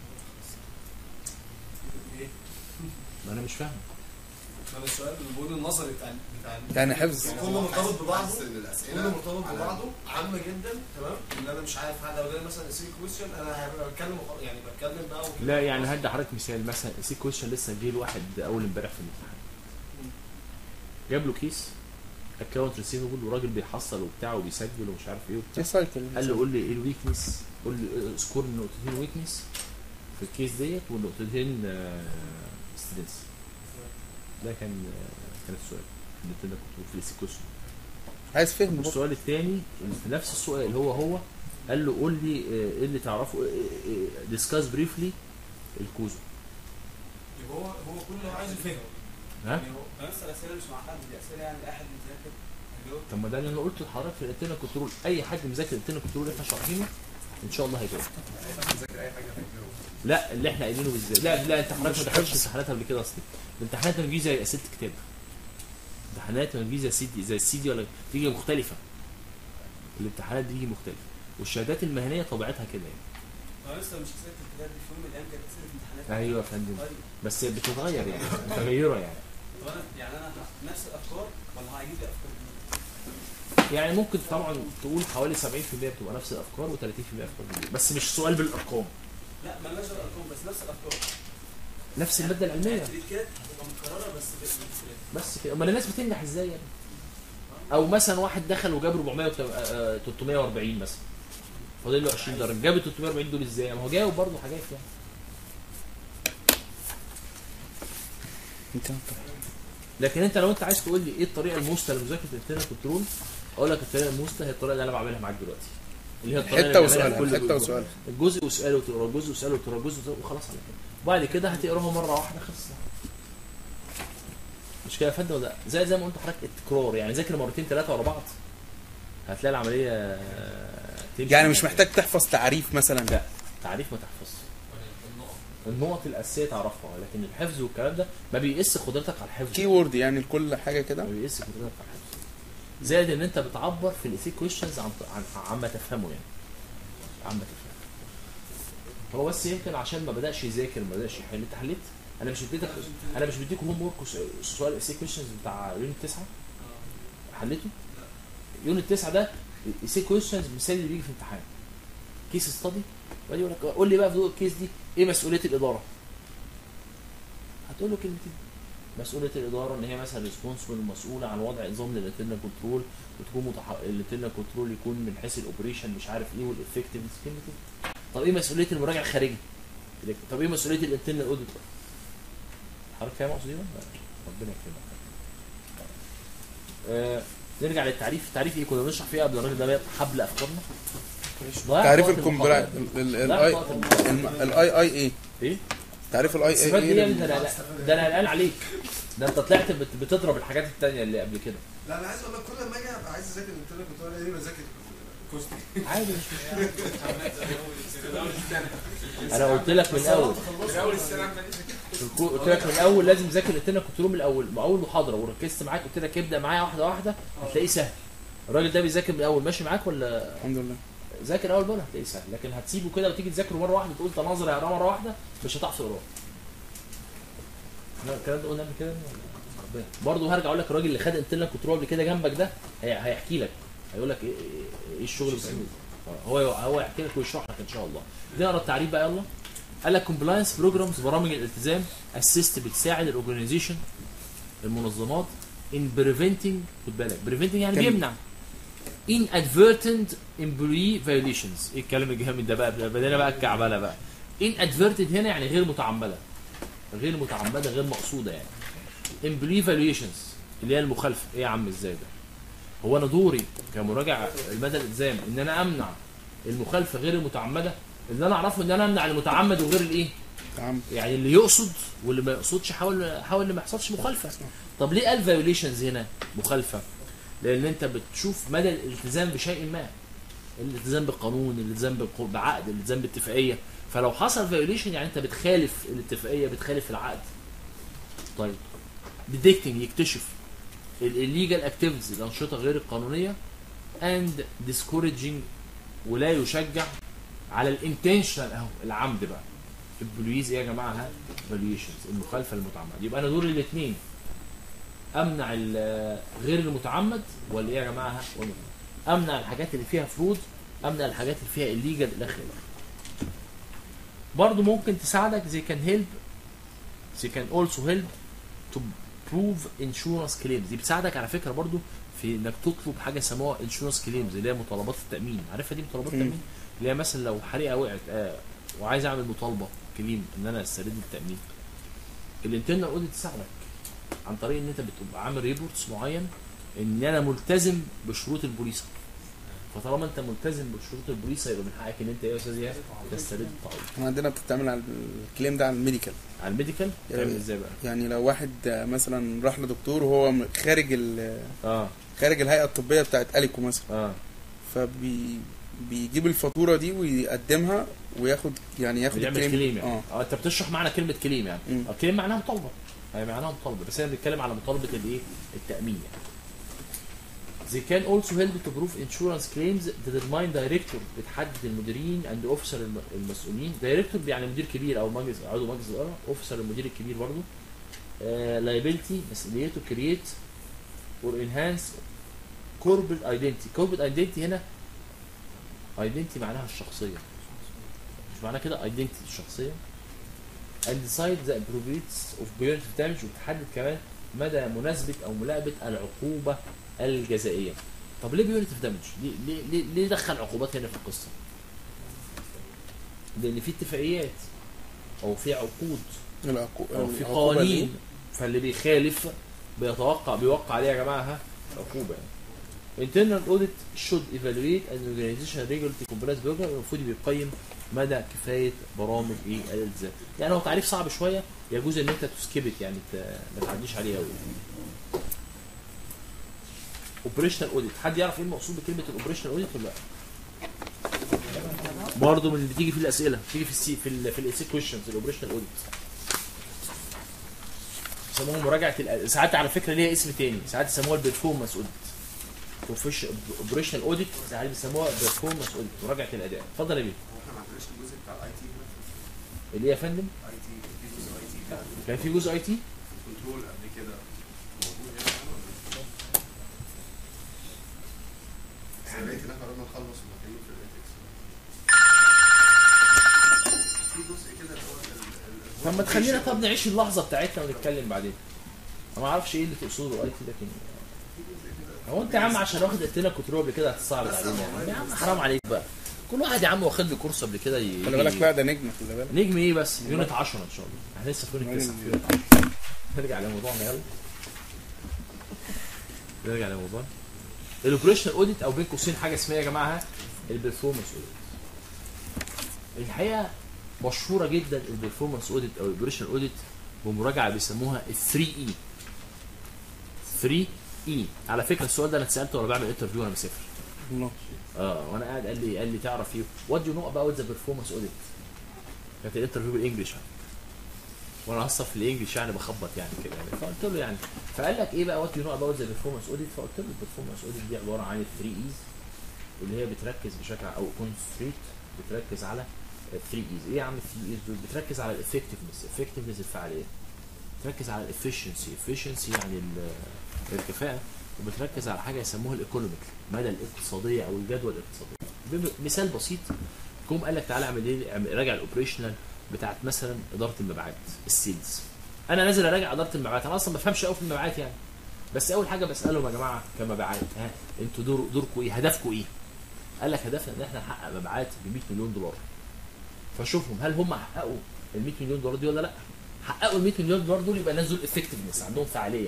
ايه؟ ما انا مش فاهم ما السؤال اللي بقول النظري بتاع بتاع يعني حفظ يعني كله مرتبط ببعضه حاسس ان الاسئله كله مرتبط على- ببعضه عام جدا تمام ان انا مش عارف حاجه لو جالي مثلا سي كويشن انا هبقى بتكلم وخلاص، يعني بتكلم بقى وكده لا يعني هدي حضرتك مثال مثلا سي كويشن لسه جاي واحد اول امبارح في الامتحان جاب له كيس اكونت ريسيفبل وراجل بيحصل وبتاع وبيسجل ومش عارف ايه وبتاع دي سايكل قال له قول لي ايه الويكنس قول لي سكور نقطتين ويكنس في الكيس ديت ونقطتين ستريس ده كان آه، كان السؤال اللي انت كنت في السي كويشن عايز فهم برضه السؤال الثاني في نفس السؤال اللي هو هو قال له قول لي آه، ايه اللي تعرفه ديسكاس بريفلي الكوزو يبقى هو هو كل اللي هو عايزه فهم ها يعني هو بس الاسئله مش مع حد دي اسئله يعني احد مذاكر يجاوب طب ما ده اللي انا قلته لحضرتك في الانترنال كنترول اي حد مذاكر الانترنال كنترول اللي احنا شارحينه ان شاء الله هيجاوب لا اللي احنا قايلينه بالذات لا لا انت حضرتك ما دخلتش امتحانات قبل كده اصلا الامتحانات لما بتجي زي اسئله كتاب امتحانات لما بتجي زي سي دي زي السي دي ولا تيجي مختلفه الامتحانات دي بتيجي مختلفه والشهادات المهنيه طبيعتها كده يعني انا لسه مش اسئله الكتاب دي في يوم من الايام كانت اسئله امتحانات ايوه يا فندم طيب بس بتتغير يعني متغيره يعني طب انا يعني انا ه- نفس الافكار ولا هجيب لي افكار جديدة؟ يعني ممكن طبعا تقول حوالي 70% بتبقى نفس الافكار و30% افكار جديده بس مش سؤال بالارقام لا مالناش الارقام بس نفس الافكار نفس الماده العلميه يعني التريكات هتبقى مكرره بس بالتريكات بس كده امال الناس بتنجح ازاي يعني او مثلا واحد دخل وجاب 400 وت- آه، 340 مثلا فاضل له 20 درجه جاب ال 340 دول ازاي ما هو جاوب برضه حاجات يعني انت لكن انت لو انت عايز تقول لي ايه الطريقه الموسطى لمذاكره الانترنال كنترول اقول لك الطريقه الموسطى هي الطريقه اللي انا بعملها معاك دلوقتي اللي هي الطريقه حته اللي بعملها وسؤال كل حته أسبوع. وسؤال الجزء وسؤال وتقرا جزء وسؤال وتقرا جزء وسؤال وخلاص على كده وبعد كده هتقراها مره واحده خلص مش كده يا فندم ولا لأ؟ زي زي ما قلت لحضرتك التكرار يعني ذاكر مرتين ثلاثه ورا بعض هتلاقي العمليه آه، تمشي يعني مش معاك. محتاج تحفظ تعريف مثلا لا تعريف ما تحفظش النقط الاساسيه تعرفها لكن الحفظ والكلام ده ما بيقيس قدرتك على الحفظ كي وورد يعني لكل حاجه كده ما بيقيس قدرتك على الحفظ زائد ان انت بتعبر في الايسي كويشنز عن عن عما تفهمه يعني عما تفهمه هو بس يمكن عشان ما بداش يذاكر ما بداش يحل انت حليت انا مش اديتك انا مش بديك هوم ورك سؤال الايسي كويشنز بتاع يونت 9 حليته يونت 9 ده الايسي كويشنز مثال اللي بيجي في امتحان كيس ستادي وبعدين يقول لك قول لي بقى في ضوء الكيس دي ايه مسؤوليه الاداره هتقول له كلمتين مسؤوليه الاداره ان هي مثلا ريسبونسبل مسؤوله عن وضع نظام للانترنال كنترول وتكون متح... الانترنال كنترول يكون من حيث الاوبريشن مش عارف ايه والافكتفنس كلمتين طب ايه مسؤوليه المراجع الخارجي طب ايه مسؤوليه الانترنال اوديت حضرتك فاهم اقصد ايه ولا؟ ربنا يكرمك آه نرجع للتعريف التعريف ايه كنا بنشرح فيه قبل الراجل ده حبل افكارنا ضيعت تعريف وقت الكومبلاي المحاضرة. ضيعت الاي وقت المحاضرة. الاي اي اي ايه تعريف الاي الصفات اي دي يا اي ابني ده انا ده انا قلقان عليك ده انت طلعت بت- بتضرب الحاجات التانية اللي قبل كده لا انا عايز اقول لك كل ما اجي ابقى عايز اذاكر الانترنت كنت اقول ايه بذاكر كوستي عادي مش مشكله انا قلت لك من الاول من اول السنه عمال قلت لك من الاول لازم تذاكر الاتنين كنت من الاول من اول محاضره وركزت معاك قلت لك ابدا معايا واحده واحده هتلاقيه سهل الراجل ده بيذاكر من الاول ماشي معاك ولا الحمد لله ذاكر اول باول هتلاقيه سهل لكن هتسيبه كده وتيجي تذاكره مره واحده تقول ده نظري هقراه مره واحده مش هتعرف تقراه لا الكلام ده قلنا قبل كده ربنا. برضه هرجع اقول لك الراجل اللي خد انترنال كنترول قبل كده جنبك ده هي- هيحكي لك هيقول لك ايه إيه- ايه الشغل اللي بتعمله آه، هو هو يحكي لك ويشرح لك ان شاء الله نقرا التعريف بقى يلا قال لك كومبلاينس بروجرامز برامج الالتزام اسيست بتساعد الاورجنايزيشن المنظمات ان بريفنتنج خد بالك بريفنتنج يعني كمل. بيمنع inadvertent employee violations ايه الكلام الجامد ده بقى بدأنا بقى الكعبله بقى inadvertent هنا يعني غير متعمده غير متعمده غير مقصوده يعني employee violations اللي هي المخالفه ايه يا عم ازاي ده هو انا دوري كمراجع المدى الالزام ان انا امنع المخالفه غير المتعمده اللي انا اعرفه ان انا امنع المتعمد وغير الايه نعم يعني اللي يقصد واللي ما يقصدش حاول حاول ان ما يحصلش مخالفه طب ليه قال فايوليشنز هنا مخالفه لان انت بتشوف مدى الالتزام بشيء ما الالتزام بالقانون الالتزام بالق- بعقد الالتزام باتفاقيه فلو حصل فايوليشن يعني انت بتخالف الاتفاقيه بتخالف العقد طيب ديتكتنج يكتشف الليجال اكتيفيتيز الانشطه غير القانونيه اند discouraging ولا يشجع على الانتنشنال اهو العمد بقى البوليز ايه يا جماعه ها فاليوشنز المخالفه المتعمده يبقى انا دوري الاثنين امنع ال- غير المتعمد ولا ايه يا جماعه ها والمتعمد. امنع الحاجات اللي فيها فرود امنع الحاجات اللي فيها الليجل الى اخره برضه ممكن تساعدك زي كان هيلب زي كان اولسو هيلب تو بروف انشورنس كليمز دي بتساعدك على فكره برضه في انك تطلب حاجه يسموها انشورنس كليمز اللي هي مطالبات التامين عارفها دي مطالبات مم. التامين اللي هي مثلا لو حريقه وقعت آه وعايز اعمل مطالبه كليم ان انا استرد التامين الانترنال اوديت تساعدك عن طريق ان انت بتبقى عامل ريبورتس معين ان انا ملتزم بشروط البوليصه فطالما انت ملتزم بشروط البوليصه يبقى من حقك ان انت ايه يا استاذ اياد تسترد التعويض احنا عندنا بتتعمل على الكليم ده على الميديكال على الميديكال يعني- تعمل ازاي بقى؟ يعني لو واحد آه، مثلا راح لدكتور وهو م- خارج ال- اه خارج الهيئه الطبيه بتاعت اليكو مثلا اه فبي بيجيب الفاتوره دي ويقدمها وياخد يعني ياخد بيعمل كليم يعني اه اه انت بتشرح معنى كلمه كليم يعني مم. اه كليم معناها مطالبه هي معناها مطالبه بس احنا بنتكلم على مطالبه الايه؟ التامين يعني They can also help to prove insurance claims determine director بتحدد المديرين and officer الم- المسؤولين director يعني مدير كبير او مجلس عضو مجلس الاداره officer المدير الكبير برضه آه liability مسؤوليته create or enhance corporate identity corporate identity هنا identity معناها الشخصيه مش معناها كده identity الشخصيه and decide the appropriate of punitive damage وبتحدد كمان مدى مناسبة أو ملائمة العقوبة الجزائية. طب ليه بيونيتيف دامج؟ ليه ليه ليه, ليه دخل عقوبات هنا في القصة؟ لأن في اتفاقيات أو في عقود العقو- أو في العقوبة قوانين دي فاللي بيخالف بيتوقع بيوقع عليه يا جماعة ها عقوبة يعني. Internal audit should evaluate an organization regulatory compliance program المفروض بيقيم مدى كفاية برامج ايه الالتزام. يعني هو تعريف صعب شوية يجوز ان انت تسكبت يعني ت- ما تعديش عليه قوي. اوبريشنال اوديت حد يعرف ايه المقصود بكلمه الاوبريشنال اوديت ولا لا برضه من اللي بتيجي في الاسئله بتيجي في السي في ال في الايسي كويشنز الاوبريشنال اوديت يسموها مراجعه الأ- ساعات على فكره ليها اسم تاني ساعات يسموها البرفورمانس اوديت اوبريشنال اوديت ساعات بيسموها برفورمانس اوديت مراجعه الاداء اتفضل يا بيه هو احنا ما عندناش الجزء بتاع الاي تي اللي هي يا فندم اي تي في جزء اي تي كان في جزء اي تي كنترول قبل كده موجود هنا ولا مش موجود؟ بس أنا لقيت ان احنا قررنا نخلص وداخلين في الريتكس في جزء كده اللي هو ال- ال- طب ما تخلينا طب نعيش اللحظه بتاعتنا ونتكلم بعدين انا ما اعرفش ايه اللي تقصده اي تي لكن هو انت يا عم عشان واخد اتنا كنترول قبل كده هتستعرض علينا يعني يا عم حرام عليك بقى كل واحد يا عم واخد له كورس قبل كده ي- خلي بالك لا ده نجم خلي بالك نجم ايه بس يونت 10 ان شاء الله احنا لسه في يونت 9 في يونت 10 نرجع لموضوعنا يلا نرجع لموضوعنا الاوبريشنال اوديت او بين قوسين حاجه اسمها يا جماعه البرفورمانس اوديت الحقيقه مشهوره جدا البرفورمانس اوديت او الاوبريشنال اوديت بمراجعه بيسموها ال 3 اي 3 اي على فكره السؤال ده انا اتسالته وانا بعمل انترفيو وانا مسافر الله اه وانا قاعد قال لي قال لي تعرف ايه وات يو نو اباوت ذا بيرفورمانس اوديت كانت الانترفيو بالانجلش وانا اصلا في الانجلش يعني بخبط يعني كده يعني فقلت له يعني فقال لك ايه بقى وات يو نو اباوت ذا بيرفورمانس اوديت فقلت له البيرفورمانس اوديت دي عباره عن الثري ايز اللي هي بتركز بشكل او كونستريت بتركز على الثري ايز ايه يا عم الثري ايز دول بتركز على الافكتفنس افكتفنس الفعاليه بتركز على الافشنسي افشنسي يعني ال- الكفاءه وبتركز على حاجه يسموها الايكونوميك مدى الاقتصاديه او الجدوى الاقتصاديه بم- مثال بسيط قوم قال لك تعالى اعمل ايه اعمل- راجع الاوبريشنال بتاعت مثلا اداره المبيعات السيلز انا نازل اراجع اداره المبيعات انا اصلا ما بفهمش قوي في المبيعات يعني بس اول حاجه بسالهم يا جماعه كمبيعات ها انتوا دور دوركم ايه هدفكم ايه قال لك هدفنا ان احنا نحقق مبيعات ب 100 مليون دولار فشوفهم هل هم حققوا ال 100 مليون دولار دي ولا لا حققوا ال 100 مليون دولار دول يبقى الناس دول افكتفنس عندهم فعاليه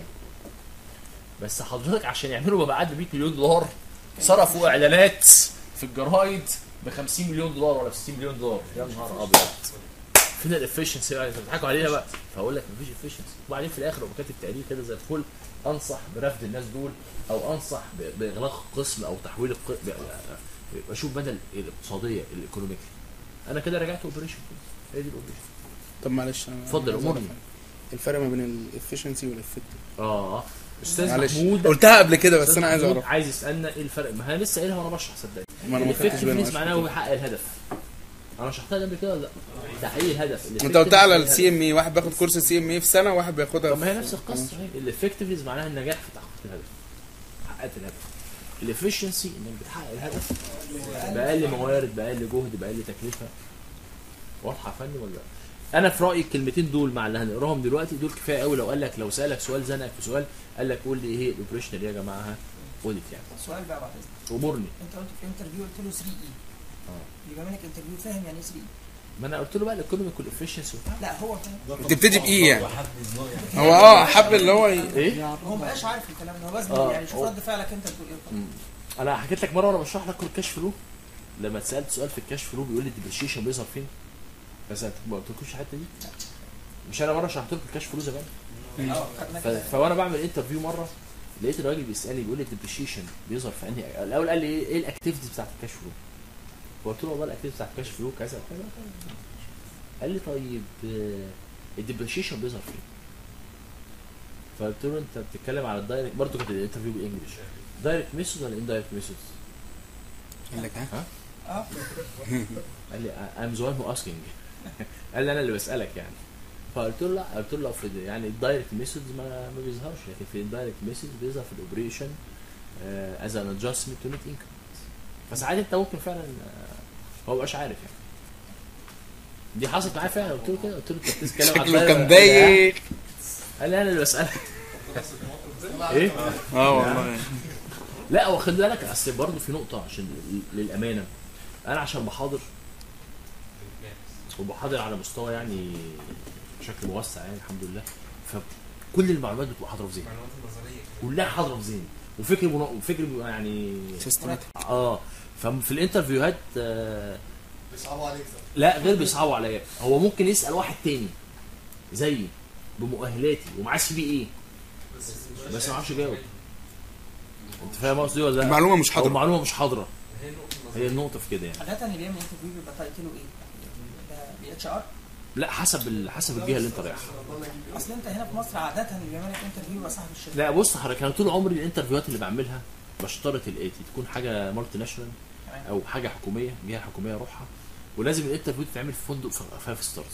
بس حضرتك عشان يعملوا مبيعات ب 100 مليون دولار صرفوا اعلانات في الجرايد ب 50 مليون دولار ولا ب 60 مليون دولار يا نهار ابيض فين الافشنسي بقى انتوا بتضحكوا علينا بقى فاقول لك مفيش افشنسي وبعدين في الاخر لو كاتب تقرير كده زي الفل انصح برفض الناس دول او انصح ب- باغلاق قسم او تحويل الق... ب- بشوف بدل الاقتصاديه الايكونوميكي انا كده رجعت اوبريشن هي دي الاوبريشن طب معلش أنا اتفضل، عايز أعرف أمورني. الفرق ما بين الافشنسي والافكتيف اه استاذ معلش محمود قلتها قبل كده بس أستاذ انا عايز محمود اعرف عايز يسالنا ايه الفرق ما انا لسه قايلها وانا بشرح صدقني ما انا ما خدتش بالي الافكتفنس معلش. معناه هو بيحقق الهدف انا شرحتها قبل كده ولا لا تحقيق الهدف انت قلتها على الeffectiveness السي ام اي واحد بياخد كورس السي ام اي في سنه واحد بياخدها طب ما هي في- نفس القصه الافكتفنس معناها النجاح في تحقيق الهدف حققت الهدف الافشنسي انك بتحقق الهدف باقل موارد باقل جهد باقل تكلفه واضحه يا فندم ولا لا؟ انا في رايي الكلمتين دول مع اللي هنقراهم دلوقتي دول كفايه قوي لو قال لك لو سالك سؤال زنقك في سؤال قال لك قول لي ايه هي الاوبريشنال يا جماعه اوديت يعني سؤال بقى بعد اذنك امرني انت قلت في انترفيو قلت له 3 اي اه. يبقى منك انترفيو فاهم يعني ايه 3 اي ما انا قلت له بقى الايكونوميك والافشنسي لا هو فاهم تبتدي بايه يعني هو اه حب اللي هو ي- ايه هو ما بقاش عارف الكلام ده هو بس اه. يعني شوف رد فعلك انت بتقول ايه مم. انا حكيت لك مره وانا بشرح لك الكاش فلو لما اتسالت سؤال في الكاش فلو بيقول لي الديبريشيشن بيظهر فين بس أنت ما قلتلكوش الحته دي مش انا مره شرحت لكم الكاش فلو زمان اه خدنا ف... كده فوانا بعمل انترفيو مره لقيت الراجل بيسالني بيقول لي الديبريشيشن بيظهر في انهي الاول قال لي ايه ايه الاكتيفيتيز بتاعت الكاش فلو فقلت له والله الاكتيفيتيز بتاعت الكاش فلو كذا وكذا وكذا. قال لي طيب الديبريشيشن بيظهر فين فقلت له انت بتتكلم على الدايركت برضه كانت الانترفيو بالانجلش دايركت ميثود ولا اندايركت ميثود قال لك ها اه قال لي ام ذا هو اسكينج قال لي انا اللي بسالك يعني فقلت له لا قلت له في يعني الدايركت ميثودز ما, ما بيظهرش لكن في الدايركت ميثود بيظهر في الاوبريشن از ان ادجستمنت تو نت انكم فساعات انت ممكن فعلا آه، هو مبقاش عارف يعني دي حصلت معايا فعلا قلت له كده قلت له انت بتتكلم على شكله الدايركت- كان ضايق قال لي انا اللي بسالك ايه اه والله لا هو خلي بالك اصل برضه في نقطه عشان للامانه انا عشان بحاضر وبحاضر على مستوى يعني بشكل موسع يعني الحمد لله فكل المعلومات بتبقى حاضره في ذهني المعلومات النظريه كلها حاضره في ذهني وفكر منا... وفكر بيبقى يعني سيستماتيك اه ففي الانترفيوهات آه بيصعبوا عليك لا غير بيصعبوا عليا هو ممكن يسال واحد تاني زيي بمؤهلاتي ومعاه سي بي ايه بس ما اعرفش يجاوب انت فاهم قصدي ولا لا؟ المعلومه مش او حاضره معلومه مش حاضره هي نقطة هي النقطه في كده يعني عادة اللي بيعمل انترفيو بيبقى تايتله ايه؟ ده بي اتش ار؟ لا حسب ال... حسب الجهه اللي انت رايحها اصل انت هنا في مصر عادة اللي بيعمل لك انترفيو بيبقى صاحب الشركة لا بص حضرتك انا طول عمري الانترفيوهات اللي بعملها بشترط الاتي تكون حاجه مالتي ناشونال او حاجه حكوميه جهه حكوميه اروحها ولازم الانترفيو تتعمل في فندق فايف ستارز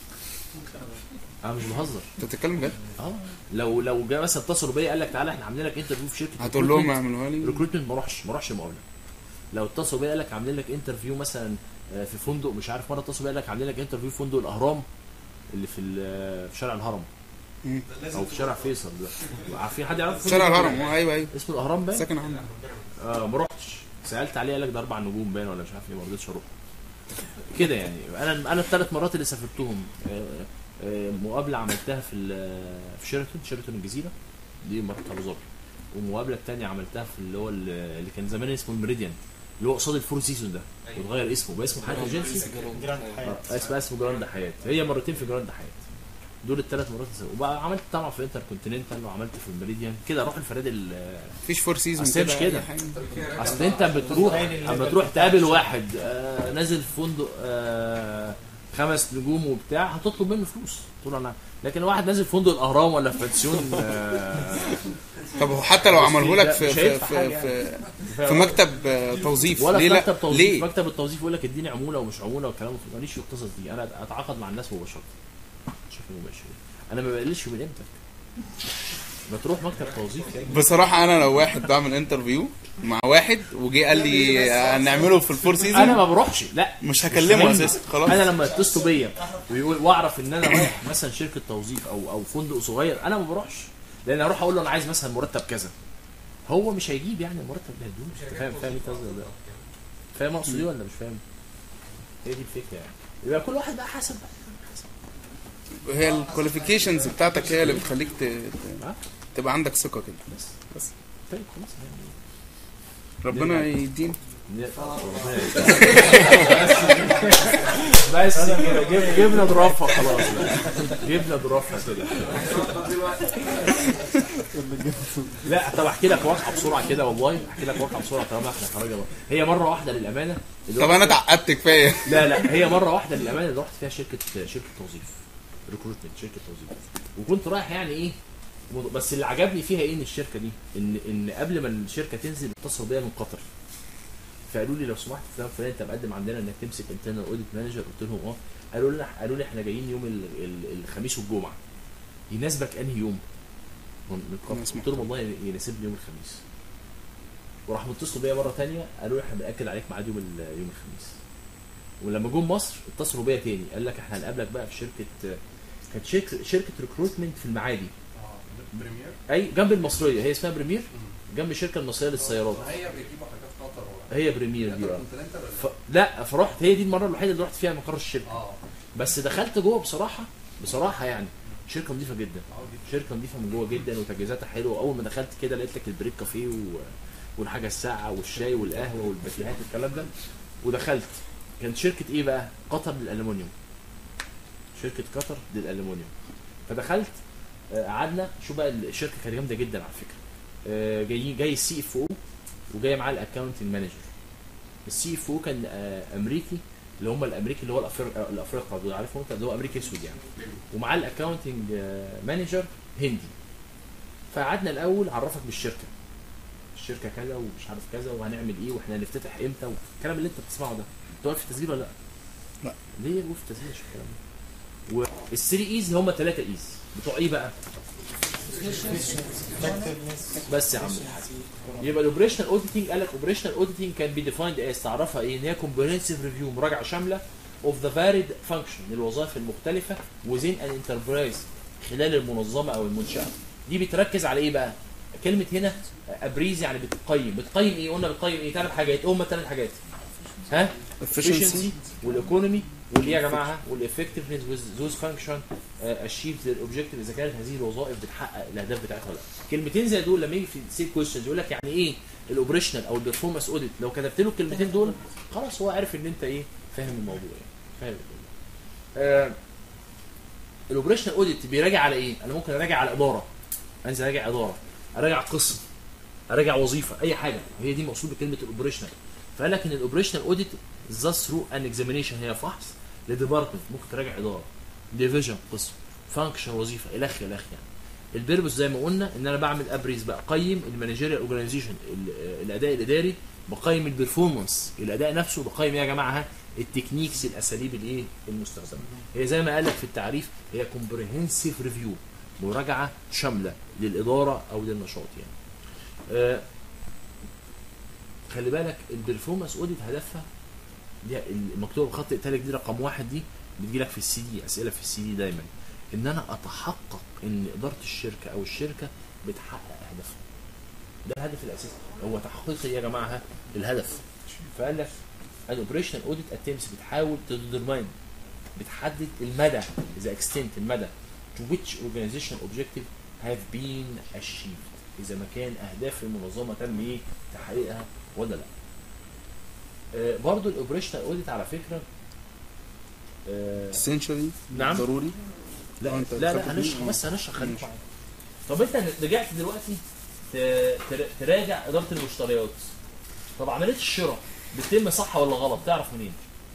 انا مش بهزر انت بتتكلم جد اه لو لو جه مثلا اتصلوا بيا قال لك تعالى احنا عاملين لك انترفيو في شركه هتقول لهم recruitment. اعملوها لي ريكروتمنت ما اروحش ما اروحش المقابله لو اتصلوا بيا قال لك عاملين لك انترفيو مثلا آه، في فندق مش عارف مره اتصلوا بيا قال لك عاملين لك انترفيو في فندق الاهرام اللي في ال- في شارع الهرم او في شارع فيصل ده عارفين حد يعرف فندق شارع الهرم اه ايوه ايوه اسمه الاهرام باين ساكن عندي اه ما رحتش سالت عليه قال لك ده اربع نجوم باين ولا مش عارف ايه ما رضيتش اروح كده يعني انا انا الثلاث مرات اللي سافرتهم آه، آه، مقابله عملتها في ال- في شيراتون شيراتون الجزيره دي مرات ابو ظبي والمقابله الثانيه عملتها في اللي هو ال- اللي كان زمان اسمه الميريديان اللي هو قصاد الفور سيزون ده واتغير اسمه بقى اسمه حياه ايجنسي جراند حياة آه، اسمه اسمه جراند حياه هي مرتين في جراند حياه دول الثلاث مرات اللي- وبقى عملت طبعا في انتر كونتيننتال وعملت في الميريديان كده اروح الفنادق ال- مفيش فور سيزون أصل هي مش كده. أي حاجة. اصل انت بتروح اما تروح تقابل واحد آه نازل في فندق آه خمس نجوم وبتاع هتطلب منه فلوس تقول انا لكن واحد نازل في فندق الاهرام ولا في بنسيون آه طب هو حتى لو عمله لك في مش في هيدفع في, حاجة في, في مكتب آه، توظيف ولا ليه في لا مكتب توظيف ليه مكتب التوظيف يقول لك اديني عموله ومش عموله والكلام ده ماليش في القصص دي انا اتعاقد مع الناس مباشره بشكل مباشر انا ما بقللش من قيمتك ما تروح مكتب توظيف يعني بصراحه انا لو واحد بعمل انترفيو مع واحد وجي قال لي هنعمله في الفور انا سيزون ما بروحش لا مش هكلمه مهم. اساسا خلاص انا لما يتصلوا بيا ويقول واعرف ان انا رايح مثلا شركه توظيف او او فندق صغير انا ما بروحش لان اروح اقول له انا عايز مثلا مرتب كذا هو مش هيجيب يعني المرتب ده هيدوه انت فاهم فاهم انت قصدي ولا لا؟ فاهم اقصد ايه ولا مش فاهم؟ هي دي الفكره يعني يبقى كل واحد بقى حسب بقى هي الكواليفيكيشنز بتاعتك هي اللي بتخليك ت... ت- آه. تبقى عندك ثقه كده بس بس طيب خلاص يعني ربنا يدينا بس كده جب- جبنا ظرافها خلاص جبنا ظرافها كده لا طب احكي لك واقعه بسرعه كده والله احكي لك واقعه بسرعه طالما احنا خرجنا بره. هي مره واحده للامانه اللي طب رحت- انا اتعقدت كفايه لا لا هي مره واحده للامانه اللي رحت فيها شركه شركه توظيف ريكروتمنت شركه توظيف وكنت رايح يعني ايه مض- بس اللي عجبني فيها ايه ان الشركه دي ان ان قبل ما الشركه تنزل اتصلوا بيا من قطر فقالوا لي لو سمحت فلان فلان انت مقدم عندنا انك تمسك انترنال اوديت مانجر قلت لهم اه قالوا لنا قالوا لي احنا جايين يوم ال- ال- الخميس والجمعه يناسبك انهي يوم؟ من من قطر يناسبك. قلت لهم والله يناسبني يوم الخميس وراحوا متصلوا بيا مره تانية قالوا لي احنا بناكد عليك ميعاد يوم ال- يوم الخميس ولما جم مصر اتصلوا بيا تاني قال لك احنا هنقابلك بقى في شركه كانت شركه شركه ريكروتمنت في المعادي بريمير اي جنب المصريه هي اسمها بريمير جنب الشركه المصريه للسيارات هي بيجيبوا حاجات قطر ولا هي بريمير دي اه كونتيننتال ولا ف... لا فرحت هي دي المره الوحيده اللي رحت فيها مقر الشركه اه بس دخلت جوه بصراحه بصراحه يعني شركه نظيفه جدا شركه نظيفه من جوه جدا وتجهيزاتها حلوه اول ما دخلت كده لقيت لك البريك كافيه و... والحاجه الساقعه والشاي والقهوه والباتيهات والكلام ده ودخلت كانت شركه ايه بقى قطر للالومنيوم شركه قطر للالومنيوم فدخلت آه، قعدنا شو بقى الشركه كانت جامده جدا على فكره آه، جاي جاي السي اف او وجاي معاه الاكونتنج مانجر السي اف او كان آه، امريكي اللي هم الامريكي اللي هو الافريقي الافريقي دول عارفهم انت اللي هو امريكي اسود يعني ومعاه الاكونتنج مانجر هندي فقعدنا الاول عرفك بالشركه الشركه كذا ومش عارف كذا وهنعمل ايه واحنا هنفتتح امتى والكلام اللي انت بتسمعه ده انت واقف في التسجيل ولا لا؟ لا. ليه واقف في التسجيل عشان الكلام ده والثري ايز هم ثلاثه ايز بتوع ايه بقى؟ بس يا عم الحاج يبقى الاوبريشنال اوديتنج قال لك اوبريشنال اوديتنج كان بي ديفايند از تعرفها ايه ان هي كومبريهنسيف ريفيو مراجعه شامله اوف ذا فاريد فانكشن للوظائف المختلفه وزين ان انتربرايز خلال المنظمه او المنشاه دي بتركز على ايه بقى؟ كلمه هنا ابريز يعني بتقيم بتقيم ايه؟ قلنا بتقيم ايه؟ ثلاث حاجات هم ثلاث حاجات ها؟ efficiency والايكونومي والايه يا جماعه والافكتفنس ذوز فانكشن اشيف الاوبجيكتيف اذا كانت هذه الوظائف بتحقق الاهداف بتاعتها ولا لا كلمتين زي دول لما يجي في سيت كويشنز يقول لك يعني ايه الاوبريشنال او البرفورمانس اوديت لو كتبت له الكلمتين دول خلاص هو عارف ان انت ايه فاهم الموضوع يعني فاهم الموضوع. آه الاوبريشنال اوديت بيراجع على ايه؟ انا ممكن اراجع على اداره انزل اراجع اداره اراجع قسم اراجع وظيفه اي حاجه هي دي مقصود بكلمه الاوبريشنال فقال لك ان الاوبريشنال اوديت ذاس ثرو ان اكزامينيشن هي فحص لديبارتمنت ممكن تراجع اداره ديفيجن قسم فانكشن وظيفه الخ الخ يعني البيربس زي ما قلنا ان انا بعمل ابريز بقيم المانجيريال اورجانيزيشن الاداء الاداري بقيم البرفورمانس الاداء نفسه بقيم يا جماعه ها التكنيكس الاساليب الايه المستخدمه هي زي ما قال لك في التعريف هي كومبريهنسيف ريفيو مراجعه شامله للاداره او للنشاط يعني آه خلي بالك البرفورمانس اوديت هدفها دي المكتوبه بخط ايطاليك دي رقم واحد دي بتجي لك في السي دي اسئله في السي دي دايما ان انا اتحقق ان اداره الشركه او الشركه بتحقق اهدافها ده الهدف الاساسي هو تحقيق يا جماعه الهدف فقال لك الاوبريشنال اوديت اتمس بتحاول تديترماين بتحدد المدى اذا اكستنت المدى to which organization objective have been achieved اذا ما كان اهداف المنظمه تم ايه تحقيقها ولا لا آه برضو الاوبريشنال اوديت على فكره آه essentially نعم ضروري لا آه، أنت لا لا بتاخد هنشرح منه. بس هنشرح خليك ماشي. معايا طب انت رجعت دلوقتي ت- تر- تراجع اداره المشتريات طب عمليه الشراء بتتم صح ولا غلط تعرف منين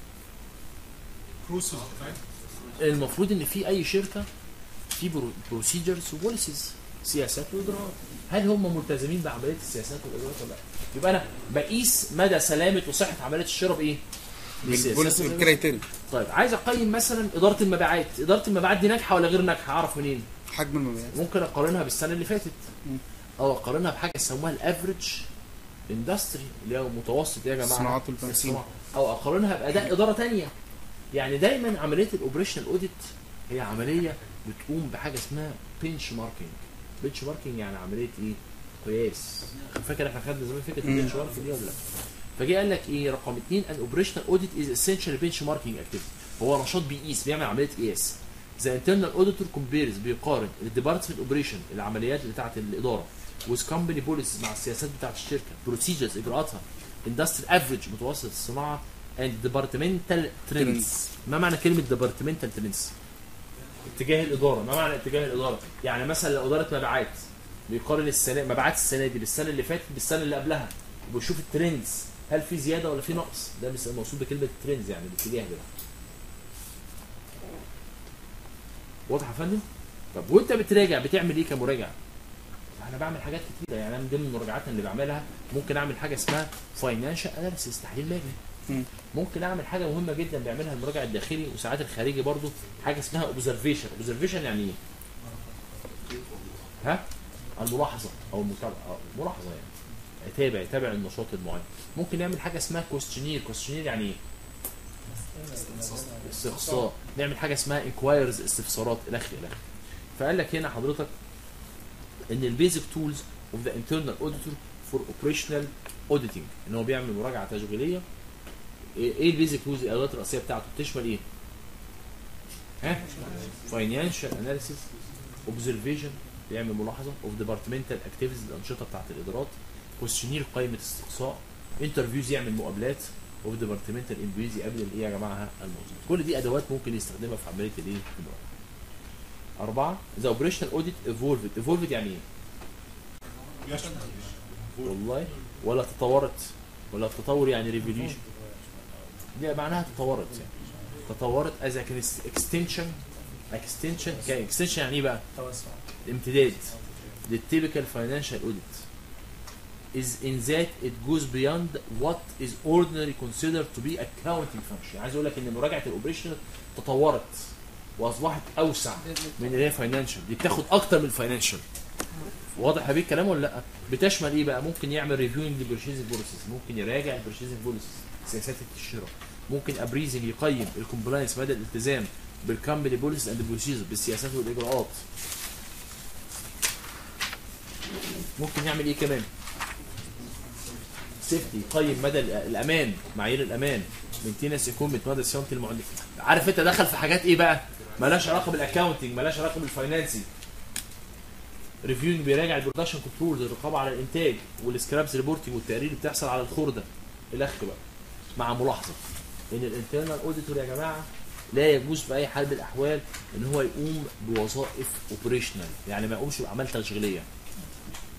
بروسيس المفروض ان في اي شركه في بروسيجرز وبوليسيز سياسات واجراءات هل هم ملتزمين بعمليه السياسات والاجراءات ولا لا يبقى انا بقيس مدى سلامه وصحه عمليه الشراء بايه بالسياسات بالبوليسي والإجراءات. بالكرايتيريا طيب عايز اقيم مثلا اداره المبيعات اداره المبيعات دي ناجحه ولا غير ناجحه اعرف منين حجم المبيعات ممكن اقارنها بالسنه اللي فاتت مم. او اقارنها بحاجه يسموها الافريج اندستري اللي هو متوسط يا جماعه الصناعات والتنسيق. الصناعة. او اقارنها باداء اداره تانية يعني دايما عمليه الاوبريشنال اوديت هي عمليه بتقوم بحاجه اسمها بنش ماركينج بنش ماركينج يعني عمليه ايه قياس فاكر احنا خدنا زمان فكره مم. البنش ماركينج دي ولا لا فجي قال لك ايه رقم اثنين ان اوبريشنال اوديت از اسينشال بنش ماركينج اكتيفيتي هو نشاط بيقيس بيعمل عمليه قياس ذا انترنال اوديتور كومبيرز بيقارن الديبارتمنت اوبريشن العمليات بتاعه الاداره ويز كومباني بوليسز مع السياسات بتاعه الشركه بروسيجرز اجراءاتها اندستري افريج متوسط الصناعه اند ديبارتمنتال ترندز ما معنى كلمه ديبارتمنتال ترندز اتجاه الاداره ما معنى اتجاه الاداره يعني مثلا لو اداره مبيعات بيقارن السنه مبيعات السنه دي بالسنه اللي فاتت بالسنه اللي قبلها وبيشوف الترندز هل في زياده ولا في نقص ده مس- مقصود بكلمه ترندز يعني الاتجاه ده واضح يا فندم طب وانت بتراجع بتعمل ايه كمراجع انا بعمل حاجات كتيره يعني انا من ضمن المراجعات اللي بعملها ممكن اعمل حاجه اسمها فاينانشال اناليسيس تحليل مالي مم. ممكن اعمل حاجه مهمه جدا بيعملها المراجع الداخلي وساعات الخارجي برضو حاجه اسمها اوبزرفيشن اوبزرفيشن يعني ايه ها الملاحظه او المتابعه أو ملاحظه يعني يتابع يتابع النشاط المعين ممكن نعمل حاجه اسمها كوستشنير كوستشنير يعني ايه استفسار نعمل حاجه اسمها انكوايرز استفسارات الخ الخ فقال لك هنا حضرتك ان البيزك تولز اوف ذا انترنال اوديتور فور اوبريشنال اوديتنج ان هو بيعمل مراجعه تشغيليه ايه إيه البيزك تولز الادوات الرئيسيه بتاعته بتشمل ايه؟ ها؟ فاينانشال اناليسيس اوبزرفيشن بيعمل ملاحظه اوف ديبارتمنتال اكتيفيتيز الانشطه بتاعت الادارات كويشنير قائمه استقصاء انترفيوز يعمل مقابلات اوف ديبارتمنتال امبلويز يقابل الايه يا جماعه الموظف كل دي ادوات ممكن يستخدمها في عمليه الايه المراجعه أربعة ذا اوبريشنال اوديت ايفولفد ايفولفد يعني ايه؟ يشمل والله ولا تطورت ولا تطور يعني ريفوليوشن دي معناها تطورت يعني تطورت از اكستنشن اكستنشن اكستنشن يعني ايه بقى؟ توسع امتداد للتيبيكال فاينانشال اوديت is in that it goes beyond what is ordinarily considered to be accounting function عايز اقول لك ان مراجعه الاوبريشنال تطورت واصبحت اوسع من اللي هي فاينانشال دي بتاخد اكتر من الفاينانشال واضح يا بيه الكلام ولا لا بتشمل ايه بقى ممكن يعمل ريفيوينج للبرشيزنج بوليسيز ممكن يراجع البرشيزنج بوليسيز سياسات الشراء ممكن ابريزنج يقيم الكومبلاينس مدى الالتزام بالكمباني بوليسيز اند بروسيجر بالسياسات والاجراءات ممكن يعمل ايه كمان سيفتي يقيم مدى ال- الامان معايير الامان مينتيننس يكون مدى صيانه المعدات عارف انت دخل في حاجات ايه بقى مالهاش علاقه بالاكاونتنج مالهاش علاقه بالفاينانسنج ريفيوينج بيراجع البرودكشن كنترول الرقابه على الانتاج والسكرابس ريبورتنج والتقارير اللي بتحصل على الخرده الاخ بقى مع ملاحظه ان الانترنال اوديتور يا جماعه لا يجوز في اي حال من الاحوال ان هو يقوم بوظائف اوبريشنال يعني ما يقومش باعمال تشغيليه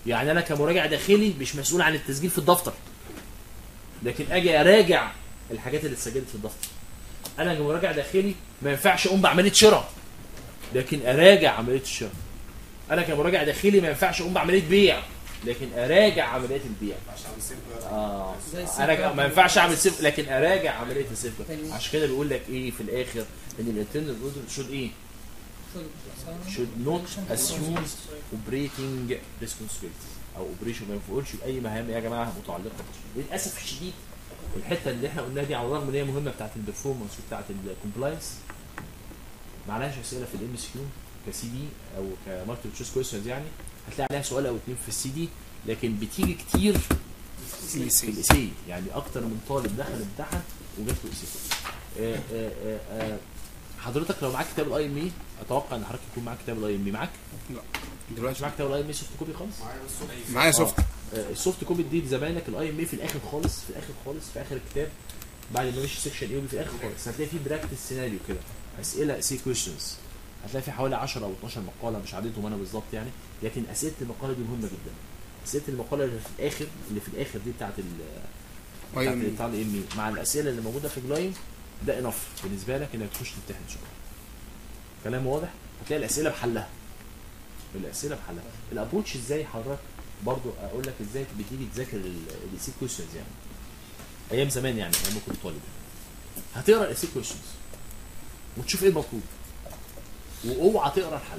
يعني انا كمراجع داخلي مش مسؤول عن التسجيل في الدفتر لكن اجي اراجع الحاجات اللي اتسجلت في الدفتر انا كمراجع داخلي ما ينفعش اقوم بعمليه شراء لكن اراجع عمليه الشراء انا كمراجع داخلي ما ينفعش اقوم بعمليه بيع لكن اراجع عمليه البيع عشان السيف اه زي السيف انا جارد. ما ينفعش اعمل سيف لكن اراجع عمليه السيف جارد. عشان كده بيقول لك ايه في الاخر ان الانترنال اوديت شود ايه should not assume operating responsibility او اوبريشن ما ينفعلش باي مهام يا جماعه متعلقه للاسف الشديد الحته اللي احنا قلناها دي على الرغم ان هي مهمه بتاعت البرفورمانس وبتاعت الكومبلاينس معلهاش اسئله في الام اس كيو كسي دي او كمالتي تشويس كويشنز يعني هتلاقي عليها سؤال او اتنين في السي دي لكن بتيجي كتير في الاسي يعني اكتر من طالب دخل امتحن وجات له اسي حضرتك لو معاك كتاب الاي ام اي اتوقع ان حضرتك يكون معاك كتاب الاي ام اي معاك مش دلوقتي معاك كتاب الاي ام اي سوفت كوبي خالص معايا بس معايا سوفت آه، السوفت كوبي دي زمانك الاي ام اي في الاخر خالص في الاخر خالص في اخر الكتاب بعد ما مشي سيكشن اي في الاخر خالص هتلاقي فيه براكتس سيناريو كده اسئله سي كويشنز هتلاقي فيه حوالي 10 او 12 مقاله مش عددهم انا بالظبط يعني لكن اسئله المقاله دي مهمه جدا اسئله المقاله اللي في الاخر اللي في الاخر دي بتاعت ال بتاعت أي- بتاع الاي ام مع الاسئله اللي موجوده في جلايم ده انف بالنسبه لك انك تخش تمتحن ان شاء الله كلام واضح هتلاقي الاسئله بحلها الاسئله بحلها الابروتش ازاي حضرتك برضو اقول لك ازاي بتيجي تذاكر الاي كويشنز يعني ايام زمان يعني ايام ما كنت طالب هتقرا الاي كويشنز وتشوف ايه المطلوب واوعى تقرا الحل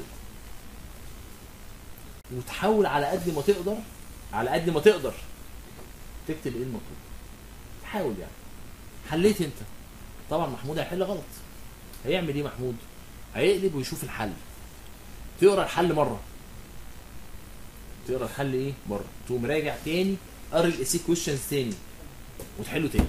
وتحاول على قد ما تقدر على قد ما تقدر تكتب ايه المطلوب حاول يعني حليت انت طبعا محمود هيحل غلط هيعمل ايه محمود هيقلب ويشوف الحل تقرا الحل مره تقرا الحل ايه مره تقوم راجع تاني قرا الاي كويشنز تاني وتحله تاني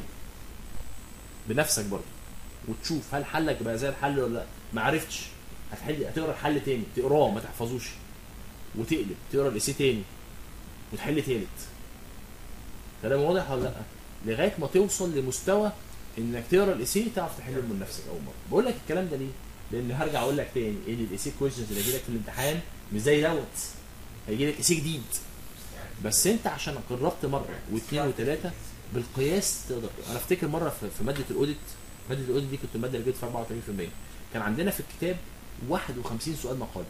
بنفسك برضه وتشوف هل حلك بقى زي الحل ولا لا ما عرفتش هتحل هتقرا الحل تاني تقراه ما تحفظوش وتقلب تقرا الاي تاني وتحل تالت كلام واضح ولا لا لغايه ما توصل لمستوى انك تقرا الاي تعرف تحله من نفسك اول مره بقول لك الكلام ده ليه لان هرجع اقول لك تاني ان الاي كويشنز اللي هيجي لك في الامتحان مش زي دوت هيجي لك اي جديد بس انت عشان قربت مره واثنين وثلاثه بالقياس تقدر انا افتكر مره في في ماده الاوديت ماده الاوديت دي كنت الماده اللي جبت فيها 34% كان عندنا في الكتاب 51 سؤال مقاله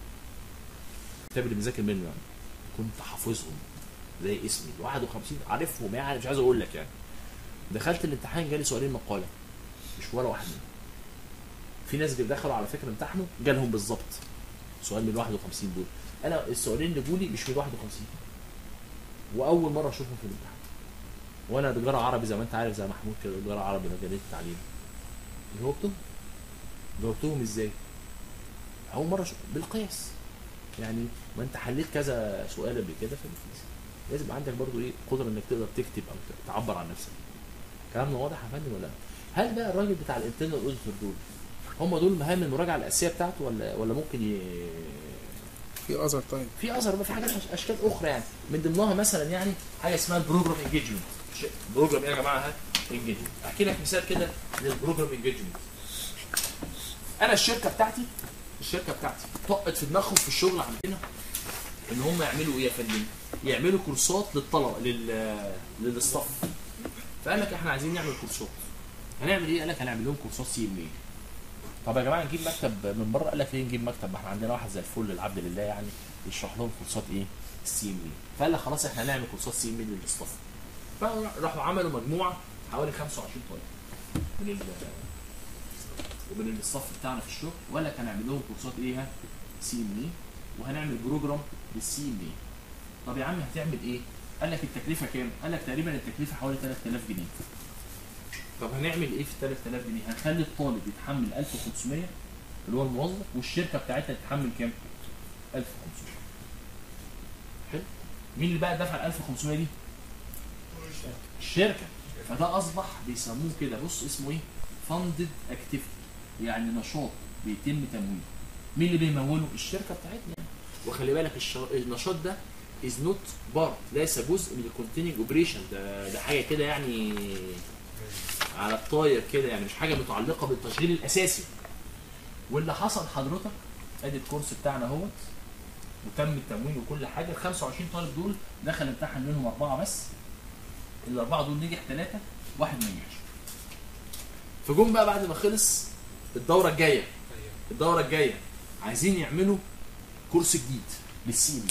الكتاب اللي بنذاكر منه يعني كنت حافظهم زي اسمي 51 عارفهم يعني مش عايز اقول لك يعني دخلت الامتحان جالي سؤالين مقاله مش ولا واحد منهم في ناس دخلوا على فكره امتحنوا جالهم بالظبط سؤال من 51 دول انا السؤالين اللي جولي مش من 51 واول مره اشوفهم في الامتحان وانا تجاره عربي زي ما انت عارف زي محمود كده تجاره عربي مجالات التعليم جاوبتهم جاوبتهم ازاي اول مره اشوف بالقياس يعني ما انت حليت كذا سؤال قبل كده فبتقيس لازم يبقى عندك برضو ايه قدره انك تقدر تكتب او تعبر عن نفسك كلامنا واضح يا فندم ولا لا هل بقى الراجل بتاع الانترنال اوديتور دول هم دول مهام المراجعه الاساسيه بتاعته ولا ولا ممكن ي... في اذر طيب في اثر بقى في حاجات اشكال اخرى يعني من ضمنها مثلا يعني حاجه اسمها البروجرام انجيجمنت بروجرام ايه يا جماعه ها انجيجمنت احكي لك مثال كده للبروجرام انجيجمنت انا الشركه بتاعتي الشركه بتاعتي طقت في دماغهم في الشغل عندنا ان هم يعملوا ايه يا فندم يعملوا كورسات للطلبه لل للاستاف فقال لك احنا عايزين نعمل كورسات هنعمل ايه قال لك هنعمل لهم كورسات سي ام اي طب يا جماعه نجيب مكتب من بره قال لك ليه نجيب مكتب ما احنا عندنا واحد زي الفل العبد لله يعني يشرح لهم كورسات ايه السي ام اي فقال لك خلاص احنا هنعمل كورسات سي ام اي للاستاف فراحوا عملوا مجموعه حوالي 25 طالب من ال ومن الاستاف بتاعنا في الشغل وقال لك هنعمل لهم كورسات ايه سي ام اي وهنعمل بروجرام للسي ام اي طب يا عم هتعمل ايه؟ قال لك التكلفه كام؟ قال لك تقريبا التكلفه حوالي 3000 جنيه طب هنعمل ايه في 3000 جنيه؟ هنخلي الطالب يتحمل 1500 اللي هو الموظف والشركه بتاعتها تتحمل كام؟ 1500 حلو؟ مين اللي بقى دفع ال 1500 دي؟ الشركه فده اصبح بيسموه كده بص اسمه ايه؟ فاندد اكتيفيتي يعني نشاط بيتم تمويله مين اللي بيموله؟ الشركه بتاعتنا يعني وخلي بالك الشر... النشاط ده از نوت بارت ليس جزء من الكونتيننج اوبريشن ده ده حاجه كده يعني على الطاير كده يعني مش حاجه متعلقه بالتشغيل الاساسي واللي حصل حضرتك ادي الكورس بتاعنا اهوت وتم التموين وكل حاجه ال 25 طالب دول دخل امتحن منهم اربعه بس الاربعه دول نجح ثلاثه واحد ما نجحش فجم بقى بعد ما خلص الدوره الجايه الدوره الجايه عايزين يعملوا كورس جديد للسي ام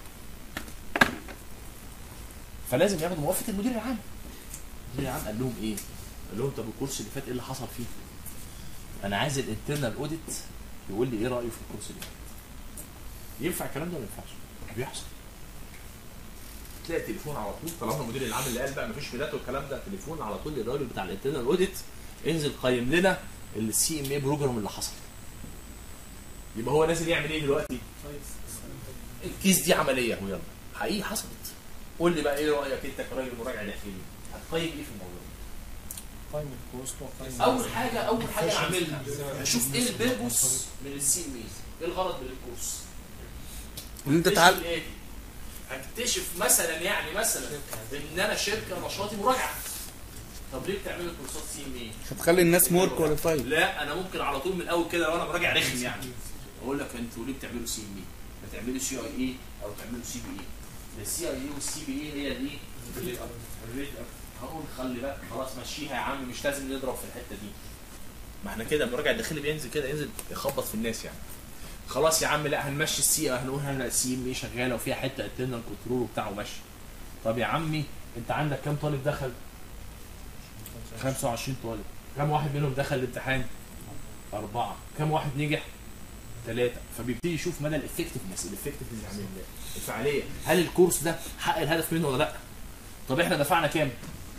فلازم ياخدوا موافقه المدير العام المدير العام قال لهم ايه؟ قال لهم طب الكورس اللي فات ايه اللي حصل فيه؟ انا عايز الانترنال اوديت يقول لي ايه رايه في الكورس ده ينفع الكلام ده ولا ما ينفعش؟ بيحصل تلاقي التليفون على طول طالما المدير العام اللي قال بقى مفيش فيدات والكلام ده تليفون على طول للراجل بتاع الانترنال اوديت انزل قيم لنا السي ام اي بروجرام اللي حصل يبقى هو نازل يعمل ايه دلوقتي؟ الكيس دي عمليه اهو يلا حقيقي حصلت قول لي بقى ايه رايك انت كراجل مراجع داخلي هتقيم ايه في الموضوع قائمة كوست وقائمة اول حاجه اول حاجه اعملها اشوف ايه البيربوس من السي ام ايه الغرض من الكورس ان انت هكتشف تعال ايه هكتشف مثلا يعني مثلا ان انا شركه نشاطي مراجعه طب ليه بتعملوا كورسات سي ام ايه هتخلي الناس مور كواليفايد لا انا ممكن على طول من الاول كده لو انا براجع رخم يعني اقول لك انتوا ليه بتعملوا سي ام اي ما تعملوا سي اي اي او تعملوا سي بي اي السي اي اي والسي بي اي هي دي الريت اب هقول خلي بقى خلاص مشيها يا عم مش لازم نضرب في الحته دي ما احنا كده المراجع الداخلي بينزل كده ينزل يخبط في الناس يعني خلاص يا عم لا هنمشي السي هنقول هنا السي ام اي شغاله وفيها حته انترنال كنترول وبتاع وماشي طب يا عمي انت عندك كام طالب دخل 25 طالب كم واحد منهم دخل الامتحان أربعة كم واحد نجح ثلاثة فبيبتدي يشوف مدى الافكتفنس الافكتفنس يعني الفعالية هل الكورس ده حقق الهدف منه ولا لا طب احنا دفعنا كام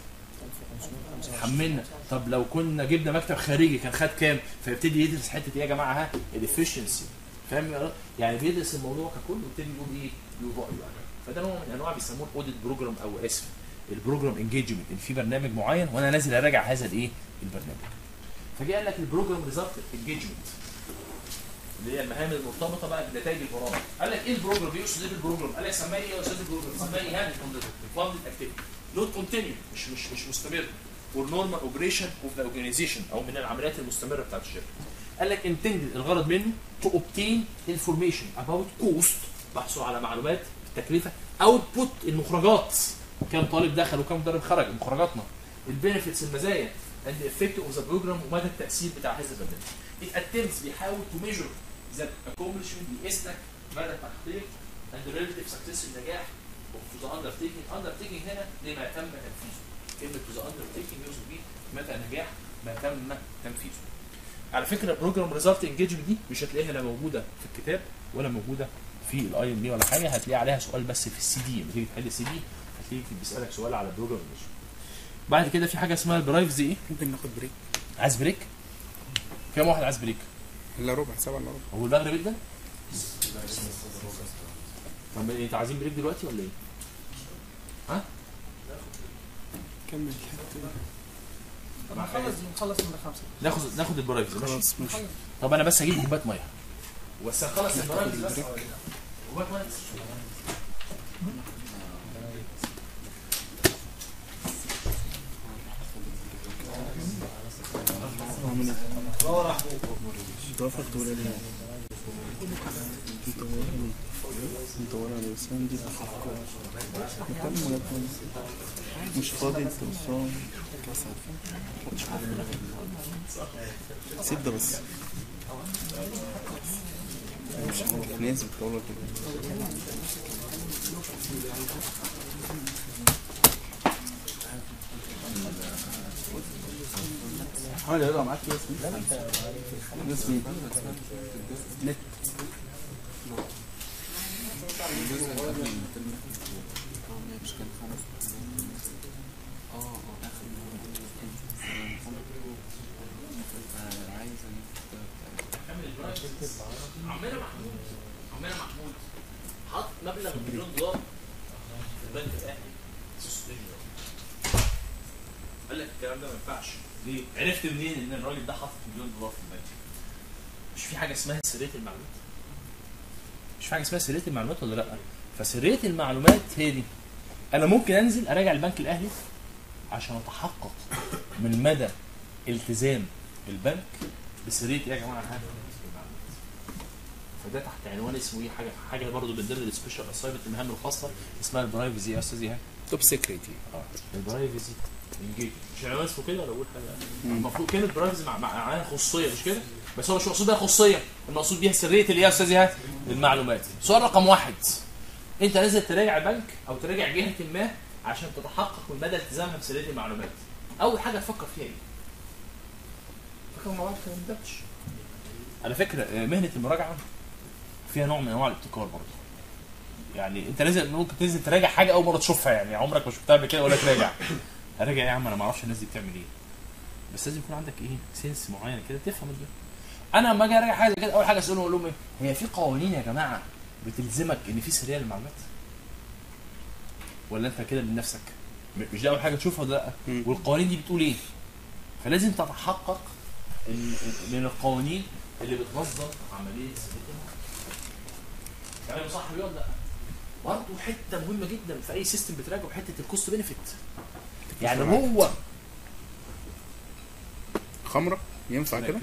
حملنا طب لو كنا جبنا مكتب خارجي كان خد كام فيبتدي يدرس حته ايه يا جماعه ها الافشنسي فاهم يعني بيدرس الموضوع ككل ويبتدي يقول ايه يقول رايه يعني فده نوع من انواع بيسموه الاوديت بروجرام او اسف البروجرام انجيجمنت ان في برنامج معين وانا نازل اراجع هذا الايه البرنامج فجاء قال لك البروجرام ريزلت انجيجمنت اللي هي المهام المرتبطه بقى بنتائج البرامج قال لك ايه البروجرام بيقصد ايه بالبروجرام قال لك سماه ايه يا استاذ البروجرام سماه ايه يعني فاندد اكتيفيتي نوت كونتينيو مش مش مش مستمر والنورمال اوبريشن اوف ذا اورجانيزيشن او من العمليات المستمره بتاعت الشركه قال لك intended الغرض منه to obtain information about cost بحثوا على معلومات التكلفه output المخرجات كم طالب دخل وكم طالب خرج مخرجاتنا البنفيتس المزايا and the effect of the program ومدى التاثير بتاع هذا البرنامج it attempts بيحاول to measure the accomplishment بيقيس لك مدى التحقيق and the relative success النجاح of the undertaking undertaking هنا لما تم تنفيذه كلمه to the undertaking يقصد بيه مدى نجاح ما تم تنفيذه على فكره بروجرام ريزلت انجيجمنت دي مش هتلاقيها لا موجوده في الكتاب ولا موجوده في الاي ام بي ولا حاجه هتلاقي عليها سؤال بس في السي دي لما تيجي تحل السي دي هتلاقي بيسالك سؤال على بروجرام انجيجمنت بعد كده في حاجه اسمها البرايفز ايه ممكن ناخد بريك عايز بريك كام واحد عايز بريك الا ربع سبعة الا ربع هو المغرب ده طب انتوا عايزين بريك دلوقتي ولا ايه كمل الحته دي. طب نخلص نخلص من خمسة ناخد ناخد البرايفز ماشي خلاص ماشي طب انا بس هجيب كوبايه ميه بس هنخلص البرايفز بس كوبايه ميه توافق تقول لي مطورني مطورة لسان دي مكمل مش فاضي التلفزيون سيب ده بس مش عارف ناس بتقول كده حاول يقرا معاك ياسمين ياسمين نت عمنا محمود عمنا محمود حط مبلغ مليون دولار في البنك الاهلي قال لك الكلام ده ما ينفعش ليه؟ عرفت منين ان الراجل ده حاطط مليون دولار في البنك؟ مش في حاجه اسمها سريه المعلومات؟ مش في حاجه اسمها سريه المعلومات ولا لا؟ فسريه المعلومات هي دي انا ممكن انزل اراجع البنك الاهلي عشان اتحقق من مدى التزام البنك بسريه ايه يا جماعه هذا المعلومات فده تحت عنوان اسمه ايه حاجه حاجه برضه من ضمن السبيشال اسايمنت المهام الخاصه اسمها البرايفسي يا استاذ ايهاب توب سيكريتي اه البرايفسي انجيج مش عنوان اسمه كده ولا اقول حاجه المفروض كلمه برايفسي مع مع- معناها خصوصيه مش كده بس هو مش مقصود بيها خصوصيه المقصود بيها سريه الايه يا استاذ ايهاب المعلومات سؤال رقم واحد انت لازم تراجع بنك او تراجع جهه ما عشان تتحقق من مدى التزامها بسريه المعلومات اول حاجه تفكر فيها ايه فكر مع بعض كده ما نبدأش. على فكره آه، مهنه المراجعه فيها نوع من انواع الابتكار برضه يعني انت لازم ممكن تنزل تراجع حاجه اول مره تشوفها يعني عمرك ما شفتها قبل كده ولا تراجع اراجع ايه يا عم انا ما اعرفش الناس دي بتعمل ايه بس لازم يكون عندك ايه سنس معين كده تفهم الدنيا انا لما اجي اراجع حاجه زي كده اول حاجه اسالهم اقول لهم ايه هي في قوانين يا جماعه بتلزمك ان في سريه للمعلومات ولا انت كده من نفسك م- مش دي اول حاجه تشوفها ولا لا مم. والقوانين دي بتقول ايه فلازم تتحقق ان إن- من القوانين اللي بتنظم عمليه سريه المعلومات كلام صح ولا لا برضه حته مهمه جدا في اي سيستم بتراجعه حته الكوست بينفيت يعني هو خمره ينفع كده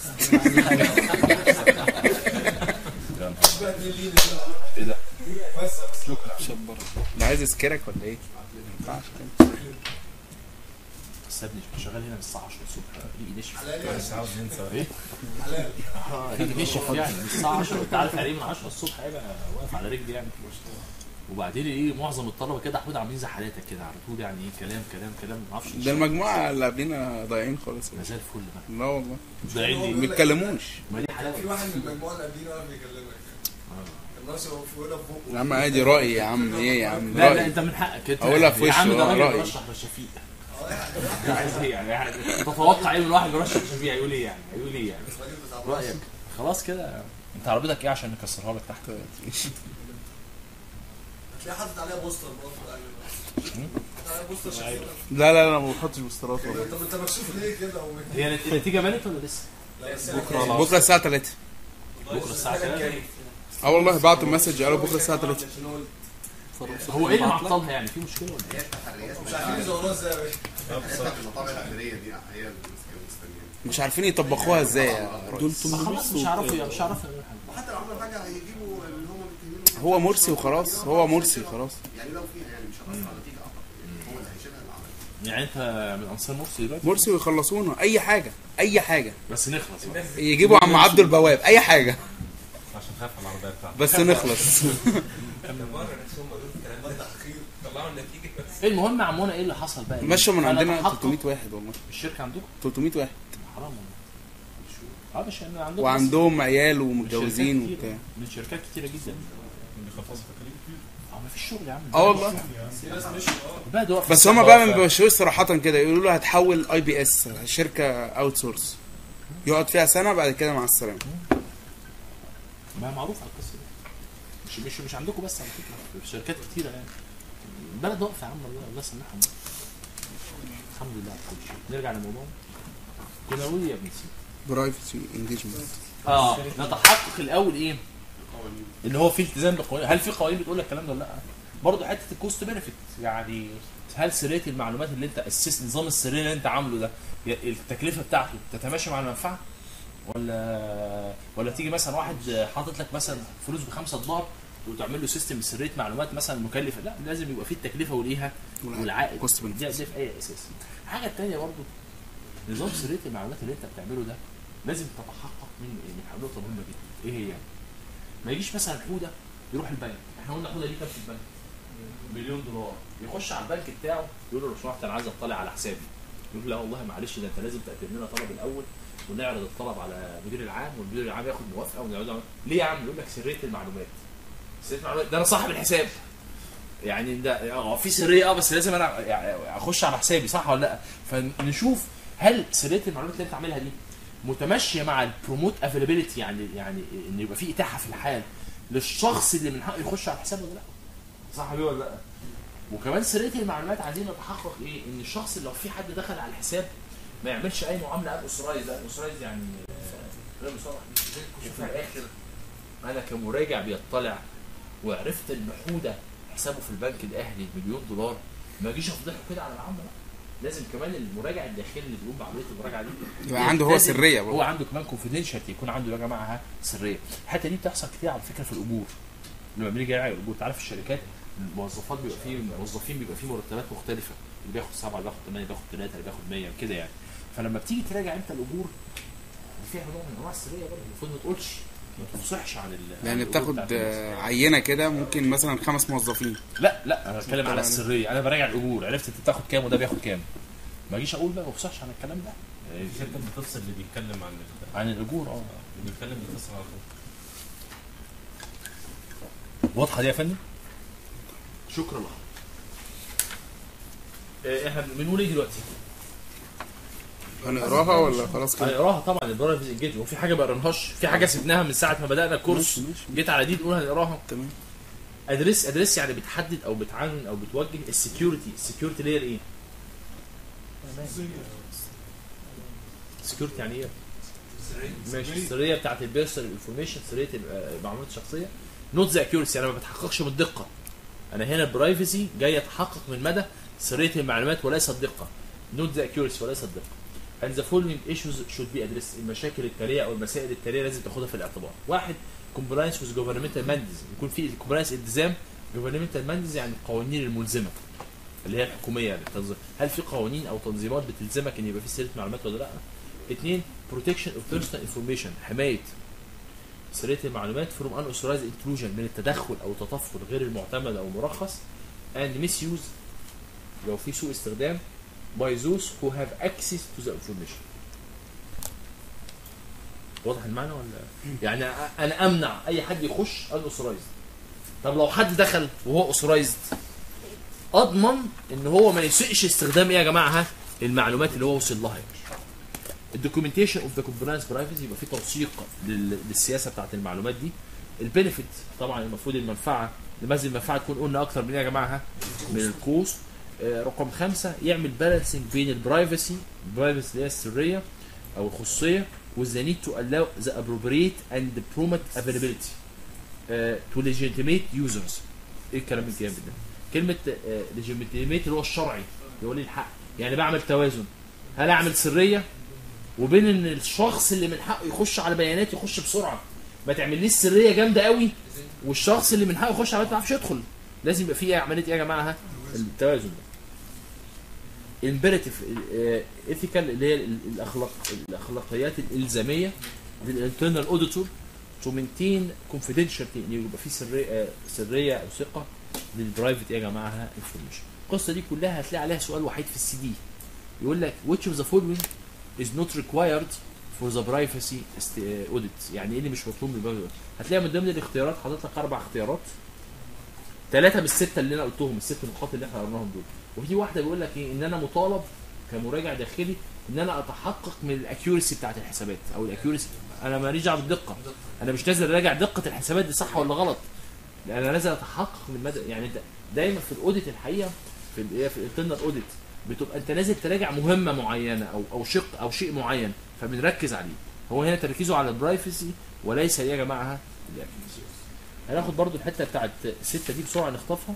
ايه ده؟ شبر ده عايز اسكرك ولا ايه؟ ما ينفعش كده. سابني شغال هنا من الساعه 10 الصبح ريقي نشف حلال مش عاوز ننسى ايه؟ اه ريقي نشف يعني من الساعه 10 انت عارف يعني إيه من 10 الصبح هيبقى واقف على رجلي يعني وبعدين ايه معظم الطلبه كده حمود عاملين زي حالاتك كده على طول يعني ايه كلام كلام كلام ما اعرفش ده المجموعه اللي قبلنا ضايعين خالص ما زي الفل بقى لا والله ضايعين ما ليه؟ بيتكلموش ما دي حلاوه في واحد من المجموعه اللي قبلينا واقف بيكلمك الناس هو في ولا فوق يا عم عادي رأي يا عم ايه يا عم لا لا رأي انت من حقك انت أقولها في يا عم وشه، ده آه، راجل رأيي. بيرشح للشفيق عايز ايه يعني يعني تتوقع ايه من واحد بيرشح للشفيق هيقول ايه يعني هيقول ايه يعني الراجل بتاع رايك خلاص كده انت عربيتك ايه عشان نكسرها لك تحت هتلاقي حاطط عليها بوستر برضه حاطط عليها بوستر شكله لا لا لا ما بحطش بوسترات والله طب انت مكشوف ليه كده ومن- هي النت- النتيجه بانت ولا لسه؟ لا بس بكره بكره الساعه 3 بكره الساعه 3 اه والله بعتوا مسج قالوا بكره الساعه 3 هو ايه اللي معطلها يعني في مشكله ولا ايه؟ هي التحريات مش عارفين يزوروها ازاي يا باشا بتاعت المطابع الاخيريه دي هي اللي مستنيين مش عارفين يطبقوها ازاي يا ريس ما خلاص مش هعرفوا مش هعرفوا يعملوا حاجه وحتى لو عملوا حاجه هيجيبوا اللي هم متهمينه هو مرسي وخلاص هو مرسي خلاص يعني لو فيها يعني مش هتاثر على النتيجه اعتقد هو اللي هيشيلها العمل يعني انت من انصار مرسي دلوقتي مرسي ويخلصونا اي حاجه اي حاجه بس نخلص بقى. يجيبوا عم عبد البواب اي حاجه عشان خاف على العربيه بتاعته بس نخلص طلعوا النتيجه بس المهم يا عمونا ايه اللي حصل بقى؟ مشوا من فأنا عندنا تحقق- 300 واحد والله الشركه عندكم 300 واحد حرام والله اه مش إن عندكم وعندهم عيال بس من ومتجوزين شركات كتيرة. وبتاع من شركات كتيره جدا اللي خلصوا تكاليف اه ما فيش شغل يا عم اه والله في ناس مشوا اه بقى دور بس هما بقى ما بيمشوش صراحه كده يقولوا له هتحول اي بي اس شركه اوت سورس يقعد فيها سنه بعد كده مع السلامه ما معروف على القصه دي مش مش مش عندكم بس على فكره في شركات كتيره يعني البلد واقفه يا عم الله الله يسامحهم الحمد لله على كل شيء نرجع للموضوع كنا نقول إيه يا ابن سيدي برايفسي انجيجمنت اه نتحقق الاول ايه ان هو في التزام بالقوانين هل في قوانين بتقول لك الكلام ده ولا لا برضه حته الكوست بنفيت يعني هل سريه المعلومات اللي انت اسست نظام السريه اللي انت عامله ده ي- التكلفه بتاعته تتماشى مع المنفعه ولا ولا تيجي مثلا واحد حاطط لك مثلا فلوس ب 5 دولار وتعمل له سيستم سريه معلومات مثلا مكلفه لا لازم يبقى فيه التكلفه والايه والعائد كوست دي دي في اي اساس الحاجه الثانيه برضه نظام سريه المعلومات اللي انت بتعمله ده لازم تتحقق من من نقطه مهمه جدا ايه هي يعني؟ ما يجيش مثلا حوده يروح البنك احنا قلنا حوده ليه كام في البنك؟ مليون دولار يخش على البنك بتاعه يقول له لو سمحت انا عايز اطلع على حسابي يقول له لا والله معلش ده انت لازم تقدم لنا طلب الاول ونعرض الطلب على المدير العام والمدير العام ياخد موافقه ونعرضها على- ليه يا عم؟ يقول لك سريه المعلومات سريه المعلومات ده انا صاحب الحساب يعني ده اه في سريه اه بس لازم انا يعني اخش على حسابي صح ولا لا؟ فنشوف هل سريه المعلومات اللي انت عاملها دي متماشيه مع البروموت افيلابيلتي يعني يعني ان يبقى في اتاحه في الحال للشخص اللي من حقه يخش على الحساب ولا لا؟ صح كده ولا لا؟ وكمان سريه المعلومات عايزين نتحقق ايه؟ ان الشخص لو في حد دخل على الحساب ما يعملش اي معامله اب اسرايز اب اسرايز يعني آه، غير مصرح وفي الاخر انا كمراجع بيطلع وعرفت ان حوده حسابه في البنك الاهلي مليون دولار ما اجيش افضحه كده على العامه لا لازم كمان المراجع الداخلي اللي بيقوم بعمليه المراجعه دي يبقى عنده هو لازم- سريه هو برضه عنده كمان كونفيدنشال يكون عنده يا جماعه سريه الحته دي بتحصل كتير على فكره في الاجور لما بنيجي نراجع الاجور تعرف في الشركات الموظفات بيبقى فيه موظفين بيبقى فيه مرتبات مختلفه اللي بياخد سبعه اللي بياخد ثمانيه اللي بياخد ثلاثه اللي بياخد 100 كده يعني فلما بتيجي تراجع انت الاجور فيها نوع من انواع السريه برضه المفروض ما تقولش ما تفصحش عن ال عن لان الأجور بتاخد بتاعت الناس. آه، عينه كده ممكن مثلا خمس موظفين لا لا انا بتكلم على السريه انا براجع الاجور عرفت انت بتاخد كام وده بياخد كام ما اجيش اقول بقى ما افصحش عن الكلام ده الشركه بتفصل اللي بيتكلم عن ال- عن الاجور اه اللي بيتكلم بتفصل على طول واضحه دي يا فندم شكرا لك آه، احنا بنقول ايه دلوقتي؟ هنقراها ولا خلاص كده هنقراها طبعا البرايفسي انجيجمنت وفي حاجه ما قريناهاش في حاجه سيبناها من ساعه ما بدانا الكورس ماشي، ماشي. جيت على دي تقول هنقراها تمام ادريس ادريس يعني بتحدد او بتعلن او بتوجه السكيورتي السكيورتي لير ايه؟ سكيورتي يعني ايه؟ ماشي السريه بتاعت البيرسونال انفورميشن سريه المعلومات الشخصيه نوت ذا اكيورسي انا ما بتحققش بالدقه انا هنا البرايفسي جاي اتحقق من مدى سريه المعلومات وليس الدقه نوت ذا اكيورسي وليس الدقه and the following issues should be addressed المشاكل التاليه او المسائل التاليه لازم تاخدها في الاعتبار واحد compliance with governmental mandates يكون في compliance التزام governmental mandates يعني القوانين الملزمه اللي هي الحكوميه يعني التنظيم هل في قوانين او تنظيمات بتلزمك ان يبقى في سريه معلومات ولا لا اثنين protection of personal information حمايه سريه المعلومات from unauthorized intrusion من التدخل او التطفل غير المعتمد او المرخص and misuse لو في سوء استخدام by those who have access to the information واضح المعنى ولا يعني انا امنع اي حد يخش unauthorized طب لو حد دخل وهو authorized اضمن ان هو ما يسيئش استخدام ايه يا جماعه ها المعلومات اللي هو وصل لها الدوكيومنتيشن اوف ذا كومبلاينس برايفسي يبقى في توثيق لل- للسياسه بتاعت المعلومات دي البينفيت طبعا المفروض المنفعه لماذا المنفعه تكون قلنا اكتر من ايه يا جماعه ها؟ من الكوست آه، رقم خمسة يعمل بالانسنج بين البرايفسي البرايفسي اللي هي السريه او الخصوصيه with the need to allow the appropriate and promote availability uh, to legitimate users ايه الكلام الجامد ده كلمه uh, legitimate اللي هو الشرعي اللي هو ليه الحق يعني بعمل توازن هل اعمل سريه وبين ان الشخص اللي من حقه يخش على بيانات يخش بسرعه ما تعمليش سريه جامده قوي والشخص اللي من حقه يخش على بيانات ما يعرفش يدخل لازم يبقى في عمليه ايه يا جماعه ها؟ التوازن ده imperative ايثيكال اللي هي ال- الاخلاق الاخلاقيات الالزاميه للانترنال اوديتور تو مينتين confidentiality ان يبقى في سريه آه، سريه او ثقه للبرايفت ايه يا جماعه انفورميشن القصه دي كلها هتلاقي عليها سؤال وحيد في السي دي يقول لك which of the following is not required for the privacy است- آه، audit يعني ايه اللي مش مطلوب من البرايفسي هتلاقي من ضمن الاختيارات حاطط لك اربع اختيارات ثلاثه من السته اللي انا قلتهم الست نقاط اللي احنا قرناهم دول وفي واحده بيقول لك ايه ان انا مطالب كمراجع داخلي ان انا اتحقق من الاكيورسي بتاعت الحسابات او الاكيورسي انا ماليش دعوه بالدقه انا مش نازل اراجع دقه الحسابات دي صح ولا غلط لان انا نازل اتحقق من مدى يعني انت دايما في الاوديت الحقيقه في ال- إيه، في الانترنال اوديت بتبقى انت نازل تراجع مهمه معينه او او شق او شيء معين فبنركز عليه هو هنا تركيزه على البرايفسي وليس إيه يا جماعه الاكيورسي هناخد برضو الحته بتاعت السته دي بسرعه نخطفها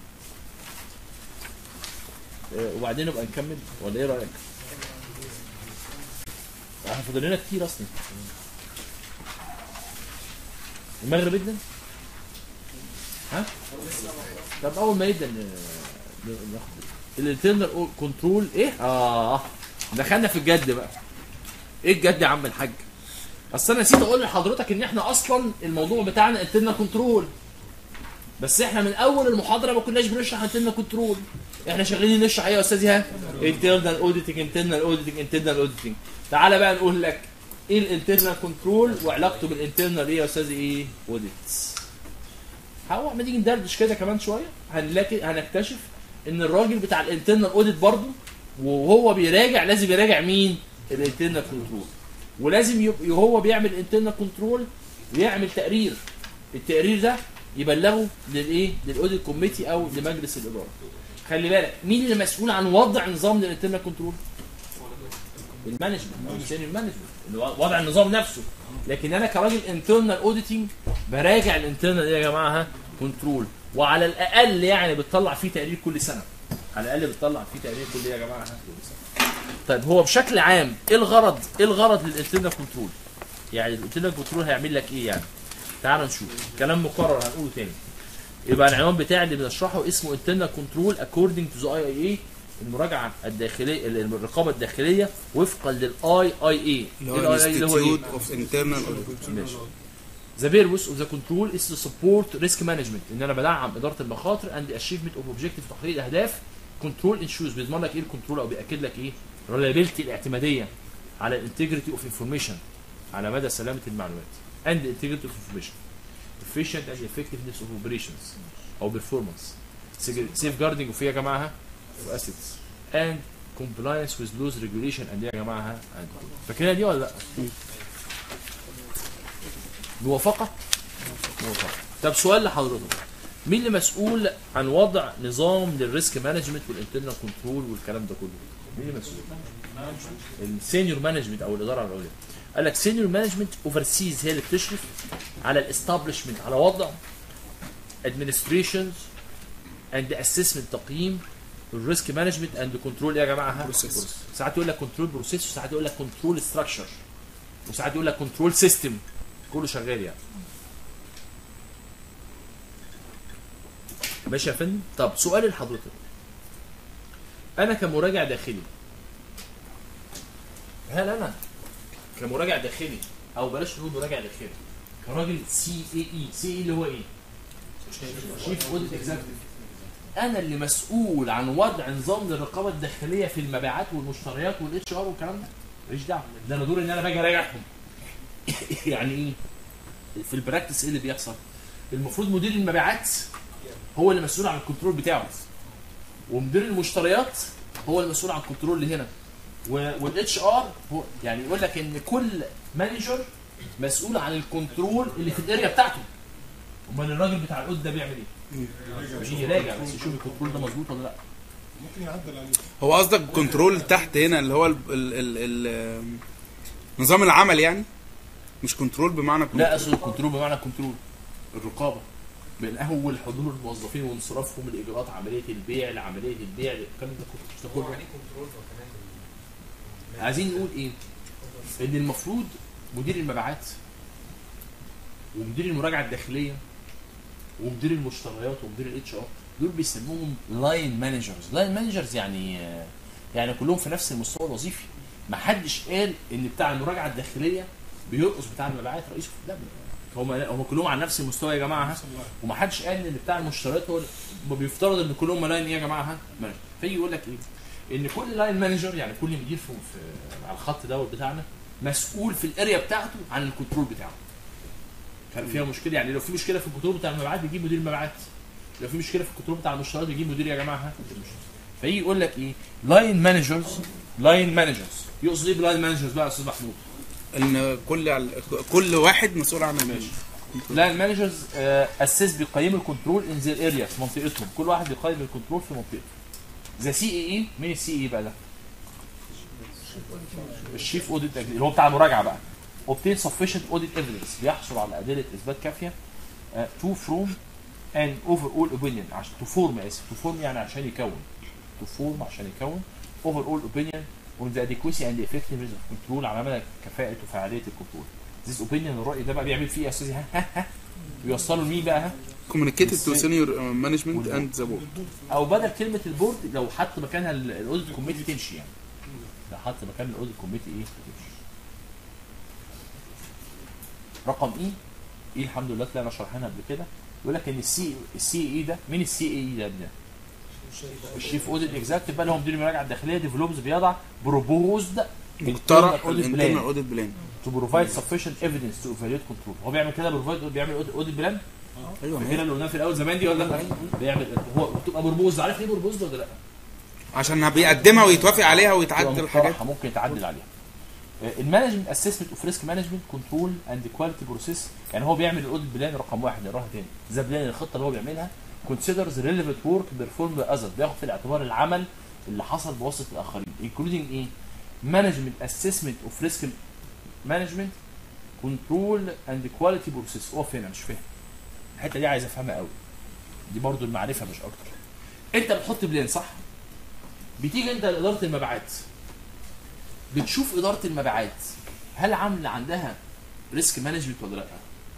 آه، وبعدين نبقى نكمل ولا ايه رايك؟ احنا فاضل لنا كتير اصلا المغرب جدا ها؟ طب اول ما يبدا ن- ن- ناخد الانترنال كنترول ايه؟ اه دخلنا في الجد بقى ايه الجد يا عم الحاج؟ اصل انا نسيت اقول لحضرتك ان احنا اصلا الموضوع بتاعنا انترنال كنترول بس احنا من اول المحاضره ما كناش بنشرح انترنال كنترول احنا شغالين نشرح ايه يا استاذ ايهاب انترنال اوديتنج انترنال اوديتنج انترنال اوديتنج تعالى بقى نقول لك ايه الانترنال كنترول وعلاقته بالانترنال ايه يا استاذ ايه اوديتس هو ما نيجي ندردش كده كمان شويه هنلاقي هنكتشف ان الراجل بتاع الانترنال اوديت برضه وهو بيراجع لازم يراجع مين الانترنال كنترول ولازم يبقى هو بيعمل انترنال كنترول ويعمل تقرير التقرير ده يبلغه للايه للاوديت كوميتي او لمجلس الاداره خلي بالك مين اللي مسؤول عن وضع نظام الانترنال كنترول المانجمنت او السينيور مانجمنت اللي هو وضع النظام نفسه لكن انا كراجل انترنال اوديتنج براجع الانترنال ايه يا جماعه ها كنترول وعلى الاقل يعني بتطلع فيه تقرير كل سنه على الاقل بتطلع فيه تقريبا كل ايه يا جماعه طيب هو بشكل عام ايه الغرض ايه الغرض للانترنال كنترول يعني الانترنال كنترول هيعمل لك ايه يعني تعال نشوف كلام مكرر هنقوله تاني يبقى العنوان بتاعي اللي بنشرحه اسمه internal control according to the IIA المراجعه الداخليه الرقابه الداخليه وفقا للاي اي اي اللي هو الانستيتيوت اوف انترنال ماشي The purpose of the control is to support risk management ان انا بدعم اداره المخاطر and the achievement of objective تحقيق الاهداف control ensures بيضمن لك ايه الكنترول او بياكد لك ايه reliability الاعتماديه على integrity of information على مدى سلامه المعلومات and the integrity of information efficient and effectiveness of operations او performance safeguarding of ايه يا جماعه of assets and compliance with laws regulation and ايه يا جماعه and فاكرينها دي ولا لا؟ موافقة؟ موافقة طب سؤال لحضرتك مين اللي مسؤول عن وضع نظام للريسك مانجمنت والانترنال كنترول والكلام ده كله؟ مين اللي مسؤول؟ السينيور مانجمنت او الاداره العليا قال لك سينيور مانجمنت اوفرسيز هي اللي بتشرف على الاستابلشمنت على وضع ادمنستريشنز اند اسسمنت تقييم الريسك مانجمنت اند كنترول يا جماعه Process. ساعات يقول لك كنترول بروسيس وساعات يقول لك كنترول ستراكشر وساعات يقول لك كنترول سيستم كله شغال يعني ماشي يا فندم طب سؤال لحضرتك انا كمراجع داخلي هل انا كمراجع داخلي او بلاش نقول مراجع داخلي كراجل سي اي اي سي اي اللي هو ايه شيف اوديت اكزيكتيف انا اللي مسؤول عن وضع نظام للرقابه الداخليه في المبيعات والمشتريات والاتش ار والكلام ده ماليش دعوه ده انا دوري ان انا باجي اراجعهم يعني ايه في البراكتس ايه اللي بيحصل المفروض مدير المبيعات هو اللي مسؤول عن الكنترول بتاعه ومدير المشتريات هو المسؤول عن الكنترول اللي هنا والاتش ار هو يعني يقول لك ان كل مانجر مسؤول عن الكنترول اللي في الاريا بتاعته امال الراجل بتاع القد ده بيعمل ايه؟ بيجي يراجع بس يشوف الكنترول ده مظبوط ولا لا ممكن يعدل عليه هو قصدك كنترول تحت هنا اللي هو ال ال ال ال نظام العمل يعني مش كنترول بمعنى لا كنترول اقصد الكنترول بمعنى كنترول الرقابه من اول حضور الموظفين وانصرافهم لاجراءات عمليه البيع لعمليه البيع الكلام ده كله ده كله يعني كنترول كمان عايزين نقول ايه؟ ان المفروض مدير المبيعات ومدير المراجعه الداخليه ومدير المشتريات ومدير الاتش ار دول بيسموهم لاين مانجرز لاين مانجرز يعني يعني كلهم في نفس المستوى الوظيفي ما حدش قال ان بتاع المراجعه الداخليه بيرقص بتاع المبيعات رئيسه لا هم هم كلهم على نفس المستوى يا جماعه وما حدش قال ان بتاع المشتريات هو هم بيفترض ان كلهم لاين ايه يا جماعه ها مانجر فيجي يقول لك ايه ان كل لاين مانجر يعني كل مدير في, في على الخط دوت بتاعنا مسؤول في الاريا بتاعته عن الكنترول بتاعه كان فيها مشكله يعني لو في مشكله في الكنترول بتاع المبيعات بيجيب مدير المبيعات لو في مشكله في الكنترول بتاع المشتريات بيجيب مدير يا جماعه ها فيجي يقول لك ايه لاين مانجرز لاين مانجرز يقصد ايه بلاين مانجرز بقى يا استاذ محمود ان كل كل واحد مسؤول عن ماشي لاين مانجرز اسس بيقيموا الكنترول ان ذير اريا في منطقتهم كل واحد بيقيم الكنترول في منطقته ذا سي اي اي مين السي اي بقى ده؟ الشيف اوديت اللي هو بتاع المراجعه بقى obtain sufficient audit evidence بيحصل على ادله اثبات كافيه uh, to from an overall opinion عشان to form اسف to form يعني عشان يكون to form عشان يكون overall opinion on the adequacy and effectiveness of control على مدى كفاءة وفعالية الكنترول this opinion الرأي ده بقى بيعمل فيه ايه يا استاذي ها ها ها بيوصله لمين بقى ها communicated to senior uh, management and the board او بدل كلمة البورد لو حط مكانها الاوديت كوميتي تمشي يعني لو حط مكان الاوديت كوميتي ايه تمشي رقم اي ايه الحمد لله طلعنا شرحناها قبل كده يقول لك ان السي السي اي ده مين السي اي ده ده الشيف اوديت اكزاكتيف بقى اللي هو مدير المراجعه الداخليه ديفلوبز بيضع بروبوزد مقترح الانترنال اوديت بلان تو بروفايد sufficient evidence to evaluate control هو بيعمل كده بروفايد بيعمل اوديت بلان ايوه ما كده هي. اللي قلناه في الاول زمان دي ولا لا بيعمل هو بتبقى بربوز عارف ليه بربوز ولا لا عشان بيقدمها ويتوافق عليها بتبقى ويتعدل حاجات مقترحة ممكن يتعدل عليها المانجمنت اسسمنت اوف ريسك مانجمنت كنترول اند كواليتي بروسيس يعني هو بيعمل الاوديت بلان رقم واحد نقراها تاني ذا بلان الخطه اللي هو بيعملها considers relevant work performed by others بياخد في الاعتبار العمل اللي حصل بواسطه الاخرين including ايه management assessment of risk management control and quality process اقف هنا مش فاهم الحته دي عايز افهمها قوي دي برضو المعرفه مش اكتر انت بتحط بلان صح بتيجي انت لاداره المبيعات بتشوف اداره المبيعات هل عامله عندها ريسك مانجمنت ولا لا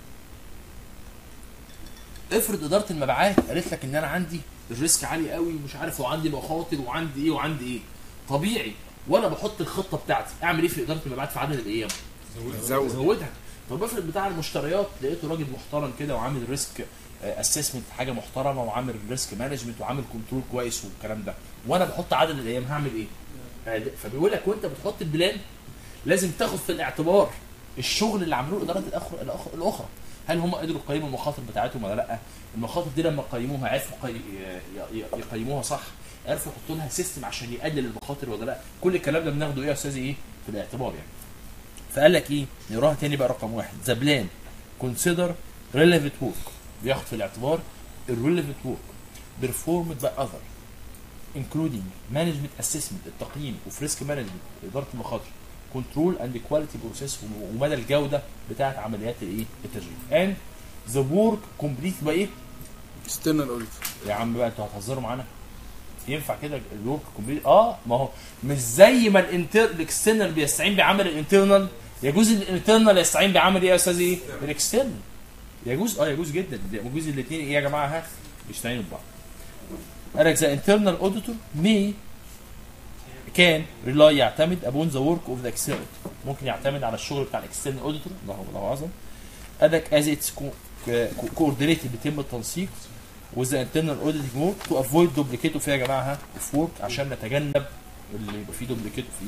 افرض اداره المبيعات قالت لك ان انا عندي الريسك عالي قوي ومش عارف وعندي مخاطر وعندي ايه وعندي ايه طبيعي وانا بحط الخطه بتاعتي اعمل ايه في اداره المبيعات في عدد الايام زود زودها طب افرض بتاع المشتريات لقيته راجل محترم كده وعامل ريسك اسسمنت حاجه محترمه وعامل ريسك مانجمنت وعامل كنترول كويس والكلام ده وانا بحط عدد الايام هعمل ايه؟ آه، فبيقول لك وانت بتحط البلان لازم تاخد في الاعتبار الشغل اللي عملوه الادارات الأخر الأخ- الاخرى هل هم قدروا يقيموا المخاطر بتاعتهم ولا لا؟ المخاطر دي لما قيموها عرفوا قي- ي- ي- يقيموها صح؟ عرفوا يحطوا لها سيستم عشان يقلل المخاطر ولا لا؟ كل الكلام ده بناخده ايه يا استاذي ايه؟ في الاعتبار يعني. فقال لك ايه؟ نقراها تاني بقى رقم واحد ذا بلان كونسيدر ريليفنت ورك بياخد في الاعتبار الريليفنت ورك performed by other including management assessment التقييم وفي ريسك مانجمنت اداره المخاطر كنترول اند كواليتي بروسيس ومدى الجوده بتاعه عمليات الايه التشغيل and the work complete by ايه external audit يا عم بقى انتوا هتهزروا معانا ينفع كده الورك كومبليت اه ما هو مش زي ما الانتر الاكسترنال بيستعين بعمل الانترنال يجوز الانترنال يستعين بعمل ايه يا استاذ ايه؟ الاكسترنال يجوز اه يجوز جدا يجوز الاثنين ايه يا جماعه ها يستعينوا ببعض قال لك ذا انترنال اوديتور مي كان ريلاي يعتمد upon the work of the external ممكن يعتمد على الشغل بتاع الاكسترنال اوديتور الله الله اعظم قال لك as it's co- co- coordinated بيتم التنسيق with the internal auditing work to avoid duplicate فيها يا جماعه ها of work عشان نتجنب اللي يبقى فيه duplicate فيه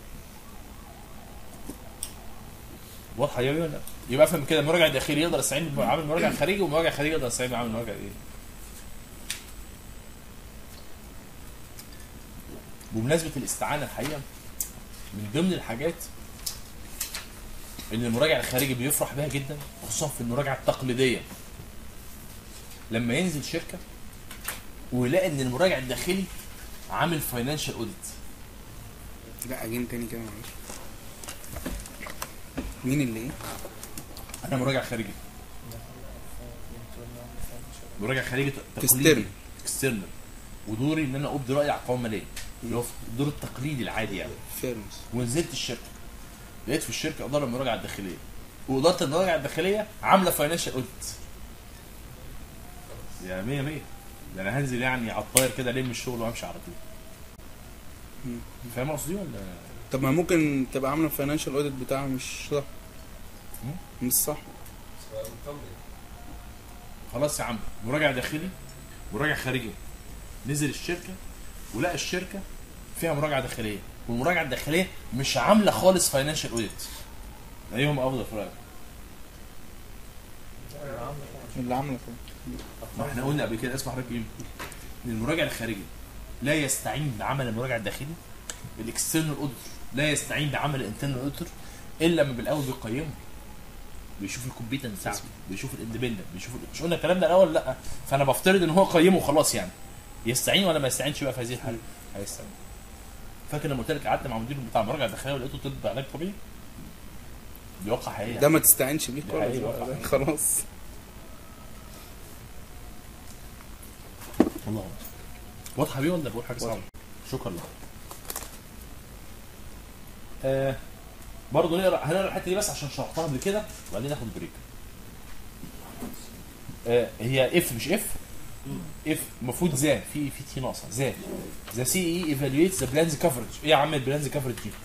واضحه يا ولا لا؟ يبقى افهم كده المراجع الداخلي يقدر يستعين بعامل مراجع خارجي والمراجع الخارجي يقدر يستعين بعامل مراجع ايه؟ بمناسبه الاستعانه الحقيقه من ضمن الحاجات اللي المراجع الخارجي بيفرح بيها جدا خصوصا في المراجعه التقليديه لما ينزل شركه ويلاقي ان المراجع الداخلي عامل فاينانشال اوديت لا اجين تاني كده معلش مين اللي ايه؟ انا مراجع خارجي مراجع خارجي External. تقليدي اكسترنال ودوري ان انا ابدي راي على القوائم الماليه اللي هو الدور التقليدي العادي يعني فيرمز ونزلت الشركه لقيت في الشركه اداره المراجعه الداخليه واداره المراجعه الداخليه عامله فاينانشال اوديت يا 100 100 ده انا هنزل يعني على الطاير كده الم الشغل وامشي على طول مم. فاهم قصدي ولا طب ما ممكن تبقى عامله الفاينانشال اوديت بتاعها مش صح مش صح خلاص يا عم مراجع داخلي مراجع خارجي نزل الشركه ولقى الشركه فيها مراجعه داخليه والمراجعه الداخليه مش عامله خالص فاينانشال اوديت ايهم افضل في رايك اللي عامله كده ما احنا قلنا قبل كده اسمع حضرتك ايه ان المراجع الخارجي لا يستعين بعمل المراجع الداخلي الاكسترنال اوديتور لا يستعين بعمل الانترنال اوديتور الا لما بالاول بيقيمه بيشوف الكومبيتنس بتاعته بيشوف الاندبندنت بيشوف مش قلنا الكلام ده الاول لا فانا بفترض ان هو قيمه خلاص يعني يستعين ولا ما يستعينش بقى في هذه الحاله هيستعين فاكر لما قلت لك قعدت مع مدير بتاع المراجعه الداخليه ولقيته طب علاج طبيعي دي واقع حقيقي ده ما تستعينش بيه ده حقيقي خالص واقع. خلاص الله أكبر. واضحه بيه ولا بقول حاجه صعبه؟ شكرا لك. آه برضه نقرا هنقرا الحته دي بس عشان شرحتها قبل كده وبعدين ناخد بريك. آه هي اف مش اف اف المفروض ذا في في تي ناقصه ذا ذا سي اي ايفالويت ذا بلانز كفرج ايه يا عم البلانز كفرج دي؟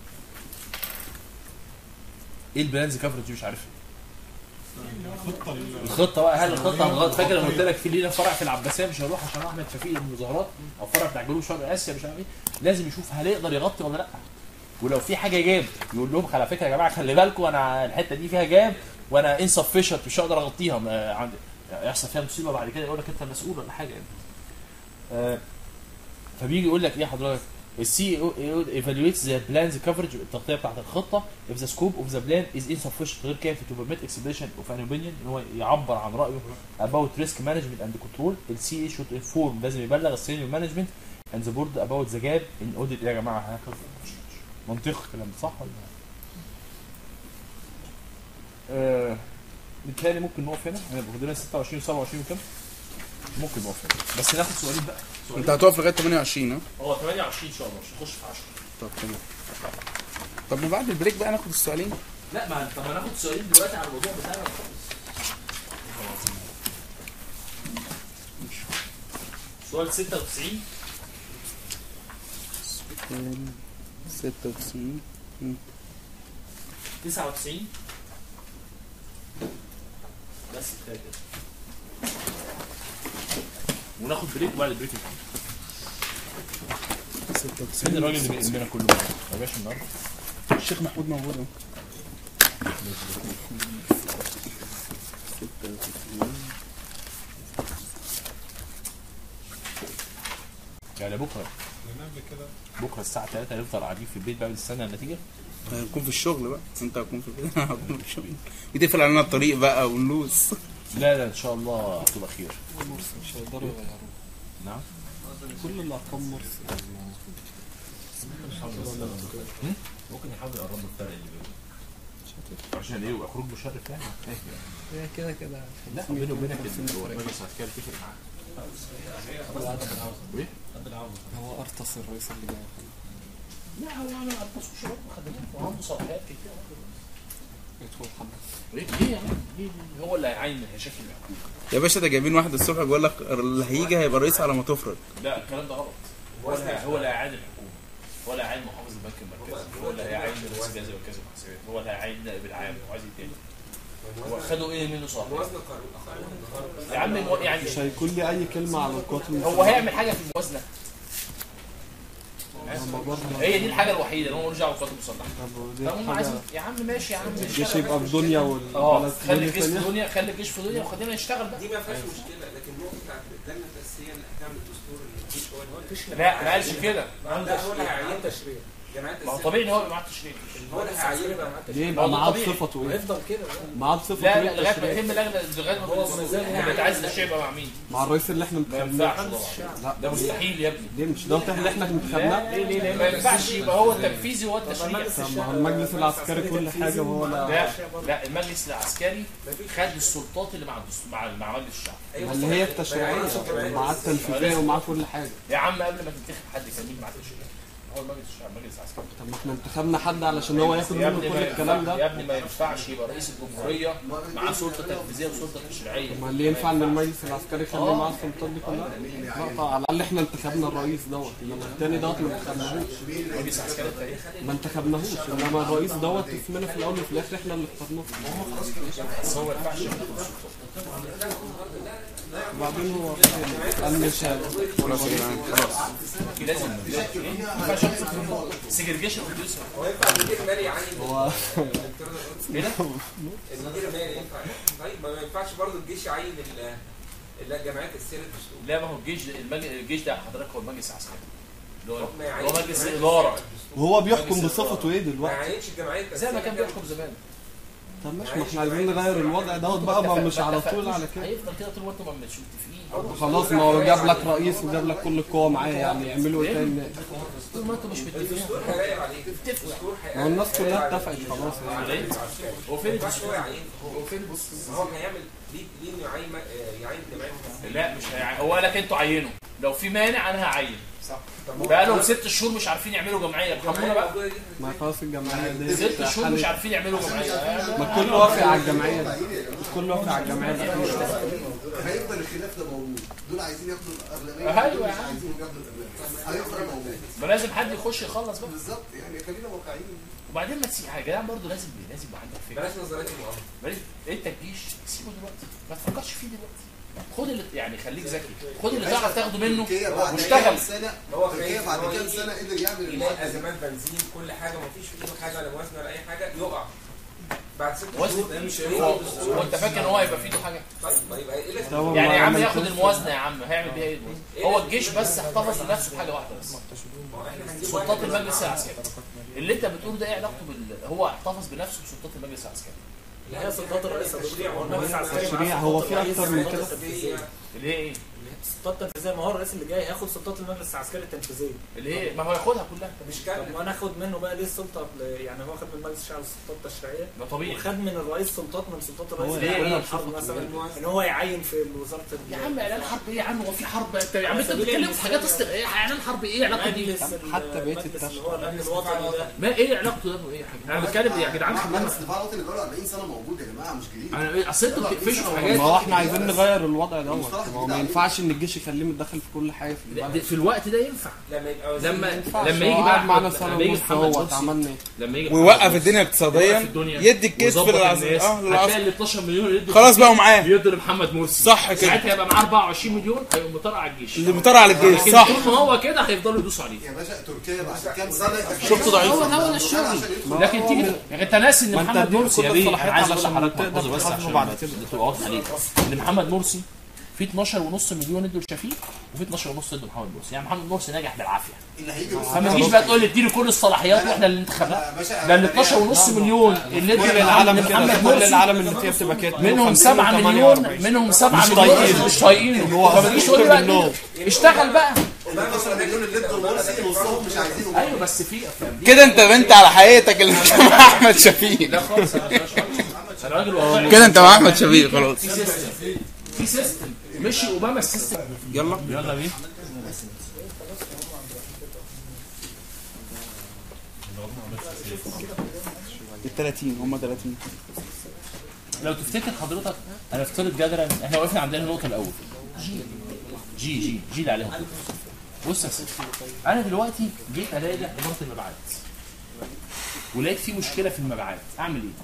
ايه البلانز كفرج دي مش عارف الخطه ال- الخطه بقى هل الخطه هنغلط فاكر لما قلت لك في لينا فرع في العباسيه مش هنروح عشان احمد شفيق المظاهرات او فرع بتاع جنوب شرق اسيا مش عارف ايه لازم يشوف هل يقدر يغطي ولا لا ولو في حاجه جاب يقول لهم على فكره يا جماعه خلي بالكم انا الحته دي فيها جاب وانا انسفشنت مش هقدر اغطيها ما- عند يحصل فيها مصيبه بعد كده يقول لك انت مسؤول ولا حاجه يعني. آه فبيجي يقول لك ايه حضرتك السي او ايفالويتس ذا بلانز كفرج التغطيه بتاعت الخطه if the scope of the plan is insufficient غير كافي to permit expression of an opinion ان هو يعبر عن رايه about risk management and control ال CA should inform لازم يبلغ السينيور مانجمنت and the board about the gap in audit يا جماعه هكذا منطق الكلام ده صح ولا لا؟ آه بالتالي ممكن نقف هنا هنبقى فاضلنا 26 و27 وكام؟ ممكن نقف هنا بس ناخد سؤالين بقى انت هتقف لغايه 28 ها هو 28 ان شاء الله مش هنخش في 10 طب تمام طب ما بعد البريك بقى ناخد السؤالين لا ما طب ما ناخد سؤالين دلوقتي على الموضوع بتاعنا خالص سؤال 96 96 99 بس كفايه كده وناخد بريك وبعد البريك نكمل. فين 96 الراجل اللي بيقلنا كله بقى؟ ما جاش النهارده الشيخ محمود موجود اهو يعني بكره لان قبل كده بكره الساعه 3 هنفضل قاعدين في البيت بقى نستنى النتيجه هنكون في الشغل بقى انت هتكون في البيت انا هكون في الشغل يتقفل علينا الطريق بقى ونلوس لا لا ان شاء الله هتبقى خير مش هيقدروا يغيروه نعم كل الارقام مرسي ممكن يحاول يقرب له الفرق اللي بينهم عشان ايه وخروج مشرف يعني هي كده كده لا بيني وبينك المجلس العسكري اتفق معاه هو ارتس الرئيس اللي جاي لا هو عمل ارقص وشباب وخدمات وعنده صلاحيات كتير يدخل حمد ليه ليه يعني؟ ليه ليه؟ هو اللي هيعين مشاكل الحكومه يا باشا ده جايبين واحد الصبح بيقول لك اللي هيجي هيبقى رئيس على ما تفرج لا الكلام ده غلط هو اللي هو اللي هيعين الحكومه هو اللي هيعين محافظ البنك المركزي هو اللي هيعين رئيس الجهاز المركزي للمحاسبات هو اللي هيعين نائب العام وعايز ايه تاني هو خدوا ايه منه صح يا عم مو- يعني مش هيكون لي اي كلمه على القوات هو المسلحه هيعمل حاجه في الموازنه لما برضه هي دي الحاجه الوحيده اللي هو ملوش دعوه بالقوات المسلحه طب ودي فهم عايزين حاجه يا عم ماشي يا عم الجيش اشتغل يبقى بقى. في دنيا اه والبلد في خلي دنيا الجيش في ثانيه دنيا خلي الجيش في دنيا وخلينا نشتغل بقى دي ما فيهاش مشكله لكن النقطه بتاعت اللجنه التاسيسيه اللي هتعمل الدستور اللي الجيش هو اللي لا ما قالش كده لا هو اللي هيعين تشريع جماعات ما هو التاسيسيه طبيعي ان هو يبقى معاه تشريع هو اللي هيعين بقى ليه ما يبقى هو معاه طبيعي. بصفته ايه؟ هيفضل كده معاه بصفته لا ايه لا لغايه ما التشريع؟ يتم لجنه لغايه ما هو انت عايز التشريع يبقى مع مين؟ مع الرئيس اللي احنا ما انتخبناه ينفعش طبعا لا ده مستحيل يا ابني ليه مش ده اللي احنا انتخبناه؟ لا ليه ليه ليه ما ينفعش يبقى هو التنفيذي وهو التشريع طب ما هو المجلس العسكري كل حاجه وهو لا لا لا المجلس العسكري خد السلطات اللي مع الدستور مع مع مجلس الشعب اللي هي التشريعيه ومعاه التنفيذيه ومعاه كل حاجه يا عم قبل ما تنتخب حد كان مين معاه التشريع؟ هو المجلس الشعب المجلس العسكري طب ما احنا انتخبنا حد علشان هو ياخد يا منه ابني كل ما الكلام ينفع- ده يا ابني ما ينفعش يبقى رئيس الجمهوريه معاه سلطه تنفيذيه وسلطه تشريعيه ما اللي ينفع ان المجلس العسكري يخلي معاه السلطات دي كلها لا طبعا على الاقل احنا انتخبنا الرئيس دوت انما التاني دوت ما انتخبناهوش المجلس العسكري التاريخي ما انتخبناهوش انما الرئيس دوت اسمنا في الاول وفي الاخر احنا اللي اخترناه بس هو ما ينفعش ياخد السلطات وبعدين هو قال مش ه- خلاص يا جدعان خلاص لازم لازم إيه؟ ما ينفعش ياخد سيجرجيشن بروديوسر هو ينفع المدير المالي يعين هو ايه ده؟ المدير المالي ينفع طيب ما ينفعش برضه الجيش يعين ال- الجمعيات السير الدستور لا ما هو الجيش المج... الجيش ده حضرتك هو المجلس العسكري اللي هو ما اللي يعينش هو مجلس الجمعيات الاداره السير وهو بيحكم مجلس بصفته ايه ما دلوقتي يعينش الجمعيات زي ما كان بيحكم زمان طب ماشي ما احنا عايزين نغير الوضع دوت بقى ما مش على طول على كده هيفضل كده طول ما انتم مش متفقين خلاص ما هو جاب لك رئيس وجاب لك كل القوى معاه يعني يعملوا ايه تاني طول ما انتم مش متفقين الدستور هيراقب عليه اتفقوا الدستور ما هو الناس كلها اتفقت خلاص يعني هو فين ما ينفعش هو الدستور؟ يعين هو فين الدستور؟ هو هيعمل ليه ليه انه يعين آه، يعين جمعيات التاسيسيه لا مش هيع... هو قال لك انتوا عينوا لو في مانع انا هعين صح طب هو- بقى لهم ست شهور مش عارفين يعملوا جمعيه ارحمونا بقى الموضوع دي ما خلاص الجمعيه دي ست شهور مش عارفين يعملوا جمعيه ما الكل وافق على الجمعيه دي الكل وافق على الجمعيه دي هيفضل الخلاف ده موجود دول عايزين ياخدوا الاغلبيه أيوة دول يا مش عم. عايزين ياخدوا الاغلبيه هيفضل موجود ما لازم حد يخش يخلص بقى بالظبط يعني خلينا واقعيين وبعدين ما تسيب يا جدعان برضه لازم لازم يبقى عندك فكره بلاش نظريه المؤامره بلاش انت الجيش سيبه دلوقتي ما تفكرش فيه دلوقتي خد اللي يعني خليك ذكي خد اللي تعرف تاخده منه تركيا بعد واشتغل كام سنه هو تركيا خايف بعد إن هو كام يجي سنه قدر يعمل يلاقي المعادله دي. ازمات بنزين كل حاجه ما فيش في ايده حاجه ولا موازنه ولا اي حاجه يقع بعد ست وزن شهور مش هو هو انت فاكر ان هو هيبقى في ايده حاجه طيب ما يبقى ايه اللي هو يعني ما يا عم عمل ياخد كده. الموازنه يا عم هيعمل بيها ايه الموازنة؟ هو الجيش بس احتفظ لنفسه بحاجه واحده بس ما هو احنا هنجيب سلطات واحد المجلس العسكري اللي انت بتقوله ده ايه علاقته بال هو احتفظ بنفسه بسلطات المجلس العسكري اللي هي سلطات الرئيس التشريع والمجلس التشريع هو في اكتر من كده اللي هي ايه السلطات التنفيذيه ما هو الرئيس اللي جاي هياخد سلطات المجلس العسكري التنفيذيه ليه؟ ما هو ياخدها كلها مش طب كامل ما ناخد منه بقى ليه السلطه يعني هو خد من مجلس الشعب السلطات التشريعيه ما طبيعي وخد من الرئيس سلطات من سلطات الرئيس هو اللي ليه؟ يعلن ليه؟ الحرب مثلا ان هو يعين في وزاره ال- يا عم اعلان حرب ايه يا عم هو في حرب انت يا عم على انت سبيل بتتكلم في حاجات المثال است... ايه اعلان حرب ايه علاقه دي؟ مجلس ال- حتى بقية المجلس اللي التشريع. هو الامن الوطني ده ما ايه علاقته ده بايه يا حاج؟ انا بتكلم يا جدعان مجلس الدفاع الوطني بقاله 40 سنه موجود يا جماعه مش جديد انا ايه اصل انتوا بتقفشوا في طب حاجات ما هو احنا عايزين نغير الوضع دوت مصطلح ما هو جديد ما عليه. ينفعش ان الجيش يخليه متدخل في كل حاجه في ده- البلد ده في الوقت ده ينفع لما يبقى وزير لما ينفعش. لما هو يجي قعد بقى معانا أحمد- سنه لما يجي ونص محمد اهوت مرسي عملنا ايه لما يجي محمد ويوقف مرسي الدنيا يوقف اقتصاديا الدنيا يدي الكتف ويظبط للعز... الناس اه هتلاقي للعصر ال 12 مليون اللي يدوا خلاص بقوا معاه بيدوا لمحمد مرسي صح كده ساعتها يبقى معاه 24 مليون هيقوم مطرق على الجيش اللي مطلع على الجيش لكن صح طول ما هو كده هيفضلوا يدوسوا عليه يا باشا تركيا بعد كام سنه شفت ضعيف هو ده هو ده الشغل لكن تيجي يعني انت ناسي ان ما انت محمد اديله مرسي كل يا بيه الصلاحيات انا عايز اقول علشان لحضرتك تقدر ملحوظه بس تحاسبه عشان بعد بس كده. تبقى واضحه عليك ان محمد مرسي في 12 ونص مليون ادوا لشفيق وفي 12 ونص ادوا محمد مرسي يعني محمد مرسي نجح بالعافيه اللي هيجي فما تجيش بقى تقول لي اديله كل الصلاحيات واحنا اللي انتخبناه ده ال 12 ونص مليون اللي ادوا كل العالم لمحمد كده كل مرسي العالم اللي فيها بتبقى كده منهم 7 مليون منهم 7 مش مليون طايقينه. مش طايقينه فما تجيش تقول لي بقى منهم. اشتغل بقى 12 مليون اللي ادوا مرسي نصهم مش عايزينه ايوه بس في افلام دي كده انت بنت على حقيقتك اللي انت مع احمد شفيق لا خالص انا مش انا راجل واقعي كده انت مع احمد شفيق خلاص في سيستم في سيستم مشي اوباما السيستم يلا يلا بيه ال 30 هم 30 لو تفتكر حضرتك انا افترض جدلا احنا وقفنا عندنا النقطه الاول جي جي جي اللي عليها بص يا سيدي انا دلوقتي جيت اراجع اداره المبيعات ولقيت في مشكله في المبيعات اعمل ايه؟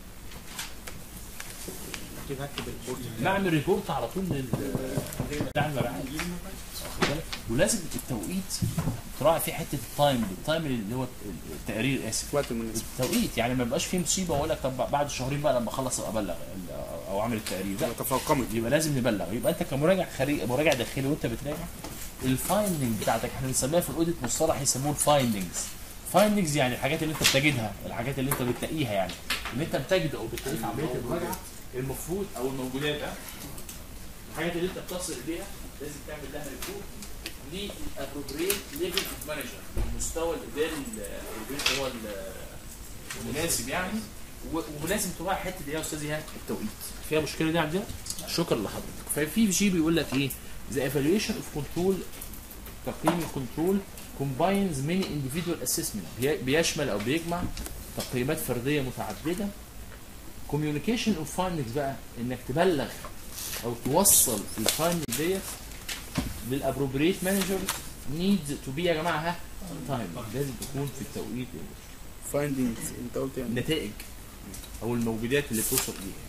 بعمل ريبورت على طول لل بتاع المبيعات واخد بالك؟ ولازم التوقيت تراعي فيه حته التايم التايم اللي هو التقرير اسف وقت المناسب توقيت يعني ما يبقاش فيه مصيبه واقول لك طب بعد شهرين بقى لما اخلص ابقى ابلغ او اعمل التقرير لا تفاقمت يبقى لازم نبلغ يبقى انت كمراجع خارجي مراجع داخلي وانت بتراجع الفايندنج بتاعتك احنا بنسميها في الاوديت مصطلح يسموه الفايندنجز فايندنجز يعني الحاجات اللي انت بتجدها الحاجات اللي انت بتلاقيها يعني اللي انت بتجد او بتلاقيه في عمليه المراجعه المفروض او الموجودات اه الحاجات اللي انت بتصل اليها لازم تعمل لها ريبورت للابروبريت ليفل اوف مانجر المستوى الاداري ال- هو ال- المناسب يعني و- ولازم تراعي حته ايه يا استاذ ايهاب التوقيت فيها مشكله دي عندنا شكرا لحضرتك ففي شيء بيقول لك ايه the evaluation of control تقييم الكنترول combines many individual assessment بي- بيشمل او بيجمع تقييمات فرديه متعدده communication of findings بقى انك تبلغ او توصل الفايندنج ديت للابروبريت مانجر نيد تو بي يا جماعه ها تايم لازم تكون في التوقيت فايندينجز انت قلت يعني النتائج او الموجودات اللي بتوصل اليها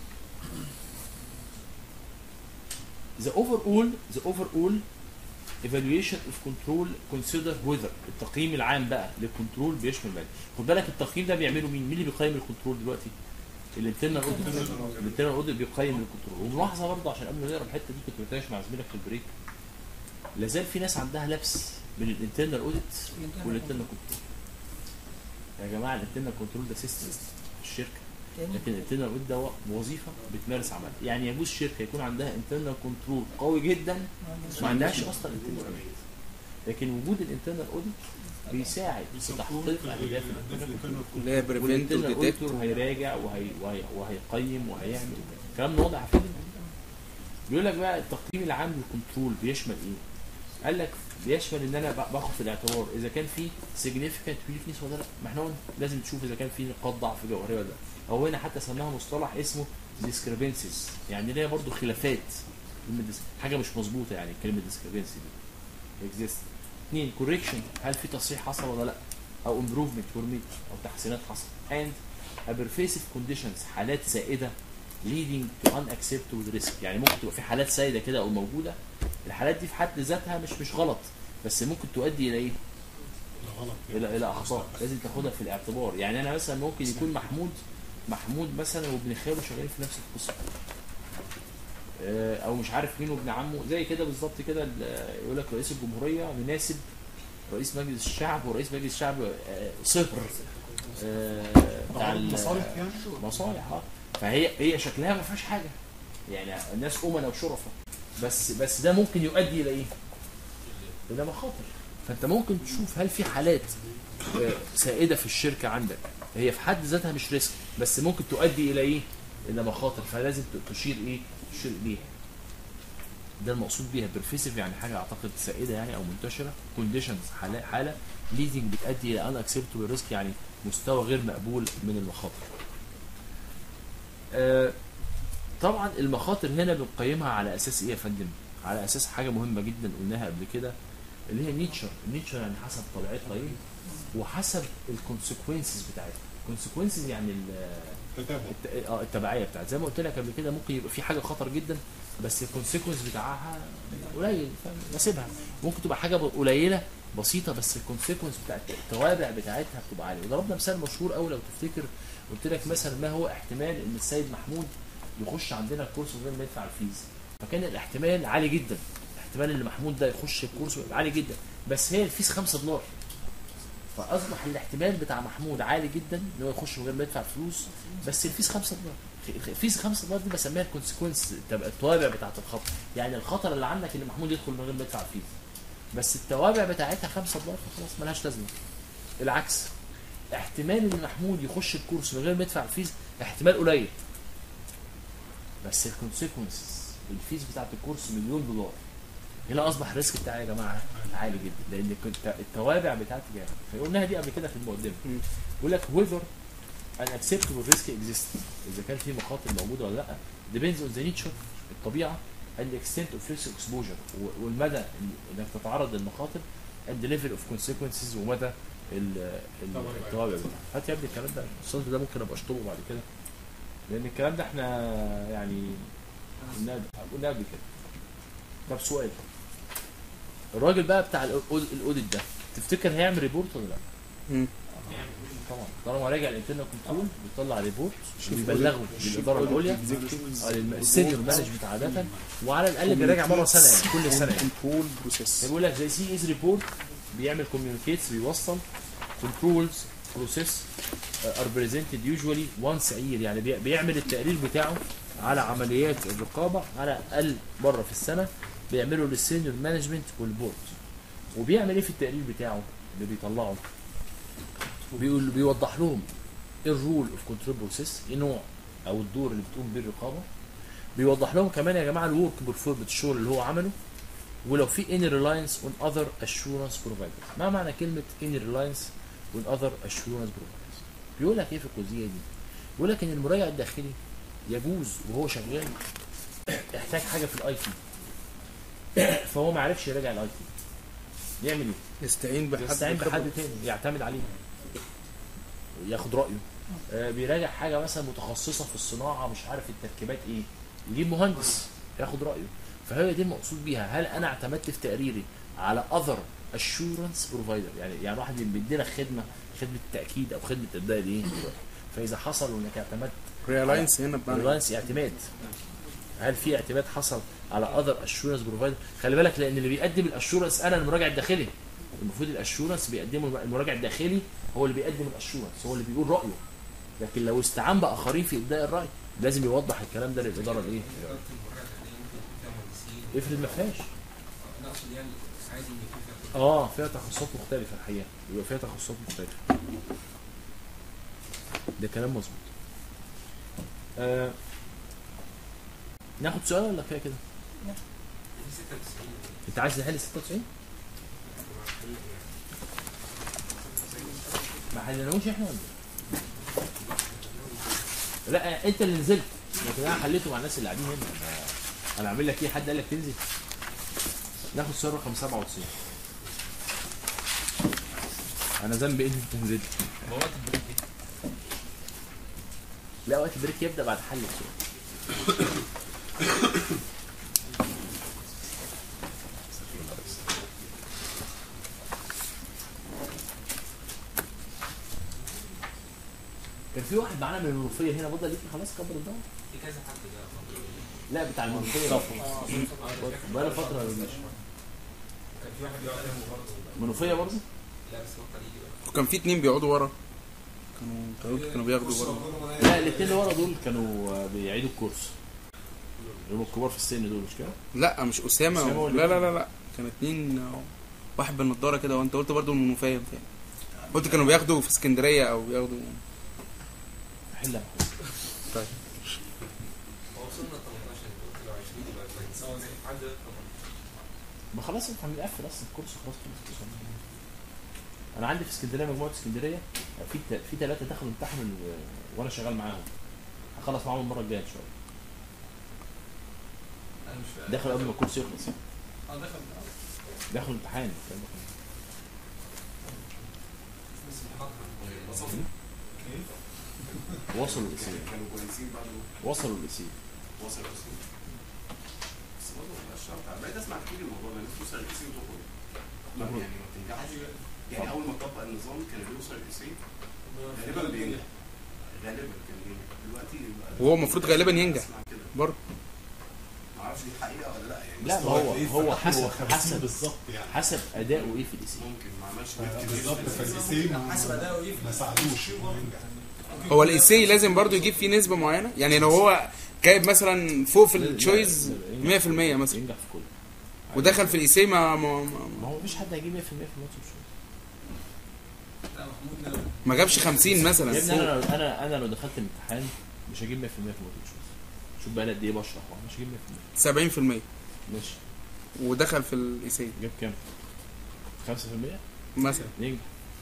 the overall the overall evaluation of control consider whether التقييم العام بقى للكنترول بيشمل مال خد بالك التقييم ده بيعمله مين مين اللي بيقيم الكنترول دلوقتي الانترنال اوديت الانترنال اوديت بيقيم الكنترول وملاحظه برضه عشان قبل ما نقرا الحته دي كنت بتناقش مع زميلك في البريك لازال في ناس عندها لبس بين الانترنال اوديت والانترنال كنترول يا جماعه الانترنال كنترول ده سيستم في الشركه لكن الانترنال اوديت ده وظيفه بتمارس عمل يعني يجوز شركه يكون عندها انترنال كنترول قوي جدا ما عندهاش اصلا انترنال اوديت لكن وجود الانترنال اوديت بيساعد في تحقيق اهداف الانترنال كنترول اللي هي بريفنت والانترنال وديتكت اوديتور هيراجع وهي وهي وهيقيم وهيعمل الكلام ده واضح يا فندم بيقول لك بقى التقييم العام للكنترول بيشمل ايه؟ قال لك بيشمل ان انا بق- باخد في الاعتبار اذا كان في significant weakness ولا لا ما احنا قلنا لازم تشوف اذا كان في نقاط ضعف جوهريه ولا لا او هنا حتى سماها مصطلح اسمه discrepancies يعني ليها برضو خلافات كلمة dis- حاجه مش مظبوطه يعني كلمه discrepancy دي exist اثنين correction هل في تصحيح حصل ولا لا او improvement were made او تحسينات حصل and a pervasive conditions حالات سائده leading to unacceptable risk يعني ممكن تبقى في حالات سائده كده او موجوده الحالات دي في حد ذاتها مش مش غلط بس ممكن تؤدي الى ايه؟ غلط الى الى اخطاء لازم تاخدها في الاعتبار يعني انا مثلا ممكن يكون محمود محمود مثلا وابن خاله شغالين في نفس القسم آه، او مش عارف مين وابن عمه زي كده بالظبط كده ال- يقول لك رئيس الجمهوريه يناسب رئيس مجلس الشعب ورئيس مجلس الشعب آه، صفر آه، بتاع ال- مصالح يعني مصالح اه فهي هي شكلها ما فيهاش حاجه يعني الناس امنا وشرفاء بس بس ده ممكن يؤدي الى ايه؟ الى مخاطر فانت ممكن تشوف هل في حالات آه، سائده في الشركه عندك هي في حد ذاتها مش ريسك بس ممكن تؤدي الى ايه؟ الى مخاطر فلازم ت- تشير ايه؟ تشير اليها ده المقصود بيها برفيسيف يعني حاجه اعتقد سائده يعني او منتشره كونديشنز حاله حاله ليدنج بتؤدي الى ان اكسبتبل ريسك يعني مستوى غير مقبول من المخاطر. آه طبعا المخاطر هنا بنقيمها على اساس ايه يا فندم؟ على اساس حاجه مهمه جدا قلناها قبل كده اللي هي نيتشر، النيتشر يعني حسب طبيعتها ايه وحسب الكونسيكونسز بتاعتها، الكونسيكونسز يعني ال- تتابع الت- اه التبعيه بتاعت زي ما قلت لك قبل كده ممكن يبقى في حاجه خطر جدا بس الكونسيكونس بتاعها قليل فاهم نسيبها ممكن تبقى حاجه ب- قليله بسيطه بس الكونسيكونس بتاعت التوابع بتاعتها بتبقى عاليه وضربنا مثال مشهور قوي لو تفتكر قلت لك مثلا ما هو احتمال ان السيد محمود يخش عندنا الكورس من غير ما يدفع الفيز فكان الاحتمال عالي جدا احتمال ان محمود ده يخش الكورس يبقى عالي جدا بس هي الفيز 5 دولار فاصبح الاحتمال بتاع محمود عالي جدا ان هو يخش من غير ما يدفع فلوس بس الفيز 5 دولار الفيز 5 دولار دي بسميها الكونسيكونس تبقى التوابع بتاعت الخطر يعني الخطر اللي عندك ان محمود يدخل من غير ما يدفع الفيز بس التوابع بتاعتها 5 دولار فخلاص ملهاش لازمه العكس احتمال ان محمود يخش الكورس من غير ما يدفع الفيز احتمال قليل بس الكونسيكونس الفيز بتاعت الكورس مليون دولار هنا اصبح الريسك بتاعي يا جماعه عالي جدا لان كنت التوابع بتاعتي جامده فقلناها دي قبل كده في المقدمه بيقول لك whether an acceptable risk exists اذا كان في مخاطر موجوده ولا لا depends on the nature الطبيعه and the extent of risk exposure و- والمدى إن- انك تتعرض للمخاطر and the level of consequences ومدى ال- ال- التوابع بتاعتها هات يا ابني الكلام ده الصوت ده ممكن ابقى اشطبه بعد كده لان الكلام ده احنا يعني قلناه قلناه قبل كده طب سؤال الراجل بقى بتاع الأود- الاوديت ده تفتكر هيعمل ريبورت ولا لا؟ مم. طبعا طالما راجع الانترنال كنترول بيطلع ريبورت وبيبلغه للاداره العليا آه، للم- السينيور مانجمنت عاده وعلى الاقل بيراجع مره سنه يعني كل سنه يعني كنترول بروسيس بيقول لك زي سي از ريبورت بيعمل كوميونيكيتس بيوصل كنترولز بروسيس ار بريزنتد يوجوالي وانس يير يعني بي- بيعمل التقرير بتاعه على عمليات الرقابه على الاقل مره في السنه بيعمله للسينيور مانجمنت والبورد وبيعمل ايه في التقرير بتاعه اللي بيطلعه بيقول بيوضح لهم ايه الرول اوف كنترول بروسيس ايه نوع او الدور اللي بتقوم بيه الرقابه بيوضح لهم كمان يا جماعه الورك بيرفورمنس الشغل اللي هو عمله ولو في any reliance on other assurance providers ما معنى كلمة any reliance on other assurance providers بيقول لك ايه في الجزئية دي بيقول لك ان المراجع الداخلي يجوز وهو شغال يحتاج حاجة في الاي تي فهو ما عرفش يراجع الاي تي يعمل ايه؟ يستعين بحد يستعين بخبرة. بحد تاني يعتمد عليه ياخد رايه آه، بيراجع حاجه مثلا متخصصه في الصناعه مش عارف التركيبات ايه يجيب مهندس ياخد رايه فهي دي المقصود بيها هل انا اعتمدت في تقريري على اذر اشورنس بروفايدر يعني يعني واحد بيدينا خدمه خدمه تاكيد او خدمه ابداء الايه فاذا حصل انك اعتمدت ريلاينس هنا بمعنى ريلاينس اعتماد هل في اعتماد حصل على اذر اشورنس بروفايدر خلي بالك لان اللي بيقدم الاشورنس انا المراجع الداخلي المفروض الاشورنس بيقدمه المراجع الداخلي هو اللي بيقدم الاشورنس هو اللي بيقول رايه لكن لو استعان باخرين في ابداء الراي لازم يوضح الكلام ده للاداره الايه افرض ما فيهاش نقصد يعني عادي ان يكون فيها اه فيها تخصصات مختلفه الحقيقه يبقى فيها تخصصات مختلفه ده كلام مظبوط آه ناخد سؤال ولا كفايه كده انت عايز نحل 96 ما حلناهوش احنا ولا إيه؟ لا انت اللي نزلت لكن انا حليته مع الناس اللي قاعدين هنا أنا- انا اعمل لك ايه حد قال لك تنزل ناخد سؤال رقم 97 انا ذنبي ايه ان انت نزلت هو وقت البريك لا وقت البريك يبدا بعد حل السؤال كان في واحد معانا من المنوفيه هنا بضل ليك خلاص كبر الدور في كذا حد ده لا بتاع المنوفيه بقى له فتره ما بيجيش كان في واحد بيقعد جنبه برضه منوفيه برضه لا بس بطل يجي بقى وكان في اتنين بيقعدوا ورا كانوا كانوا- كانوا بياخدوا ورا لا الاثنين اللي ورا دول كانوا آه، بيعيدوا الكورس اللي هم الكبار في السن دول مش كده؟ لا مش اسامه أسامة و... ولا لا لا لا لا كان اتنين آه، واحد بالنضاره كده وانت قلت برضو المنوفيه بتاعي قلت كانوا بياخدوا في اسكندريه او بياخدوا حلها طيب هو وصلنا 18 انت قلت له 20 يبقى كويس عدى 18 ما خلاص احنا بنقفل اصلا الكورس خلاص خلص انا عندي في اسكندريه مجموعه اسكندريه في ت- في ثلاثه دخلوا امتحنوا ال- وانا شغال معاهم هخلص معاهم المره الجايه ان شاء الله انا مش فاهم دخلوا قبل ما الكورس يخلص يعني اه دخل دخلوا امتحان الكلام ده كله. بس المحاضره وصلوا وصلوا الاسئله كانوا كويسين بعد وصلوا الاسئله وصلوا الاسئله بس برضه مبقاش شرط بقيت اسمع كتير الموضوع ده الناس توصل الاسئله وتخرج ما تخرج. يعني ما بتنجحش يعني اول ما طبق النظام كان اللي يوصل الاسئله غالبا بينجح غالبا كان بينجح دلوقتي بقى- وهو المفروض غالبا ينجح. أسمع كده. برضه ما اعرفش دي حقيقه ولا لا يعني لا بس ما هو تلاقيه هو فتح حسب هو 50 حسب بالظبط يعني حسب اداؤه ايه في الاسئله ممكن ما عملش بالظبط فالإيسي ما حسب اداؤه ايه ما ساعدوش إنه ينجح هو الايسي لازم برضو يجيب فيه نسبه معينه يعني لو هو جايب مثلا فوق في التشويز 100% مثلا ينجح في كله ودخل في الايسي ما ما, ما, ما هو مفيش حد هيجيب 100% في الماتش لا محمود لا. ما جابش 50 يا ابني مثلا انا لو انا انا لو دخلت الامتحان مش هجيب 100% في الماتش شوف بقى أنا قد ايه بشرح مش هجيب 100% 70% ماشي ودخل في الايسي جاب كام؟ 5% مثلا ينجح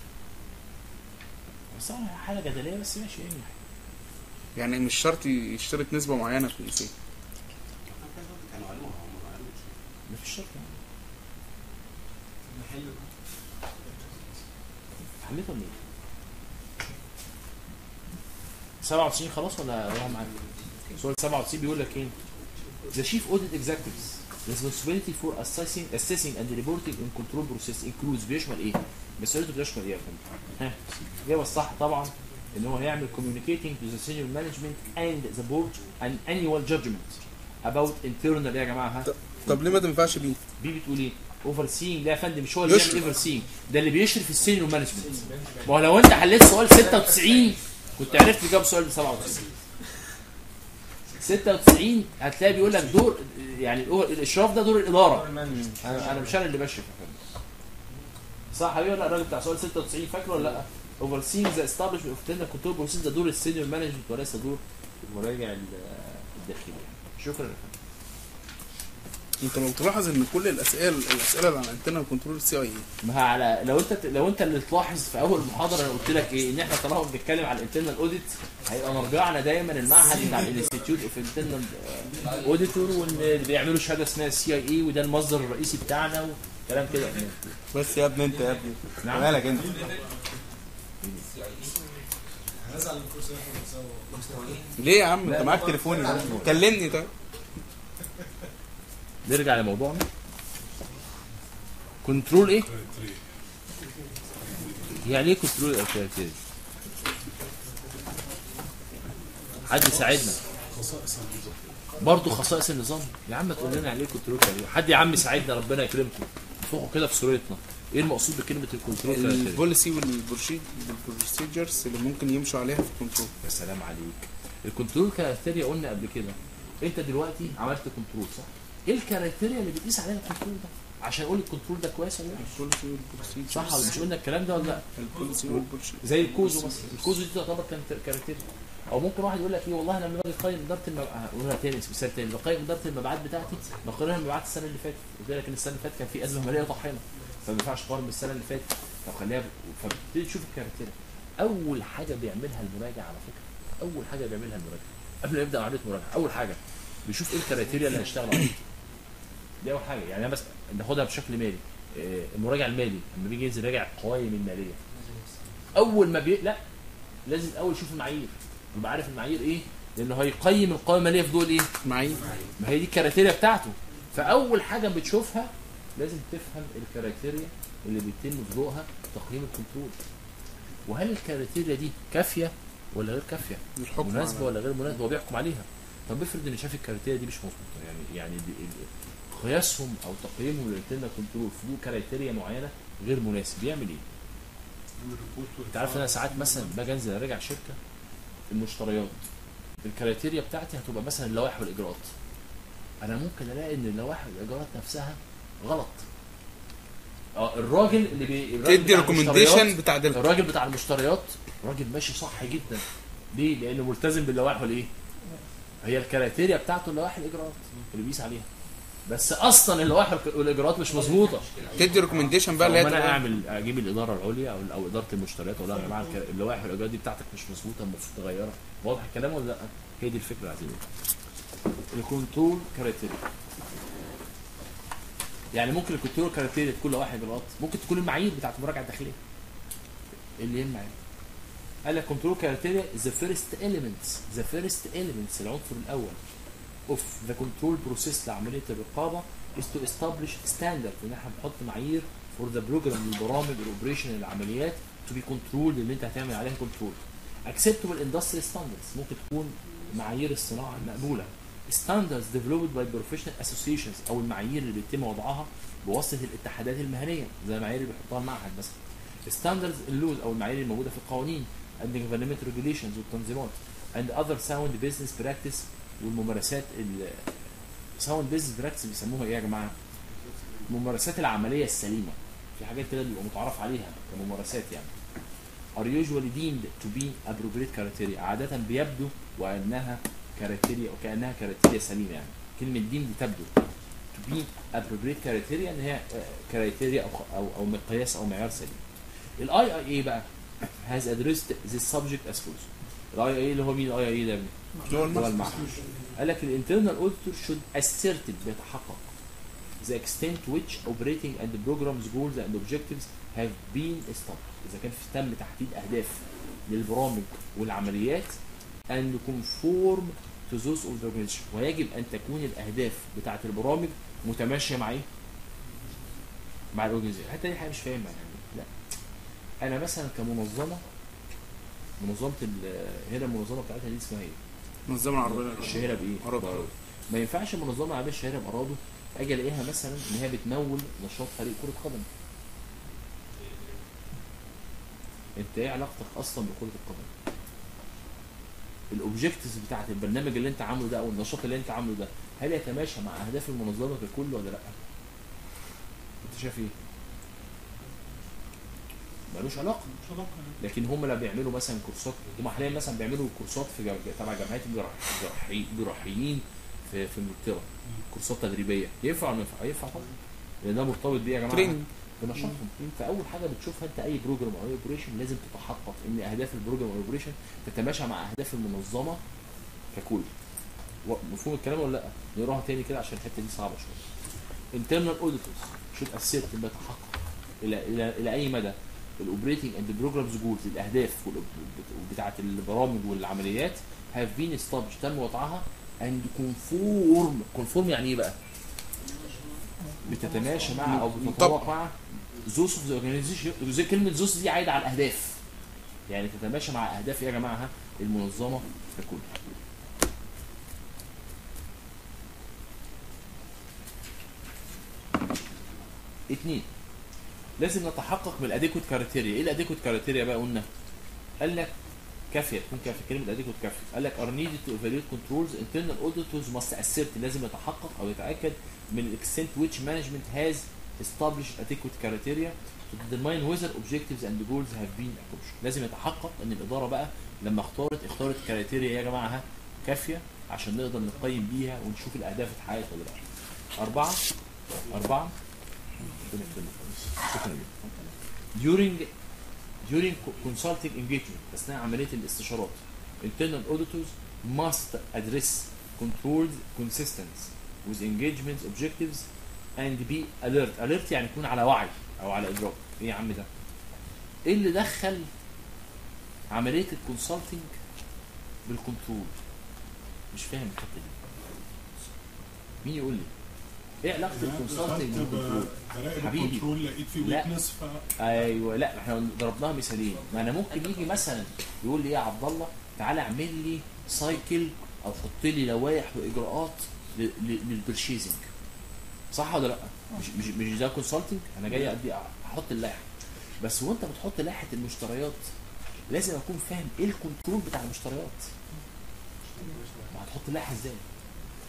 بس طبعا حاله جدليه بس ماشي ينجح يعني مش شرط يشترط نسبه معينه في الايسي كانوا قالوها هم ما قالوش مفيش شرط يعني نحل حليت ولا ايه؟ 97 خلاص ولا روح معاك؟ سؤال 97 بيقول لك ايه؟ The chief audit executives responsibility for assessing assessing and reporting in control process includes بيشمل ايه؟ مسؤوليته بتشمل ايه يا فندم؟ ها الإجابة الصح طبعا ان هو هيعمل communicating to the senior management and the board an annual judgment about internal ايه يا جماعه ها؟ طب ليه ما تنفعش بيه؟ بي بتقول ايه؟ اوفر سينج لا يا فندم مش هو اللي يشرف. بيعمل اوفر سينج ده اللي بيشرف السينيور مانجمنت ما هو لو انت حليت سؤال 96 كنت عرفت تجاوب سؤال ب 97 96 هتلاقي بيقول لك دور يعني الأو- الاشراف ده دور الاداره انا انا مش انا اللي بشرف يا فندم صح يا حبيبي ولا الراجل بتاع سؤال 96 فاكره ولا لا؟ اوفر سينج ذا استابلشمنت اوف تندر كنترول بروسيس ده دور السينيور مانجمنت وليس دور المراجع ال- الداخلي شكرا يا فندم انت لو تلاحظ ان كل الاسئله الاسئله اللي على الانترنال كنترول سي اي ما هي على لو انت لو انت اللي تلاحظ في اول محاضره انا قلت لك ايه ان احنا طالما بنتكلم على الانترنال اوديت هيبقى مرجعنا دايما المعهد بتاع الانستيتيوت اوف انترنال اوديتور وان بيعملوا شهاده اسمها سي اي اي وده المصدر الرئيسي بتاعنا وكلام كده بس يا ابني انت يا ابني نعم. مالك انت هنزعل من الكورس اللي احنا بنسويه ليه يا عم انت معاك تليفوني كلمني طيب نرجع لموضوعنا كنترول ايه؟ يعني ايه كنترول الاوتوريتي؟ حد يساعدنا خصائص النظام برضه خصائص النظام يا عم تقول لنا يعني ايه كنترول كارير حد يا عم يساعدنا ربنا يكرمكم فوقوا كده في صورتنا ايه المقصود بكلمه الكنترول كارير البوليسي والبروسيجرز اللي ممكن يمشوا عليها في الكنترول يا سلام عليك الكنترول كرايتيريا قلنا قبل كده انت دلوقتي عملت كنترول صح ايه الكرايتيريا اللي بتقيس عليها الكنترول ده عشان اقول الكنترول ده كويس ولا لا البوليسي والبروسيجرز صح ولا مش قلنا الكلام ده ولا لا البوليسي والبروسيجرز زي الكوزو مثلا الكوزو دي تعتبر كانت كاركتيريا او ممكن واحد يقول لك ايه والله انا لما باجي اقيم اداره المبيعات اقولها تاني مثال تاني بقيم اداره المبيعات بتاعتي بقارنها بالمبيعات السنه اللي فاتت قلت لك ان السنه اللي فاتت كان في ازمه ماليه طاحنه فما ينفعش تقارن بالسنه اللي فاتت طب خليها فبتبتدي تشوف الكاركتيريا اول حاجه بيعملها المراجع على فكره اول حاجه بيعملها المراجع قبل ما يبدا عمليه مراجعه اول حاجه بيشوف ايه الكرايتيريا اللي هيشتغل عليها دي اول حاجه يعني انا بس ناخدها بشكل مالي آه، المراجع المالي لما بيجي ينزل راجع القوائم الماليه اول ما بي... لا لازم الاول يشوف المعايير يبقى عارف المعايير ايه لانه هيقيم القوائم الماليه في دول ايه معايير ما هي دي الكرايتيريا بتاعته فاول حاجه بتشوفها لازم تفهم الكرايتيريا اللي بيتم في ضوءها تقييم الكنترول وهل الكرايتيريا دي كافيه ولا غير كافيه الحكم مناسبه على- ولا غير مناسبه هو بيحكم عليها طب افرض ان شاف الكرايتيريا دي مش مظبوطه يعني يعني دي ال- قياسهم او تقييمهم للانترنال كنترول في ضوء كرايتيريا معينه غير مناسب يعمل ايه؟ انت عارف ان انا ساعات مثلا باجي انزل اراجع شركه المشتريات الكرايتيريا بتاعتي هتبقى مثلا اللوائح والاجراءات انا ممكن الاقي ان اللوائح والايجارات نفسها غلط اه الراجل اللي بي الراجل تدي بتاع ريكومنديشن المشتريات- بتاع دلتا الراجل بتاع المشتريات راجل ماشي صح جدا ليه؟ لانه ملتزم باللوائح والايه؟ هي الكريتيريا بتاعته اللوائح الاجراءات اللي بيقيس عليها بس اصلا اللوائح والاجراءات مش مظبوطه تدي ريكومنديشن بقى اللي هي فأقوم انا تبقى- اعمل اجيب الاداره العليا او او اداره المشتريات اقول لها يا جماعه الك- اللوائح والاجراءات دي بتاعتك مش مظبوطه المفروض تغيرها واضح الكلام ولا لا؟ هي دي الفكره اللي عايزين نقولها. الكنترول كريتيريا يعني ممكن الكنترول كريتيريا تكون لوائح اجراءات ممكن تكون المعايير بتاعت المراجعه الداخليه اللي هي المعايير قال لك كنترول كريتيريا ذا فيرست elements ذا فيرست elements العنصر الاول اوف ذا كنترول بروسيس لعمليه الرقابه is to establish standard ان احنا بنحط معايير فور ذا بروجرام للبرامج والاوبريشن العمليات تو بي كنترول اللي انت هتعمل عليها كنترول acceptable industry standards ممكن تكون معايير الصناعه المقبوله standards developed by professional associations او المعايير اللي بيتم وضعها بواسطه الاتحادات المهنيه زي المعايير اللي بيحطها المعهد مثلا standards اللوز او المعايير الموجوده في القوانين and government regulations والتنظيمات and other sound business practice والممارسات ال sound business practice بيسموها ايه يا جماعه؟ الممارسات العمليه السليمه في حاجات كده بيبقى متعارف عليها كممارسات يعني are usually deemed to be appropriate criteria عادة بيبدو وأنها كاركتيريا وكأنها كاركتيريا سليمة يعني كلمة deemed تبدو to be appropriate criteria ان هي كاركتيريا او او او مقياس او معيار سليم. الاي اي اي بقى has addressed this subject as follows. الاي اي اللي هو مين الاي اي ده؟ اللي هو اللي هو المخرج. المعهد. قال لك الانترنال auditor should ascertain بيتحقق the extent to which operating and the program's goals and objectives have been established اذا كان في تم تحديد اهداف للبرامج والعمليات and conform to those of the organization ويجب ان تكون الاهداف بتاعه البرامج متماشيه مع ايه؟ مع الاورجنايزيشن حتى دي حاجه مش فاهمها يعني لا انا مثلا كمنظمه منظمه ال- هنا المنظمه بتاعتها دي اسمها ايه؟ المنظمه العربيه الشهيره بايه؟ أراضو. بأراضو. ما ينفعش المنظمه العربيه الشهيره بأراضو اجي الاقيها مثلا ان هي بتمول نشاط فريق كره قدم. انت ايه علاقتك اصلا بكره القدم؟ الاوبجكتيفز بتاعت البرنامج اللي انت عامله ده او النشاط اللي انت عامله ده هل يتماشى مع اهداف المنظمه ككل ولا لا؟ انت شايف ايه؟ ملوش علاقه مش علاقه لكن هم لا بيعملوا مثلا كورسات هم حاليا مثلا بيعملوا كورسات في جم- تبع جمعيه الجراح- الجراحي- الجراحيين في في انجلترا كورسات تدريبيه ينفع ولا ما ينفع؟ ينفع طبعا لان ده مرتبط بيه يا جماعه تريننج بنشاطهم فاول حاجه بتشوفها انت اي بروجرام او اي اوبريشن لازم تتحقق ان اهداف البروجرام او الاوبريشن تتماشى مع اهداف المنظمه ككل و- مفهوم الكلام ولا لا؟ نقراها تاني كده عشان الحته دي صعبه شويه internal auditors should assert بيتحقق الى الى الى اي مدى الاوبريتنج اند بروجرامز جولز الاهداف بتاعه البرامج والعمليات هاف بين established تم وضعها اند كونفورم كونفورم يعني ايه بقى؟ بتتماشى مع او بتتطابق مع زوس اوف ذا اورجانيزيشن زي كلمه زوس دي عايده على الاهداف يعني تتماشى مع اهداف إيه يا جماعه المنظمه ككل اتنين لازم نتحقق من الاديكوت كاركتيريا ايه الاديكوت كاركتيريا بقى قلنا قال لك كافيه تكون كافيه كلمه اديكوت كافيه قال لك are needed to evaluate controls internal auditors must assert لازم يتحقق او يتاكد من الاكستنت which management has established adequate criteria to determine whether objectives and goals have been accomplished لازم يتحقق ان الاداره بقى لما اختارت اختارت كرايتيريا يا جماعه ها كافيه عشان نقدر نقيم بيها ونشوف الاهداف اتحققت ولا لا اربعه اربعه ربنا يكرمك خالص. شكرا جدا during during co- consulting engagement اثناء عمليه الاستشارات internal auditors must address controls consistent with engagement objectives and be alert alert يعني يكون على وعي او على ادراك ايه يا عم ده ايه اللي دخل عمليه الكونسلتنج بالكنترول مش فاهم الحته دي مين يقول لي ايه علاقه الكونسلتنج بالكنترول براقب حبيبي. الكنترول لقيت فيه لا. ويكنس ف ايوه لا احنا ضربناها مثالين ما انا ممكن يجي مثلا يقول لي ايه يا عبد الله تعالى اعمل لي سايكل او حط لي لوائح واجراءات ل- ل- للبرشيزنج صح ولا لا؟ مش مش مش ده كونسلتنج انا جاي ادي احط اللائحه بس وانت بتحط لائحه المشتريات لازم اكون فاهم ايه الكنترول بتاع المشتريات ما هتحط اللائحه ازاي؟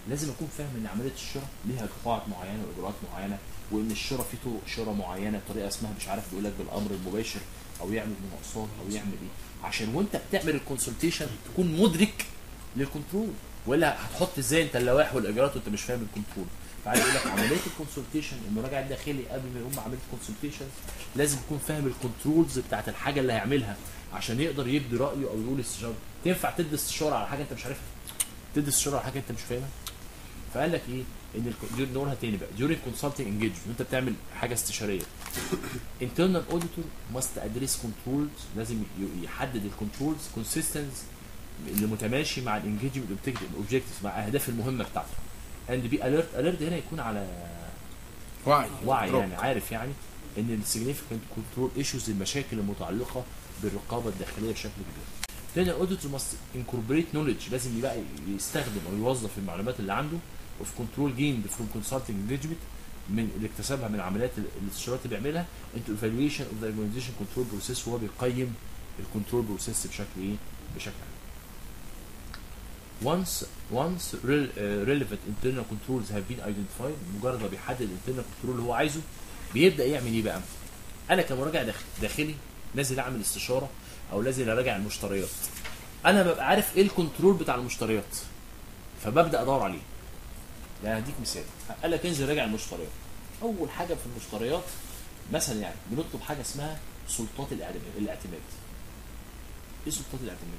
لازم اكون فاهم ان عمليه الشراء ليها قواعد معينه واجراءات معينه وان الشراء فيه طرق شراء معينه طريقه اسمها مش عارف بيقول لك بالامر المباشر او يعمل مناقصات او يعمل ايه عشان وانت بتعمل الكونسلتيشن تكون مدرك للكنترول ولا هتحط ازاي انت اللوائح والاجراءات وانت مش فاهم الكنترول فعايز اقول لك عمليه الكونسلتيشن المراجع الداخلي قبل ما يقوم بعمليه الكونسلتيشن لازم يكون فاهم الكنترولز بتاعت الحاجه اللي هيعملها عشان يقدر يدي رايه او يقول استشاره تنفع تدي استشاره على حاجه انت مش عارفها تدي استشاره على حاجه انت مش فاهمها فقال لك ايه ان الك- دي- نقولها تاني بقى during consulting engagement وانت بتعمل حاجه استشاريه internal auditor must address controls لازم ي- يحدد الكنترولز consistence اللي متماشي مع الانجيجمنت اوبجكتيفز مع الاهداف المهمه بتاعته and be alert alert هنا يكون على وعي وعي drop. يعني عارف يعني ان السيجنيفيكانت كنترول ايشوز المشاكل المتعلقه بالرقابه الداخليه بشكل كبير. تاني الاوديتور ماست انكوربريت نولج لازم يبقى يستخدم او يوظف المعلومات اللي عنده اوف كنترول جيند فروم كونسلتنج انجيجمنت من اللي اكتسبها من عمليات ال- الاستشارات اللي بيعملها انتو ايفالويشن اوف ذا اورجانيزيشن كنترول بروسيس وهو بيقيم الكنترول بروسيس بشكل ايه؟ بشكل عام. once once rel- uh, relevant internal controls have been identified مجرد ما بيحدد internal control اللي هو عايزه بيبدا يعمل ايه بقى؟ انا كمراجع داخ- داخلي نازل اعمل استشاره او نازل اراجع المشتريات انا ببقى عارف ايه الكنترول بتاع المشتريات فببدا ادور عليه يعني هديك مثال قال لك انزل راجع المشتريات اول حاجه في المشتريات مثلا يعني بنطلب حاجه اسمها سلطات الاعتماد الاعتماد ايه سلطات الاعتماد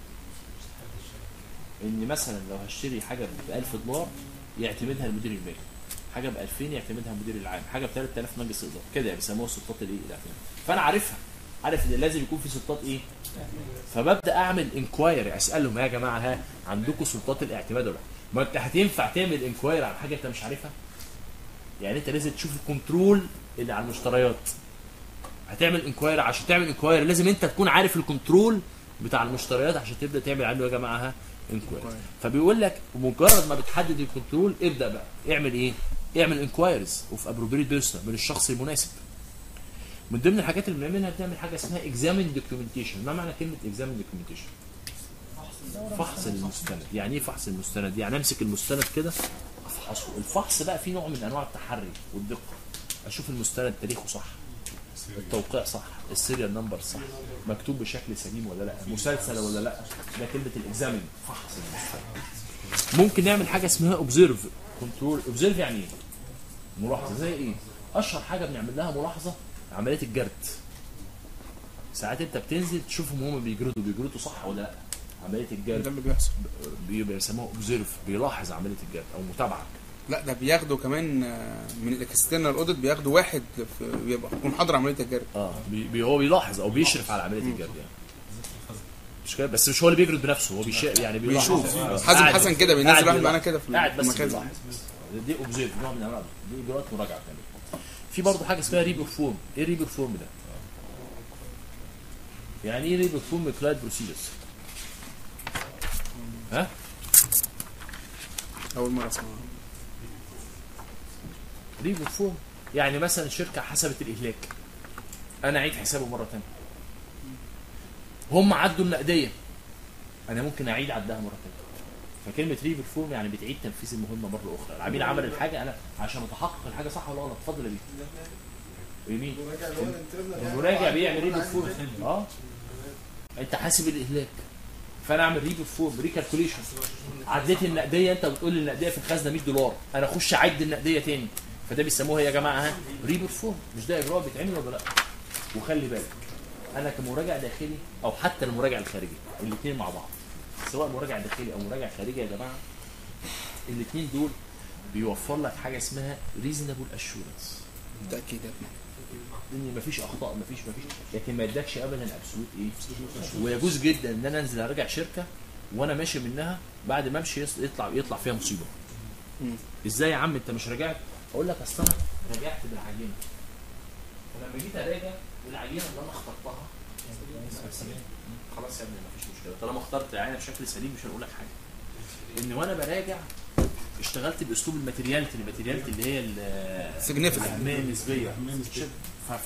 ان مثلا لو هشتري حاجه ب 1000 دولار يعتمدها المدير المالي حاجه ب 2000 يعتمدها المدير العام حاجه ب 3000 مجلس الاداره كده يعني بيسموها سلطات الايه الاعتماد فانا عارفها عارف ان لازم يكون في سلطات ايه فببدا اعمل انكوايري اسالهم يا جماعه ها عندكم سلطات الاعتماد ولا لا؟ ما انت هتنفع تعمل انكوايري على حاجه انت مش عارفها يعني انت لازم تشوف الكنترول اللي على المشتريات هتعمل انكوايري عشان تعمل انكوايري لازم انت تكون عارف الكنترول بتاع المشتريات عشان تبدا تعمل عنده يا جماعه ها انكوايري فبيقول لك مجرد ما بتحدد الكنترول ابدا بقى اعمل ايه؟ اعمل انكوايريز اوف ابروبريت بيرسون من الشخص المناسب من ضمن الحاجات اللي بنعملها بنعمل حاجه اسمها اكزامين دوكيومنتيشن ما معنى كلمه اكزامين دوكيومنتيشن فحص المستند يعني ايه فحص المستند يعني امسك المستند كده افحصه الفحص بقى فيه نوع من انواع التحري والدقه اشوف المستند تاريخه صح التوقيع صح السيريال نمبر صح مكتوب بشكل سليم ولا لا مسلسل ولا لا ده كلمه الاكزامين فحص المستند ممكن نعمل حاجه اسمها اوبزيرف كنترول اوبزيرف يعني ايه ملاحظه زي ايه اشهر حاجه بنعمل لها ملاحظه عمليه الجرد ساعات انت بتنزل تشوفهم هم بيجردوا بيجردوا صح ولا لا عمليه الجرد ده اللي بيحصل بيبقى يسموها اوبزيرف بيلاحظ عمليه الجرد او متابعه لا ده بياخدوا كمان آه، من الاكسترنال اوديت بياخدوا واحد في بيبقى يكون حاضر عمليه الجرد اه بي بي- هو بيلاحظ او بيشرف على عمليه الجرد يعني مش كده بس مش هو اللي بيجرد بنفسه هو بيش يعني بيلاحظ بيشوف. آه. حازم قاعد حسن بس- كده بينزل قاعد واحد بيلاحظ. معانا كده في قاعد بس المكان. بيلاحظ بس. دي اوبزيرف نوع من انواع دي اجراءات مراجعه بتعمل في برضه حاجه اسمها ريبر فورم ايه ريبر فورم ده؟ يعني ايه ريبر فورم كلايد بروسيجرز؟ ها؟ اول مره اسمعها ريبر فورم يعني مثلا شركه حسبت الاهلاك انا اعيد حسابه مره ثانيه هم عدوا النقديه انا ممكن اعيد عدها مره ثانيه فكلمه ريبر فورم يعني بتعيد تنفيذ المهمه مره اخرى العميل عمل الحاجه انا عشان اتحقق الحاجه صح ولا غلط اتفضل يا بيه يمين المراجع بيعمل ريبر فورم اه انت حاسب الاهلاك فانا اعمل ريبر فورم ريكالكوليشن عديت النقديه انت بتقول لي النقديه في الخزنه 100 دولار انا اخش اعد النقديه تاني فده بيسموها يا جماعه ها ريبر فورم مش ده اجراء بيتعمل ولا لا وخلي بالك انا كمراجع داخلي او حتى المراجع الخارجي الاثنين مع بعض سواء مراجع داخلي او مراجع خارجي يا جماعه الاثنين دول بيوفر لك حاجه اسمها ريزونبل اشورنس تاكيد يا ابني ان مفيش اخطاء مفيش مفيش لكن ما يدكش ابدا ابسولوت ايه ويجوز جدا ان انا انزل اراجع شركه وانا ماشي منها بعد ما امشي يص- يطلع يطلع فيها مصيبه مم. ازاي يا عم انت مش راجعت اقول لك اصل انا راجعت بالعجينه فلما جيت اراجع العجينه اللي انا اخترتها خلاص يا ابني مفيش مشكله طالما اخترت العينه بشكل سليم مش هنقول لك حاجه ان وانا براجع اشتغلت باسلوب الماتيرياليتي الماتيرياليتي اللي هي ال- Significant. الاهميه النسبيه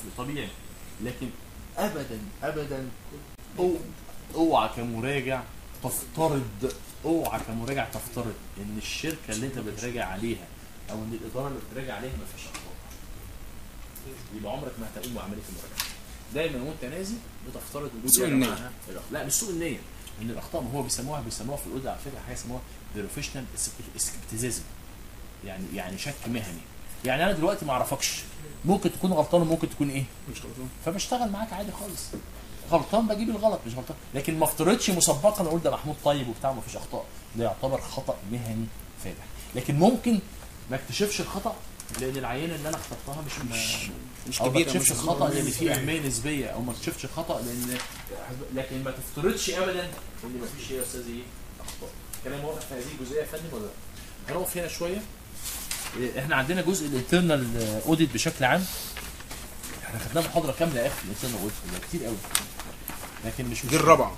طبيعي لكن ابدا ابدا أو- اوعى كمراجع تفترض اوعى كمراجع تفترض ان الشركه اللي انت بتراجع عليها او ان الاداره اللي بتراجع عليها ما فيهاش اخطاء يبقى عمرك ما هتقوم بعمليه المراجعه دايما وانت نازل بتفترض وجود سوء يا النية. جماعة الأخ- لا مش سوء النيه ان الاخطاء ما هو بيسموها بيسموها في الاوديت على فكره حاجه اسمها بروفيشنال سكبتيزيزم يعني يعني شك مهني يعني انا دلوقتي ما اعرفكش ممكن تكون غلطان وممكن تكون ايه مش غلطان فبشتغل معاك عادي خالص غلطان بجيب الغلط مش غلطان لكن ما افترضش مسبقا اقول ده محمود طيب وبتاع ما فيش اخطاء ده يعتبر خطا مهني فادح لكن ممكن ما اكتشفش الخطا لان العينه اللي انا اخترتها مش مش مش او ما كبيرة اكتشفش مش الخطا لان فيه اهميه نسبيه او ما اكتشفش خطا لان لكن ما تفترضش ابدا ان ما فيش يا استاذ ايه اخطاء كلام واضح في هذه الجزئيه يا فندم ولا لا؟ هنقف هنا شويه إيه، احنا عندنا جزء الانترنال اوديت بشكل عام احنا خدنا محاضره كامله يا اخي الانترنال اوديت ده كتير قوي لكن مش دي الرابعة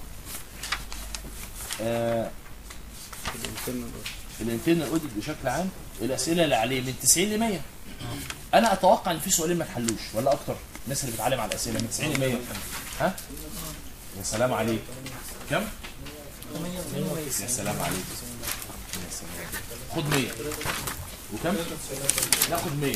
آه الانترنال اوديت بشكل عام الاسئله اللي عليه من 90 ل 100 انا اتوقع ان في سؤالين ما اتحلوش ولا اكتر الناس اللي بتعلم على الاسئله من 90 ل 100 ها يا سلام عليك كم يا سلام عليك يا سلام خد 100 وكم ناخد 100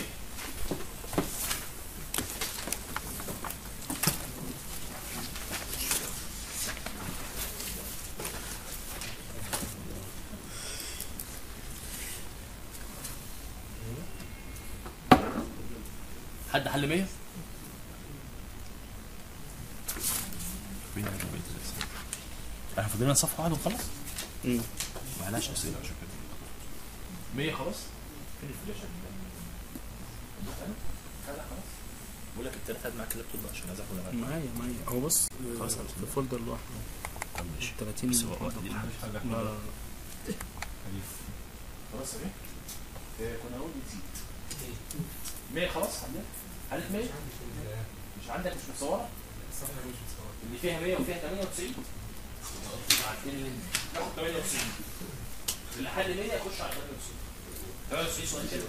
حد حل 100 فين أنا بقيت الأسئلة؟ احنا فاضلنا صفحه واحده ونخلص؟ مم. معلش اسئله عشان كده 100 خلاص؟ فين الفلاشه خلاص بقول لك انت خد معاك اللابتوب عشان عايز اخد انا معايا معايا هو بص خلاص. في فولدر لوحده طب ماشي 30 بس هو دي الحاجه لا لا لا خلاص يا بيه إيه، كنا نقول نسيت 100 خلاص حليت حليت 100 مش عندك مش متصوره اللي فيها 100 وفيها 98 ناخد 98 اللي حل 100 يخش على 98 98 سؤال كده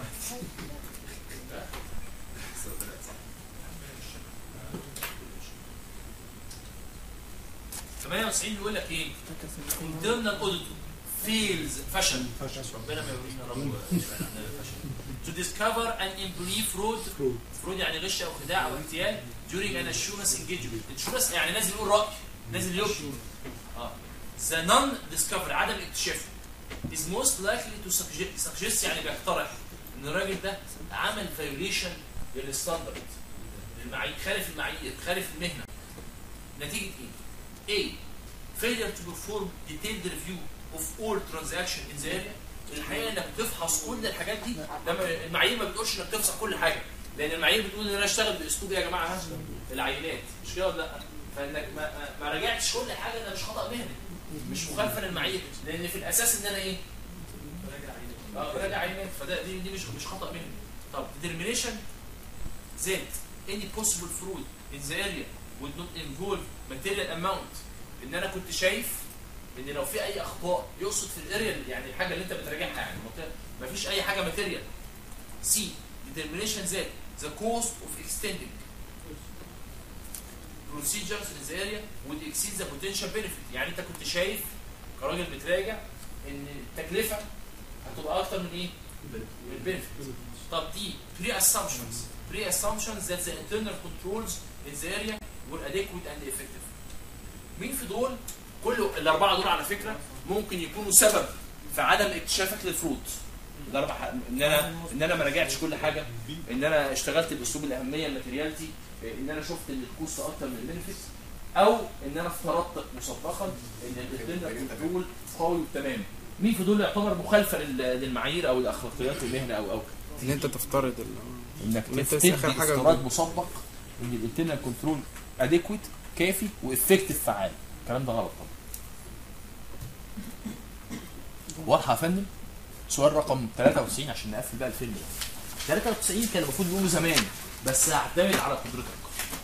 98 بيقول لك ايه؟ internal auditor fails فشل ربنا ما يورينا رب فشل to discover and implement fraud fraud يعني غش او خداع او اغتيال during an assurance engagement assurance يعني نازل يقول راي نازل يبكي اه the non discovery عدم اكتشافه is most likely to suggest, suggest يعني بيقترح ان الراجل ده عمل violation للستاندرد المعايير خالف المعايير خالف المهنه نتيجه ايه؟ A. Failure to perform detailed review of all transaction in the area الحقيقه انك بتفحص كل الحاجات دي لما المعايير ما بتقولش انك تفحص كل حاجه لان المعايير بتقول ان انا اشتغل باسلوب يا جماعه ها؟ العينات مش كده ولا لا؟ فانك ما, ما, ما راجعتش كل حاجه ده مش خطا مهني مش مخالفه للمعايير لان في الاساس ان انا ايه؟ اه براجع عينات فده دي دي مش مش خطا مهني طب determination that any possible fraud in the area would not involve material amount ان انا كنت شايف ان لو في اي اخطاء يقصد في الاريا يعني الحاجه اللي انت بتراجعها يعني ما فيش اي حاجه ماتيريال سي determination that the cost of extending procedures in the area would exceed the potential benefit يعني انت كنت شايف كراجل بتراجع ان التكلفه هتبقى اكتر من ايه؟ من البنفيت طب دي pre assumptions pre assumptions that the internal controls in the area were adequate and effective مين في دول كل الاربعه دول على فكره ممكن يكونوا سبب في عدم اكتشافك للفروض الاربع ح- ان انا ان انا ما راجعتش كل حاجه ان انا اشتغلت باسلوب الاهميه الماتيريالتي ان انا شفت ان الكوست اكتر من البنفيت او ان انا افترضت مسبقا ان الانترنال كنترول قوي وتمام مين في دول يعتبر مخالفه لل- للمعايير او الاخلاقيات المهنه او او ان انت تفترض ال- انك وانت تفترض لسه آخر حاجة افتراض مسبق ان الانترنال كنترول اديكويت كافي وافكتيف فعال الكلام ده غلط طبعا واضحه يا فندم سؤال رقم 93 عشان نقفل بقى الفيلم ده 93 كان المفروض نقوله زمان بس هعتمد على قدرتك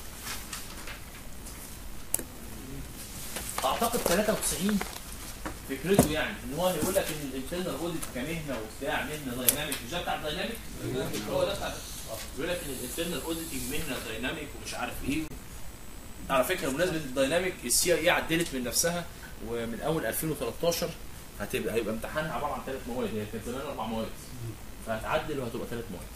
اعتقد 93 فكرته يعني ان هو يقول لك ان الانترنال اوديت كمهنه وبتاع مهنه دايناميك مش ده بتاع الدايناميك هو ده بتاع آه. بيقول لك ان الانترنال اوديتنج مهنه دايناميك ومش عارف ايه على فكره بمناسبه الدايناميك السي اي عدلت من نفسها ومن اول 2013 هتبقى هيبقى امتحانها عباره عن ثلاث مواد هي كانت زمان اربع مواد فهتعدل وهتبقى ثلاث مواد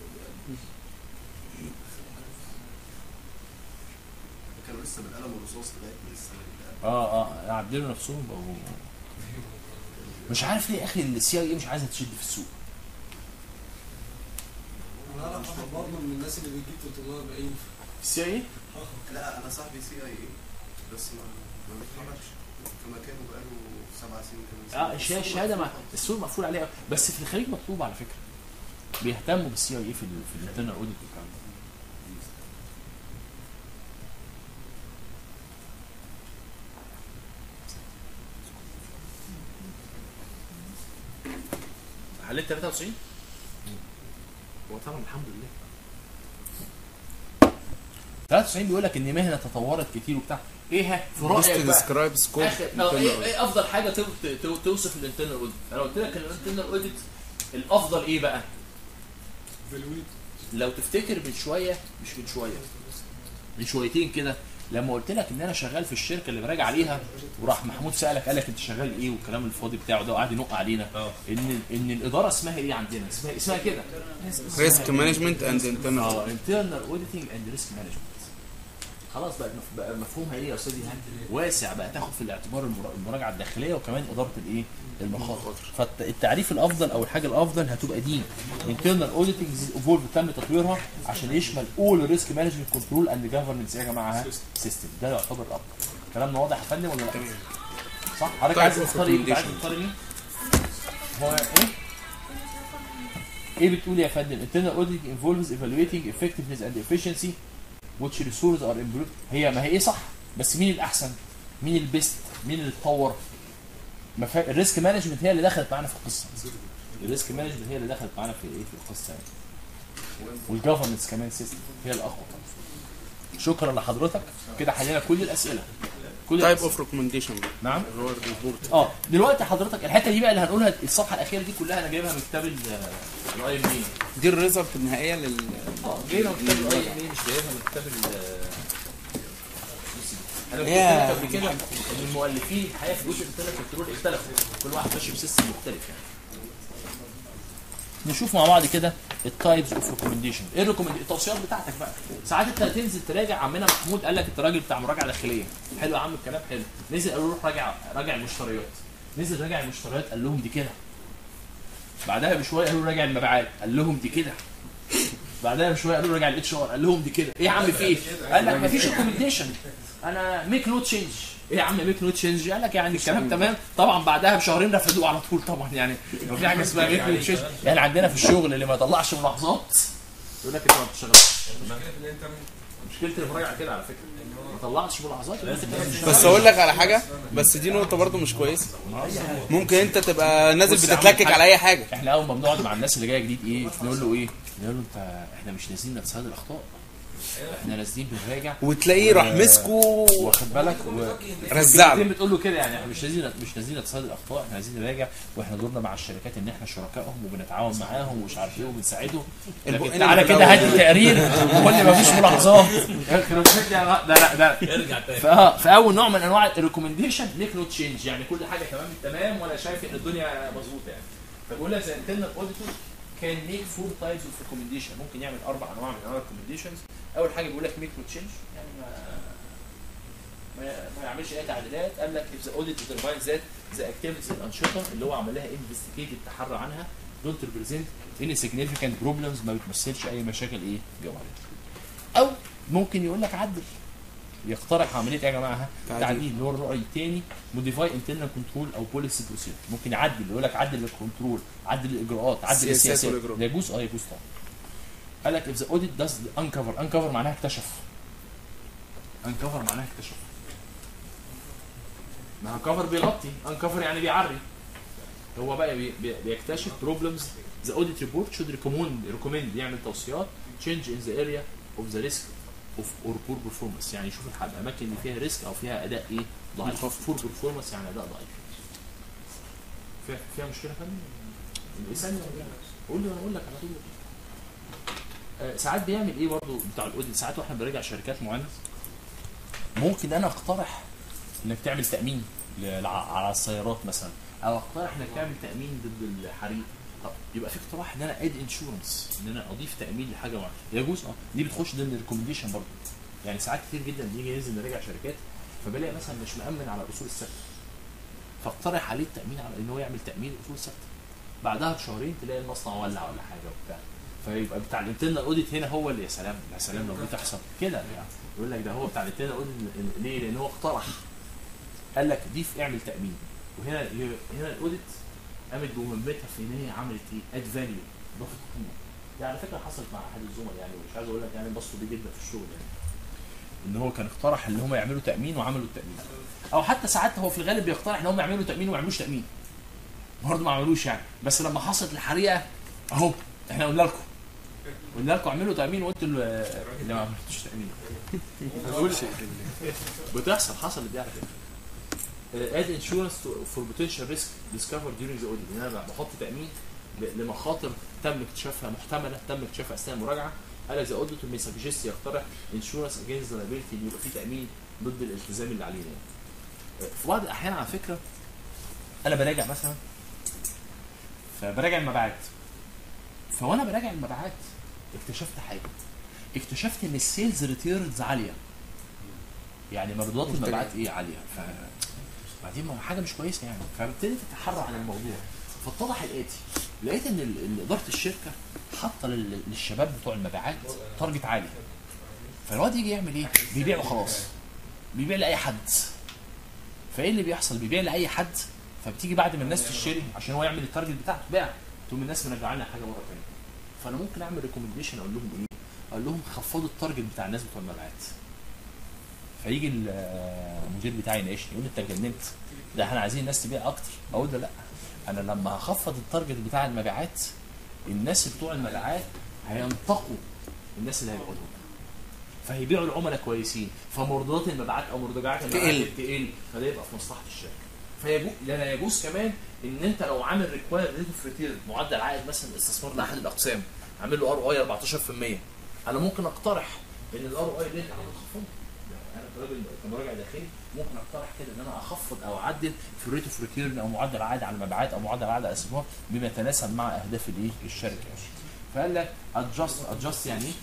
كانوا لسه بالقلم والرصاص لغايه من السنه اللي اه اه عدلوا نفسهم بقوا مش عارف ليه يا اخي السي اي مش عايزه تشد في السوق انا اعرف واحد برضه من الناس اللي بتجيب 340 السي اي لا انا صاحبي سي اي اي بس ما ما بيتحركش في مكانه بقاله سبع سنين كمان اه الشهاده الشهاده مع السوق مقفول عليها بس في الخليج مطلوب على فكره بيهتموا بالسي اي في ال- في الانترنال اوديت والكلام ده حليت 93 هو طبعا الحمد لله 93 بيقول لك ان مهنه تطورت كتير وبتاع ايه ها في Best رايك بقى describe scope آخر- آه، ايه ايه افضل حاجه تو- تو- توصف الانترنال اوديت انا قلت لك الانترنال اوديت الافضل ايه بقى فالويت لو تفتكر من شويه مش من شويه من شويتين كده لما قلت لك ان انا شغال في الشركه اللي براجع عليها وراح محمود سالك قال لك انت شغال ايه والكلام الفاضي بتاعه ده وقعد ينق علينا ان ان الاداره اسمها ايه عندنا اسمها اسمها كده ريسك مانجمنت اند انترنال اه انترنال اوديتنج اند ريسك مانجمنت خلاص بقى مف- بقى مفهومها ايه يا استاذ ايهاب واسع بقى تاخد في الاعتبار المرا- المراجعه الداخليه وكمان اداره الايه المخاطر فالتعريف الافضل او الحاجه الافضل هتبقى دي انترنال اوديتنج ايفولف تم تطويرها عشان يشمل اول ريسك مانجمنت كنترول اند جفرنس يا جماعه سيستم ده يعتبر الافضل كلامنا واضح يا فندم ولا لا؟ صح حضرتك Type عايز of تختار ايه؟ أنت عايز recommendation. تختار مين؟ هو ايه؟ ايه بتقول يا فندم؟ internal auditing involves evaluating effectiveness and efficiency which resources are improved هي ما هي ايه صح بس مين الاحسن؟ مين البيست؟ مين اللي اتطور؟ ما فا- الريسك مانجمنت هي اللي دخلت معانا في القصه الريسك مانجمنت هي اللي دخلت معانا في ايه في القصه يعني والجفرنس كمان سيستم هي الاقوى شكرا لحضرتك كده حلينا كل الاسئله كل تايب الأسئلة. اوف ريكومنديشن نعم اللي هو الريبورت اه دلوقتي حضرتك الحته دي بقى اللي هنقولها الصفحه الاخيره دي كلها انا جايبها من كتاب الاي ام اي دي الريزلت النهائيه لل اه جايبها من كتاب الاي ام اي مش جايبها من كتاب ال انا قلت يا لك قبل كده ان المؤلفين الحقيقه في جزء الانترنت كنترول اختلفوا كل واحد ماشي بسيستم مختلف يعني نشوف مع بعض كده التايبز اوف ريكومنديشن ايه الريكومند التوصيات بتاعتك بقى ساعات انت هتنزل تراجع عمنا محمود قال لك انت راجل بتاع مراجعه داخليه حلو يا عم الكلام حلو نزل قالوا له روح راجع راجع المشتريات نزل راجع المشتريات قال لهم دي كده بعدها بشويه قالوا له راجع المبيعات قال لهم دي كده بعدها بشويه قالوا له راجع الاتش ار قال لهم دي كده ايه يا عم في ايه؟ قال لك مفيش ريكومنديشن انا ميك نو تشينج ايه يا عم ميك نو تشينج قال لك يعني الكلام تمام طبعا بعدها بشهرين رفضوه على طول طبعا يعني لو في حاجه اسمها ميك نو تشينج يعني عندنا في الشغل اللي ما يطلعش ملاحظات يقول لك انت ما بتشتغلش مشكله المراجعه كده على فكره ما طلعتش ملاحظات يقول لك انت ما بتشتغلش. بس اقول لك على حاجه بس دي نقطه برضو مش كويسه ممكن انت تبقى نازل بص يا عم بتتلكك الحاج، على اي حاجه احنا اول ما بنقعد مع الناس اللي جايه جديد ايه نقول له ايه نقول له انت احنا مش نازلين نتصيد الاخطاء احنا نازلين بنراجع وتلاقيه راح و- مسكه واخد بالك و... رزع كلمتين بتقول له كده يعني احنا مش نازلين مش نازلين نتصيد الاخطاء احنا عايزين نراجع واحنا دورنا مع الشركات ان احنا شركائهم وبنتعاون معاهم ومش عارف ايه وبنساعدهم البقين لكن تعالى اللي في كده الأول. هات لي تقرير وقول لي مفيش ملاحظات يخرب بيت يا غ- ده لا ده ارجع تاني فاه فاول نوع من انواع الريكومنديشن ميك نو تشينج يعني كل حاجه تمام تمام ولا شايف ان الدنيا مظبوطه يعني فبقول لك زي انترنال اوديتور كان ميك فور تايبس اوف ريكومنديشن ممكن يعمل اربع انواع من انواع الريكومنديشنز اول حاجه بيقول لك ميك نو تشينج يعني ما ما ما يعملش اي تعديلات قال لك if the audit determines that the activities الانشطه اللي هو عمل لها investigate التحرى عنها don't represent any significant problems ما بتمثلش اي مشاكل ايه جوهريه او ممكن يقول لك عدل يقترح عمليه ايه يا جماعه تعديل. تعديل اللي هو الراي الثاني موديفاي انترنال كنترول او بوليسي بروسيجر ممكن يعدل يقول لك عدل الكنترول عدل الاجراءات عدل السياسات السياسات والإجراءات. ده يجوز اه يجوز طبعا قال لك if the audit does the uncover uncover معناها اكتشف uncover معناها اكتشف ما uncover بيغطي uncover يعني بيعري هو بقى بي بي بيكتشف problems the audit report should recommend recommend يعمل توصيات change in the area of the risk of or poor performance يعني يشوف الح- الاماكن اللي فيها ريسك او فيها اداء ايه ضعيف poor performance يعني اداء ضعيف فيها, فيها مشكله فندم اسالني ولا قول لي وانا اقول لك على طول آه، ساعات بيعمل ايه برضه بتاع الاوديت ساعات واحنا بنراجع شركات معينه ممكن انا اقترح انك تعمل تامين ل- على السيارات مثلا او اقترح انك تعمل تامين ضد الحريق طب يبقى في اقتراح ان انا اد انشورنس ان انا اضيف تامين لحاجه معينه يجوز اه دي بتخش ضمن الريكومنديشن برضه يعني ساعات كتير جدا بنيجي ننزل نراجع شركات فبلاقي مثلا مش مامن على الاصول الثابته فاقترح عليه التامين على ان هو يعمل تامين الاصول الثابته بعدها بشهرين تلاقي المصنع ولع ولا حاجه وبتاع فيبقى بتاع الانترنال اوديت هنا هو اللي يا سلام يا سلام لو دي تحصل كده يعني يقول لك ده هو بتاع الانترنال اوديت ليه؟ لان هو اقترح قال لك ضيف اعمل تامين وهنا هنا الاوديت قامت بمهمتها في ان هي عملت ايه؟ اد فاليو اضافه قيمه دي على فكره حصلت مع احد الزملاء يعني مش عايز اقول لك يعني بصوا بيه جدا في الشغل يعني ان هو كان اقترح ان هم يعملوا تامين وعملوا التامين او حتى ساعات هو في الغالب بيقترح ان هم يعملوا تامين وما يعملوش تامين برضه ما عملوش يعني بس لما حصلت الحريقه اهو احنا قلنا لكم قلنا لكم اعملوا تامين وانتوا اللي اللي ما عملتوش تامين بقول بتحصل حصلت دي على فكره اد انشورنس فور بوتنشال ريسك ديسكفر ديورنج ذا اوديت ان انا بحط تامين ل- لمخاطر تم اكتشافها محتمله تم اكتشافها اثناء المراجعه قال لك ذا اوديتور مي سجست يقترح انشورنس اجينست لايبيلتي ان يبقى في تامين ضد الالتزام اللي علينا يعني. في بعض الاحيان على فكره انا براجع مثلا فبراجع المبيعات فوانا براجع المبيعات اكتشفت حاجه اكتشفت ان السيلز ريتيرنز عاليه يعني مردودات المبيعات ايه عاليه ف بعدين ما هو حاجه مش كويسه يعني فابتديت اتحرى عن الموضوع فاتضح الاتي لقيت ان ال- ال- اداره الشركه حاطه لل- للشباب بتوع المبيعات تارجت عالي فالواد يجي يعمل ايه؟ بيبيع وخلاص بيبيع لاي حد فايه اللي بيحصل؟ بيبيع لاي حد فبتيجي بعد ما الناس تشتري عشان هو يعمل التارجت بتاعته باع تقوم الناس مرجعه لنا حاجه مره ثانيه فانا ممكن اعمل ريكومنديشن اقول لهم ايه؟ اقول لهم خفضوا التارجت بتاع الناس بتوع المبيعات فيجي ال- المدير بتاعي يناقشني يقول لي انت اتجننت ده احنا عايزين الناس تبيع اكتر اقول له لا انا لما هخفض التارجت بتاع المبيعات الناس بتوع المبيعات هينتقوا الناس اللي هيبيعوا لهم فهيبيعوا العملاء كويسين فمردودات المبيعات او مرتجعات المبيعات تقل. تقل فده يبقى في مصلحه الشركه فيجوز لا يجوز كمان ان انت لو عامل ريكوايرد ريت اوف ريتيرن معدل عائد مثلا الاستثمار ده احد الاقسام عامل له ار اي 14% انا ممكن اقترح ان الار اي ريت انا اخفضه انا كراجل كمراجع داخلي ممكن اقترح كده ان انا اخفض او اعدل في الريت اوف ريتيرن او معدل عائد على المبيعات او معدل عائد على الاستثمار بما يتناسب مع اهداف الايه الشركه فقال لك ادجست ادجست يعني ايه؟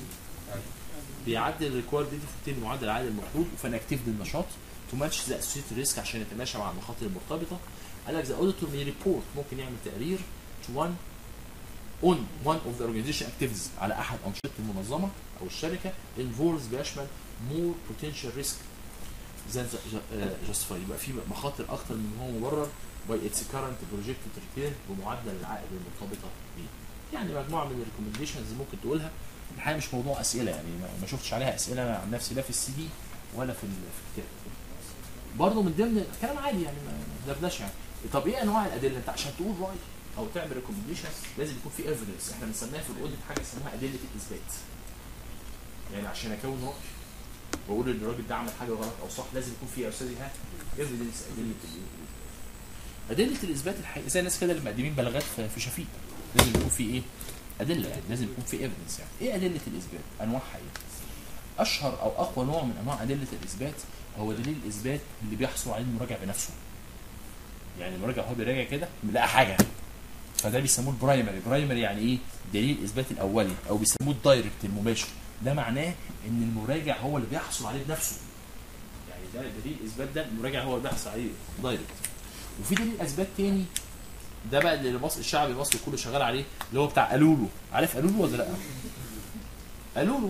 بيعدل الريكوارد ريت اوف ريتيرن معدل العائد المطلوب فنكتيف النشاط تو ماتش ذا اسوسيت ريسك عشان يتماشى مع المخاطر المرتبطه قال لك ذا اوديتور مي ريبورت ممكن يعمل تقرير تو وان on one of the organization activities على احد انشطه المنظمه او الشركه involves بيشمل more potential risk than the- uh, justified يبقى في مخاطر اكتر من هو مبرر by its current projected return بمعدل العائد المرتبطه بيه. يعني مجموعه من الريكومنديشنز ممكن تقولها الحقيقه مش موضوع اسئله يعني ما- ما شفتش عليها اسئله أنا عن نفسي لا في السي في ولا في ال- في الكتاب. برضه من ضمن كلام عادي يعني ما ما دردش يعني طب ايه انواع الادله انت عشان تقول راي او تعمل ريكومنديشن لازم يكون في ايفيدنس احنا بنسميها في الاوديت حاجه اسمها ادله الاثبات يعني عشان اكون راي واقول ان الراجل ده عمل حاجه غلط او صح لازم يكون في يا استاذي ها ايفيدنس ادله الاثبات ادله الاثبات الحقيقه زي الناس كده اللي مقدمين بلاغات في في شفيق لازم يكون في ايه ادله يعني لازم يكون في ايفيدنس يعني ايه ادله الاثبات انواعها ايه اشهر او اقوى نوع من انواع ادله الاثبات هو دليل الاثبات اللي بيحصل عليه المراجع بنفسه يعني المراجع هو بيراجع كده لقى حاجه فده بيسموه البرايمري برايمري يعني ايه دليل الاثبات الاولي او بيسموه الدايركت المباشر ده معناه ان المراجع هو اللي بيحصل عليه بنفسه يعني ده دليل الاثبات ده المراجع هو اللي بيحصل عليه دايركت وفي دليل اثبات تاني ده بقى اللي مصر الشعب المصري كله شغال عليه اللي هو بتاع قالولو عارف قالولو ولا لا قالولو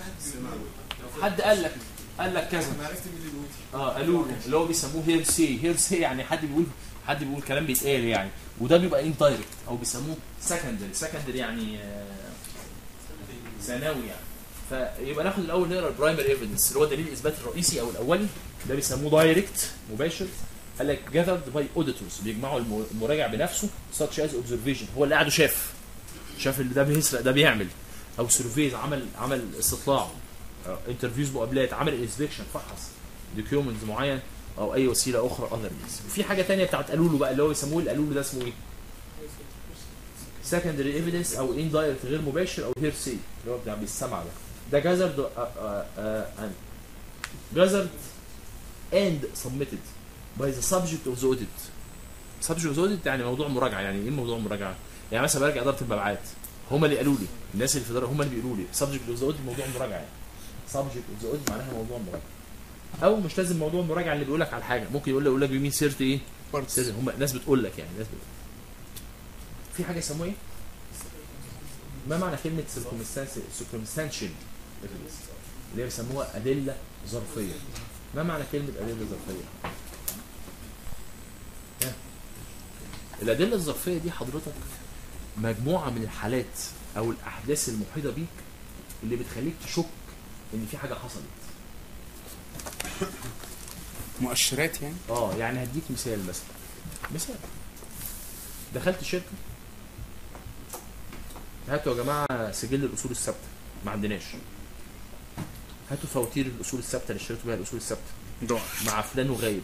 حد قال لك قال لك كذا انا عرفت مين اللي بيقول اه قالوا له اللي هو بيسموه هير سي هير سي يعني حد بيقول حد بيقول كلام بيتقال يعني وده بيبقى ان دايركت او بيسموه سكندري سكندري يعني آه، ثانوي يعني فيبقى ناخد الاول نقرا البرايمري ايفيدنس اللي هو دليل الاثبات الرئيسي او الاولي ده بيسموه دايركت مباشر قال لك gathered by auditors بيجمعوا الم- المراجع بنفسه such as observation هو اللي قاعد شاف شاف اللي ده بيسرق ده بيعمل او سيرفيز عمل عمل استطلاع انترفيوز مقابلات عمل انسبكشن فحص دوكيومنتس معين او اي وسيله اخرى اذر مينز وفي حاجه تانية بتاعت قالولو بقى اللي هو يسموه القالولو ده اسمه ايه؟ سكندري ايفيدنس او ان دايركت غير مباشر او هير سي اللي هو بتاع بالسمع ده ده جازرد جازرد اند سبميتد باي ذا سبجكت اوف ذا اوديت سبجكت اوف ذا اوديت يعني موضوع مراجعه يعني ايه موضوع مراجعه؟ يعني مثلا برجع اداره المبيعات هم اللي قالوا لي الناس اللي في الاداره هم اللي بيقولوا لي سبجكت اوف ذا اوديت موضوع مراجعه يعني سبجكت اوف ذا اوديت معناها موضوع مراجعه او مش لازم موضوع مراجعه اللي بيقول لك على حاجه ممكن يقول لك يقول لك بيمين سيرت ايه؟ سيرت هم ناس بتقول لك يعني ناس بتقول. في حاجه يسموها ايه؟ ما معنى كلمه circumstantial evidence اللي هي بيسموها ادله ظرفيه ما معنى كلمه ادله ظرفيه؟ ها؟ الادله الظرفيه دي حضرتك مجموعه من الحالات او الاحداث المحيطه بيك اللي بتخليك تشك ان في حاجه حصلت مؤشرات يعني اه يعني هديك مثال مثلا مثال دخلت شركه هاتوا يا جماعه سجل الاصول الثابته ما عندناش هاتوا فواتير الاصول الثابته اللي اشتريتوا بيها الاصول الثابته ضاع مع فلان وغايب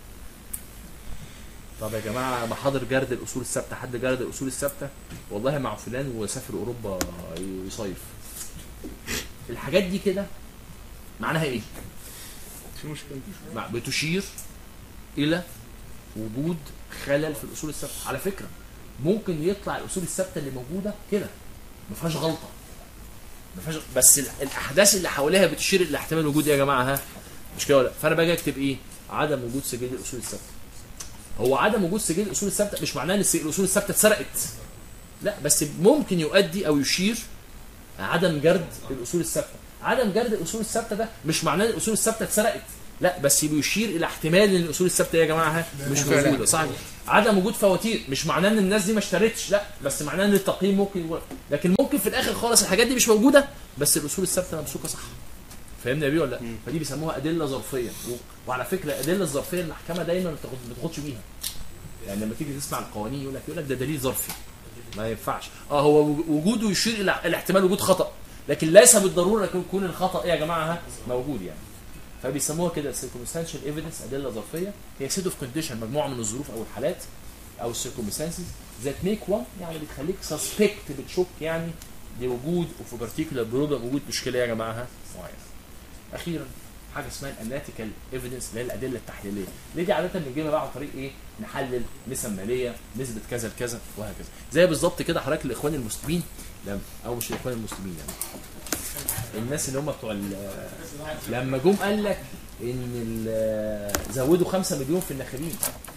طب يا جماعه محاضر جرد الاصول الثابته حد جرد الاصول الثابته والله مع فلان وسافر اوروبا يصيف الحاجات دي كده معناها ايه في مشكله مع- بتشير الى وجود خلل في الاصول الثابته على فكره ممكن يطلع الاصول الثابته اللي موجوده كده ما فيهاش غلطه ما فيهاش بس ال- الاحداث اللي حواليها بتشير الى احتمال وجود إيه يا جماعه ها مش كده ولا فانا باجي اكتب ايه عدم وجود سجل الاصول الثابته هو عدم وجود سجل الاصول الثابته مش معناه ان الس- الاصول الثابته اتسرقت لا بس ممكن يؤدي او يشير عدم جرد الاصول الثابته عدم جرد الاصول الثابته ده مش معناه ان الاصول الثابته اتسرقت لا بس بيشير الى احتمال ان الاصول الثابته يا جماعه ها مش فعلا. موجوده صح عدم وجود فواتير مش معناه ان الناس دي ما اشترتش لا بس معناه ان التقييم ممكن يبقى. لكن ممكن في الاخر خالص الحاجات دي مش موجوده بس الاصول الثابته ممسوكه صح فاهمني يا بيه ولا لا فدي بيسموها ادله ظرفيه و... وعلى فكره الادله الظرفيه المحكمه دايما ما بتاخد- ما بتاخدش بيها يعني لما تيجي تسمع القوانين يقول لك يقول لك ده دليل ظرفي ما ينفعش اه هو وجوده يشير الى الى احتمال وجود خطا لكن ليس بالضروره يكون يكون الخطا ايه يا جماعه ها؟ موجود يعني فبيسموها كده circumstantial evidence ادله ظرفيه هي set of condition مجموعه من الظروف او الحالات او circumstances that make one يعني بتخليك suspect بتشك يعني لوجود of a particular problem وجود مشكله يا جماعه ها؟ معينه. اخيرا حاجه اسمها الاناليتيكال ايفيدنس اللي هي الادله التحليليه اللي دي عاده بنجيبها بقى عن طريق ايه نحلل نسب ماليه نسبه كذا لكذا وهكذا زي بالظبط كده حضرتك الاخوان المسلمين لما او مش الاخوان المسلمين يعني الناس اللي هم بتوع ال- لما جم قال لك ان ال- زودوا 5 مليون في الناخبين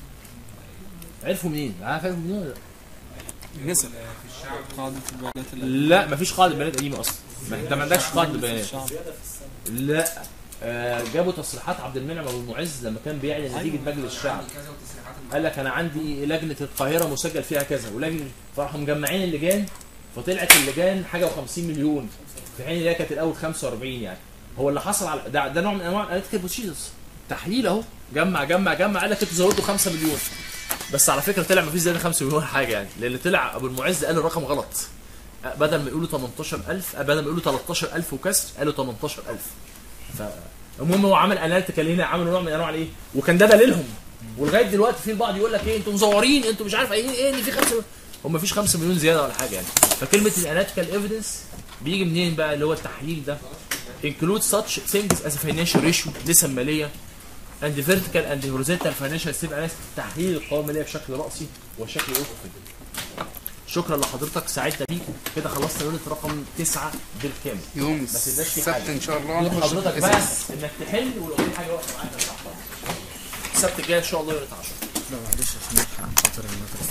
عرفوا منين؟ عارف عرفوا منين ولا لا؟ نسب قاعدة البيانات اللي لا مفيش قاعده بيانات قديمه اصلا ما انت ما عندكش قاعده بيانات لا آه جابوا تصريحات عبد المنعم ابو المعز لما كان بيعلن نتيجه مجلس الشعب قال لك انا عندي لجنه القاهره مسجل فيها كذا ولجنه فراحوا مجمعين اللجان فطلعت اللجان حاجه و50 مليون في حين اللي هي كانت الاول 45 يعني هو اللي حصل على ده, ده نوع من انواع الاناليتيكال بروسيدرز تحليل اهو جمع جمع جمع قال لك انتوا زودتوا 5 مليون بس على فكره طلع مفيش زي 5 مليون حاجه يعني لان طلع ابو المعز قال الرقم غلط بدل ما يقولوا 18000 بدل ما يقولوا 13000 وكسر قالوا 18000 ف المهم هو عمل اناليتيكال هنا عملوا نوع من انواع الايه وكان ده دليلهم ولغايه دلوقتي في البعض يقول لك ايه انتوا مزورين انتوا مش عارف قايلين ايه ان في 5 هم مفيش 5 مليون زياده ولا حاجه يعني فكلمه الاناليتيكال ايفيدنس بيجي منين بقى اللي هو التحليل ده include such things as financial ratio نسب ماليه and vertical and horizontal financial step analysis تحليل القوائم الماليه بشكل راسي وشكل افقي شكرا لحضرتك سعدنا بيكم كده خلصنا يونت رقم 9 بالكامل يوم ما تنساش في السبت حاجه ان شاء الله يوم نخش حضرتك في الأسئلة. بس انك تحل ولو في حاجه واقفه معاك السبت الجاي ان شاء الله يونت 10 لا معلش عشان نلحق عن خاطر المدرسه